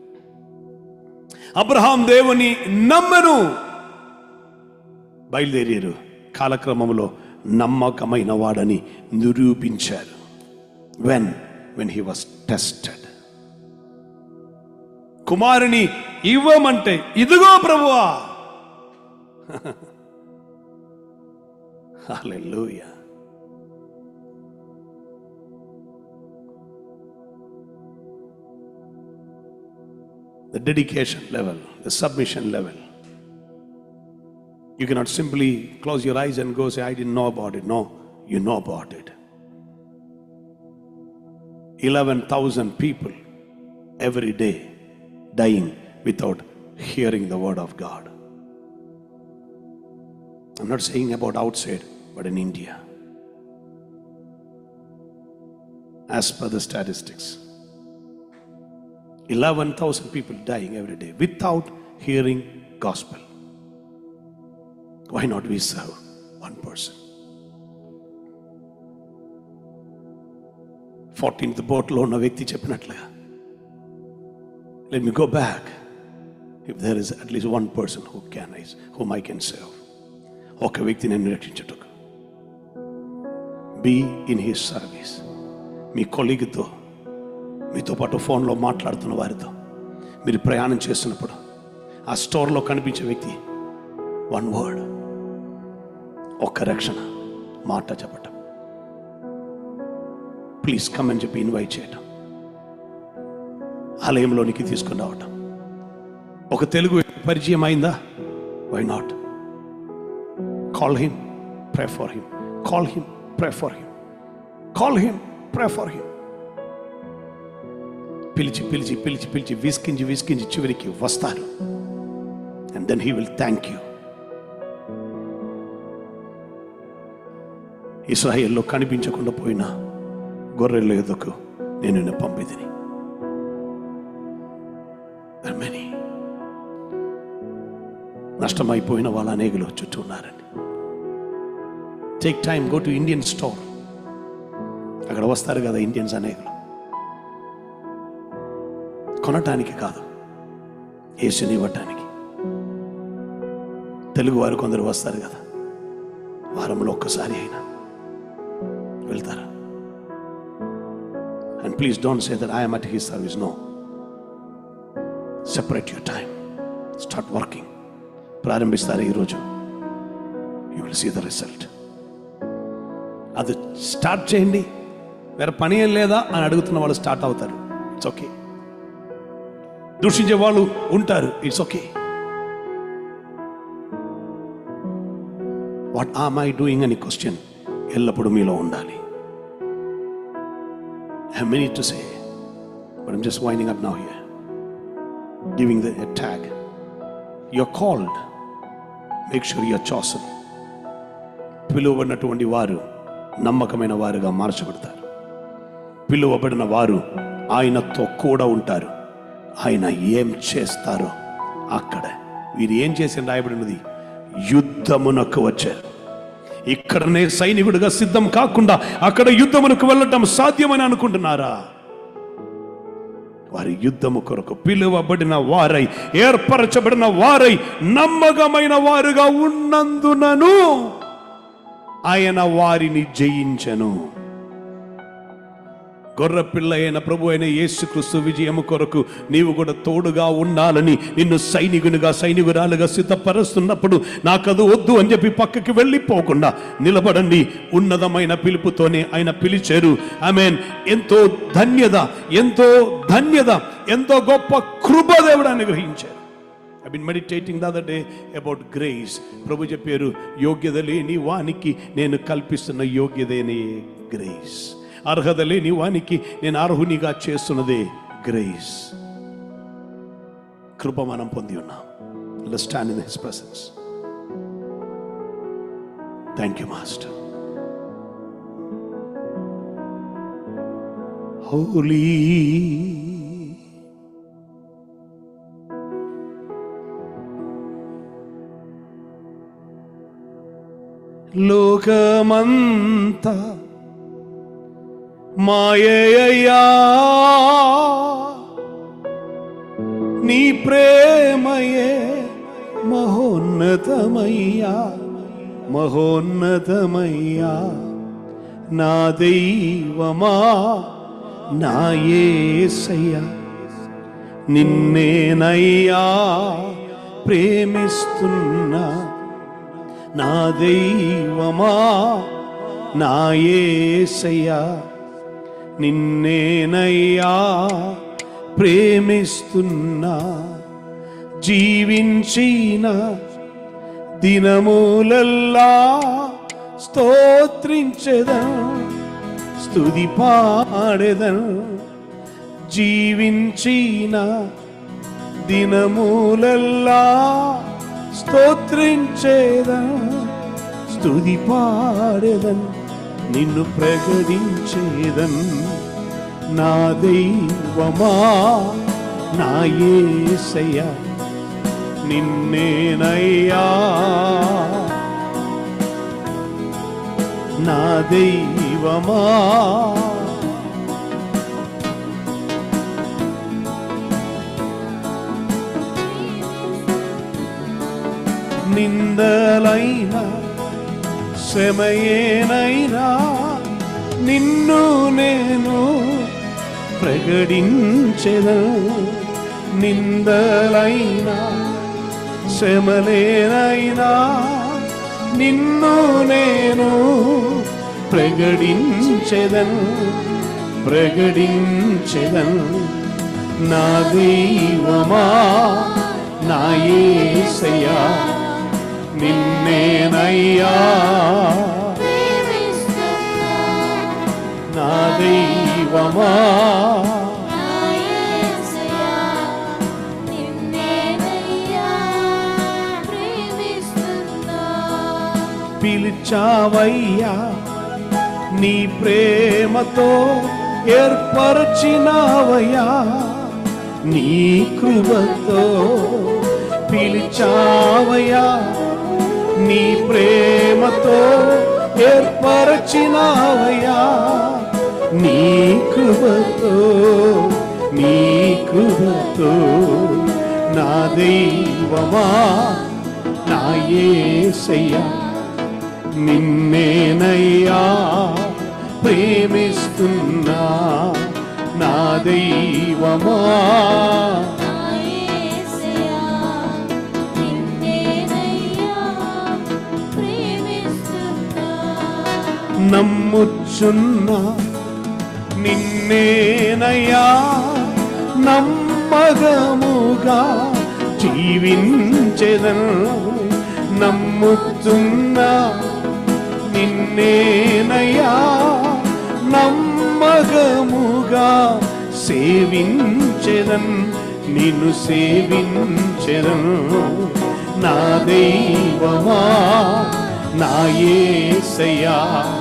అబ్రహాం దేవుని నమ్మను బయలుదేరారు కాలక్రమంలో నమ్మకమైన వాడని నిరూపించారు when when he was tested కుమారుని ఇవ్వమంటే ఇదిగో ప్రభువా హల్లెలూయా the dedication level, the submission level. You cannot simply close your eyes and go say, I didn't know about it. No, you know about it. 11,000 people every day dying without hearing the word of God. I'm not saying about outside, but in India. As per the statistics, 11,000 people dying every day without hearing gospel. Why not we serve one person? 14th బోట్లో ఉన్న వ్యక్తి చెప్పినట్లుగా let me go back if there is at least one person who can is whom I can save ఒక వ్యక్తి నేను రక్షించుటకు be in his service మీ కొలిగితో మీతో పాటు ఫోన్లో మాట్లాడుతున్న వారితో మీరు ప్రయాణం చేస్తున్నప్పుడు ఆ స్టోర్లో కనిపించే వ్యక్తి వన్ వర్డ్ ఒక్క రక్షణ మాట చెప్పటం ప్లీజ్ కమ్ అని చెప్పి ఇన్వైట్ చేయటం ఆలయంలోనికి తీసుకుని రావటం ఒక తెలుగు పరిచయం అయిందా why not call him pray for him call him pray for him call him pray for him పిలిచి పిలిచి పిలిచి పిలిచి విసికించి విసికించి చివరికి వస్తారు and then he will thank you ఇస్రాయేల్లో కనిపించకుండా పోయిన గొర్రెల ఎదుకు నేను నిన్ను పంపిదిని మెనీ నష్టమైపోయిన వాళ్ళ అనేకులు చుట్టూ ఉన్నారండి take time go to Indian store అక్కడ వస్తారు కదా ఇండియన్స్ అనేకులు కొనటానికి కాదు యేసుని ఇవ్వటానికి తెలుగు వారు కొందరు వస్తారు కదా వారంలో ఒక్కసారి అయినా వెళ్తారా and please don't say that I'm at his service no separate your time start working ప్రారంభిస్తారు ఈరోజు you will see the result అది స్టార్ట్ చేయండి వేరే పని ఏం లేదా అని అడుగుతున్న వాళ్ళు స్టార్ట్ అవుతారు ఇట్స్ ఓకే దూషించే వాళ్ళు ఉంటారు it's okay what am I doing అని క్వశ్చన్ ఎల్లప్పుడూ మీలో ఉండాలి I have many to say, but I'm just winding up now here. Giving the a tag. You're called. Make sure you're chosen. పిలువబడినటువంటి వారు నమ్మకమైన వారుగా మార్చబడతారు పిలువబడిన వారు ఆయనతో కూడా ఉంటారు ఆయన ఏం చేస్తారో అక్కడ వీరు ఏం చేసి రాయబడినది యుద్ధమునకు వచ్చారు ఇక్కడనే సైనికుడిగా సిద్ధం కాకుండా అక్కడ యుద్ధమునకు వెళ్ళటం సాధ్యమని అనుకుంటున్నారా వారి యుద్ధము కొరకు పిలువబడిన వారై ఏర్పరచబడిన వారై నమ్మకమైన వారుగా ఉన్నందునను ఆయన వారిని జయించను గొర్రెపిల్ల అయిన ప్రభు అయిన యేసుక్రీస్తు విజయము కొరకు నీవు కూడా తోడుగా ఉండాలని నిన్ను సైనికునిగా సైనికురాలుగా సిద్ధపరుస్తున్నప్పుడు నాకు అది వద్దు అని చెప్పి పక్కకి వెళ్ళిపోకుండా నిలబడండి ఉన్నతమైన పిలుపుతోనే ఆయన పిలిచారు ఐ మీన్ ఎంతో ధన్యత ఎంతో ధన్యత ఎంతో గొప్ప కృప దేవుడు అనుగ్రహించారు I been meditating the other day about grace ప్రభు చెప్పారు యోగ్యత లేని వానికి నేను కల్పిస్తున్న యోగ్యతనే గ్రేస్ అర్హత లేని వానికి నేను అర్హునిగా చేస్తున్నదే గ్రేస్ కృప మనం పొంది ఉన్నాం stand in his presence thank you master holy లోకమంతా మాయయ్యా నీ ప్రేమయే మహోన్నతమయ్యా మహోన్నతమయ్యా నా దైవమా నా యేసయ్యా నిన్నేనయ్యా ప్రేమిస్తున్నా నా దైవమా నా యేసయ్యా నిన్నేనయ్యా ప్రేమిస్తున్నా జీవించిన దినములల్లా స్తోత్రించెదన్ స్తుతి పాడెదన్ జీవించిన దినములల్లా స్తోత్రించేదన్ స్తుతి పాడెదన్ నిన్ను ప్రకటించేదన్ నా దైవమా నా యేసయ్య నిన్నేనయ్యా నా దైవమా నిందలైన శ్రమయేనైనా నిన్ను నేను ప్రకటించెదను నిందలైన శ్రమలేనైనా నిన్ను నేను ప్రకటించెదను ప్రకటించెదను నా దైవమా నా యేసయ్యా నిన్నేనయ్యా నా దైవమా పిలిచావయ్యా నీ ప్రేమతో ఏర్పరచినావయ్యా నీ కృపతో పిలిచావయ్యా నీ ప్రేమతో ఏర్పరచినావయ్యా నీ కృపతో నీ కృపతో నా దైవమా నా యేసయ్యా నిన్నేనయ్యా ప్రేమిస్తున్నా నా దైవమా నమ్ముచున్నా నిన్నేనయ్యా నమ్మగముగా జీవించెదను నమ్ముతున్నా నిన్నేనయ్యా నమ్మగముగా సేవించెదన్ నిన్ను సేవించెదన్ నా దైవమా నా యేసయ్యా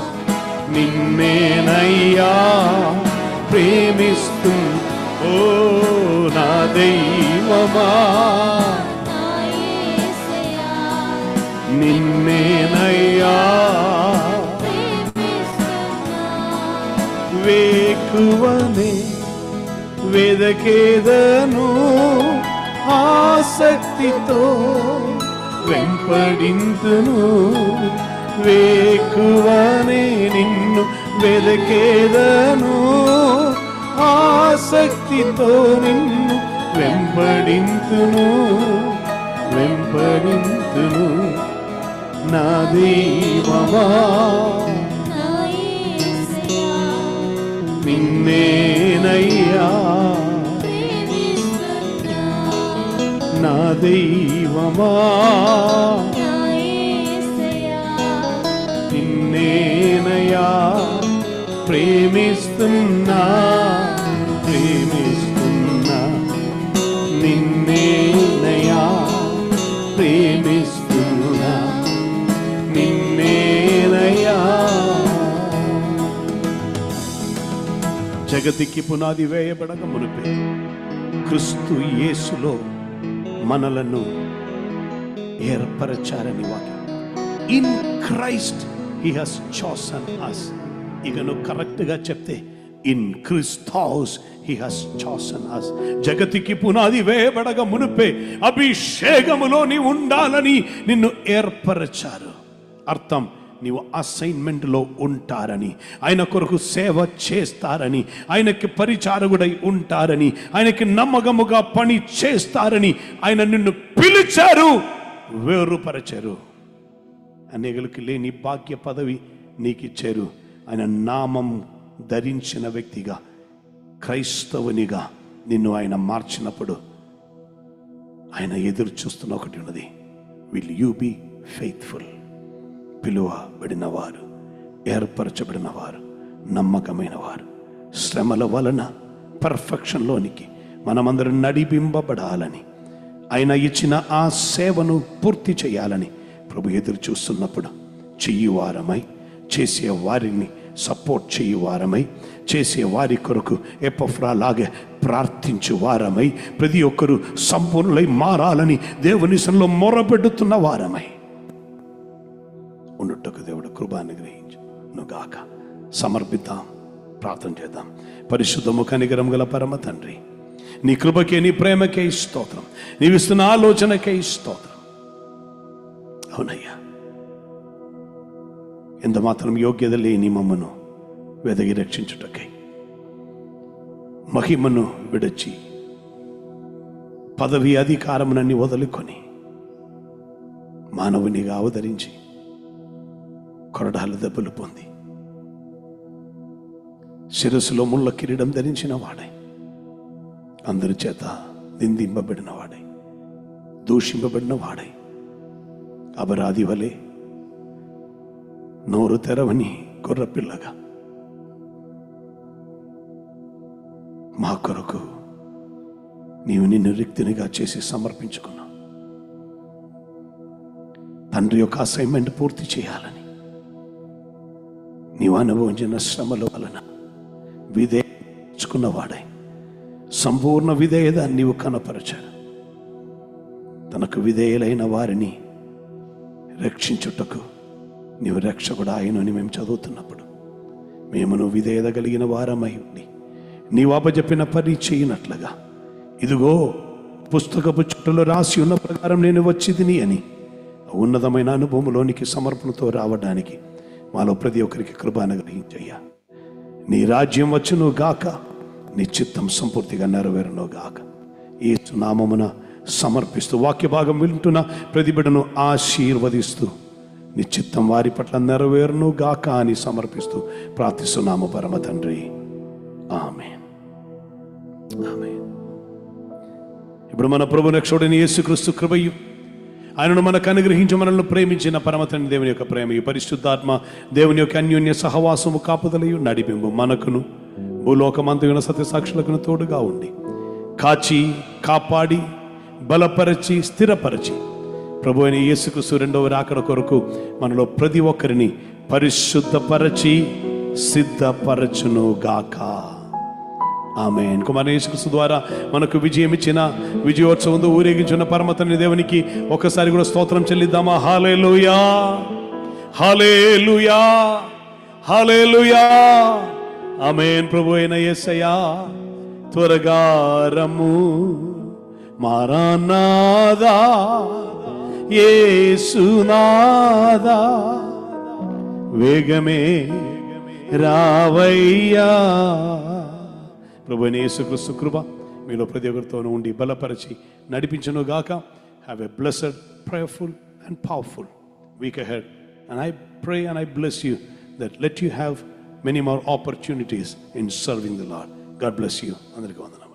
నిన్నేనయ్యా ప్రేమిస్తూ ఓ నా దైవమా నిన్నేనయ్యా వేకువనే వెదకేదను ఆసక్తితో వెంపడింతును వేకువనే నిన్ను వెదకేదను ఆసక్తితో నిన్ను వెంపడింతును వెంపడింతును నా దీవమా నిన్నేనయ్యా నా దైవమా నిన్నేనయ్యా ప్రేమిస్తున్నా ప్రేమిస్తున్నా నిన్నేనయ్యా ప్రేమిస్తున్నా నిన్నేనయ్యా జగతికి పునాది వేయబడక మునిపే క్రిస్తు యేసులో మనలను ఏర్పరచారని వాక్యం in Christ he has chosen us ఇక నువ్వు కరెక్ట్గా చెప్తే in Christ he has chosen us జగతికి పునాది వేయబడక మునిపే అభిషేకములో నీ ఉండాలని నిన్ను ఏర్పరచారు అర్థం నీవు అసైన్మెంట్లో ఉంటారని ఆయన కొరకు సేవ చేస్తారని ఆయనకి పరిచారకుడై ఉంటారని ఆయనకి నమ్మకముగా పని చేస్తారని ఆయన నిన్ను పిలిచారు వేరుపరచారు అనేకులకి లేని భాగ్య పదవి నీకు ఇచ్చారు ఆయన నామం ధరించిన వ్యక్తిగా క్రైస్తవునిగా నిన్ను ఆయన మార్చినప్పుడు ఆయన ఎదురు చూస్తున్న ఒకటి ఉన్నది విల్ యూ బీ ఫెయిత్ఫుల్ పిలువబడిన వారు ఏర్పరచబడిన వారు నమ్మకమైన వారు శ్రమల వలన పర్ఫెక్షన్లోనికి మనమందరం నడిపింపబడాలని ఆయన ఇచ్చిన ఆ సేవను పూర్తి చేయాలని ప్రభు ఎదురు చూస్తున్నప్పుడు చెయ్యి వారమై చేసే వారిని సపోర్ట్ చెయ్యి వారమై చేసే వారి కొరకు ఎపఫ్రా లాగే ప్రార్థించు వారమై ప్రతి ఒక్కరూ సంపూర్ణులై మారాలని దేవుని సన్నిలో మొరపెడుతున్న వారమై ఉన్నట్టుకు దేవుడు కృప అనుగ్రహించు నుగాక సమర్పిద్దాం ప్రార్థన చేద్దాం పరిశుద్ధము కనిగరం గల పరమ తండ్రి నీ కృపకే నీ ప్రేమకే స్తోత్రం నీవిస్తున్న ఆలోచనకే స్తోత్రం అవునయ్యా ఎంత మాత్రం యోగ్యత లేని మమ్మను వెదగి రక్షించుటకై మహిమను విడచి పదవి అధికారమునన్ని వదులుకొని మానవునిగా అవతరించి కొరడాల దెబ్బలు పొంది శిరస్సులో ముళ్ళ కిరీటం ధరించిన వాడై అందరి చేత నిందింపబడిన వాడై దూషింపబడిన వాడై అపరాధి వలె నోరు తెరవని కుర్రపిల్లగా మా కొరకు నీవు నిన్ను రిక్తినిగా చేసి సమర్పించుకున్నావు తండ్రి యొక్క అసైన్మెంట్ పూర్తి చేయాలని నీవు అనుభవించిన శ్రమల వలన విధేయించుకున్న వాడై సంపూర్ణ విధేయత నీవు కనపరచాడు తనకు విధేయులైన వారిని రక్షించుటకు నీవు రక్షకుడు ఆయనని మేము చదువుతున్నప్పుడు మేమును విధేయత కలిగిన వారమై ఉండి నీవు అపజెప్పిన పని చేయనట్లుగా ఇదిగో పుస్తకపు చుట్టలో రాసి ఉన్న ప్రకారం నేను వచ్చిదిని అని ఆ ఉన్నతమైన అనుభవంలోనికి సమర్పణతో రావడానికి మాలో ప్రతి ఒక్కరికి కృప అనుగ్రహించయ్యా నీ రాజ్యం వచ్చును గాక నీ చిత్తం సంపూర్తిగా నెరవేరును గాక ఈ నామమున సమర్పిస్తూ వాక్య భాగం వింటున్న ప్రతి బిడ్డను ఆశీర్వదిస్తూ నీ చిత్తం వారి పట్ల నెరవేరును గాక అని సమర్పిస్తూ ప్రార్థిస్తున్నాము పరమ తండ్రి ఆమె ఆమె ఇప్పుడు మన ప్రభు రక్షుడైన యేసుక్రీస్తు కృపయు ఆయనను మనకు అనుగ్రహించి మనల్ని ప్రేమించిన పరమతండ్రి దేవుని యొక్క ప్రేమ ఈ పరిశుద్ధాత్మ దేవుని యొక్క అన్యోన్య సహవాసము కాపుదలయు నడిపింపు మనకును భూలోకమంతయున సత్యసాక్షులకును తోడుగా ఉండి కాచి కాపాడి బలపరచి స్థిరపరచి ప్రభు అయిన యేసుక్రీస్తు రెండవ రాకడ కొరకు మనలో ప్రతి ఒక్కరిని పరిశుద్ధపరచి సిద్ధపరచును గాక ఆమె కుమార యేసుక్రీస్తు ద్వారా మనకు విజయం ఇచ్చిన విజయోత్సవంతో ఊరేగించిన పరమతని దేవునికి ఒకసారి కూడా స్తోత్రం చెల్లిద్దామా హాలేలుయా హాలేలుయా హాలేలుయా ఆమెన్ ప్రభు అయిన యేసయ్యా త్వరగా రమ్ము మారానాదా యేసునాదా వేగమే రావయ్యా ప్రభు అయిన యేసుక్రీస్తు కృప మీలో ప్రతి ఒక్కరితోనూ ఉండి బలపరిచి నడిపించను గాక have a blessed prayerful and powerful week ahead and I pray and I bless you that let you have many more opportunities in serving the Lord God bless you అందరికీ వందనం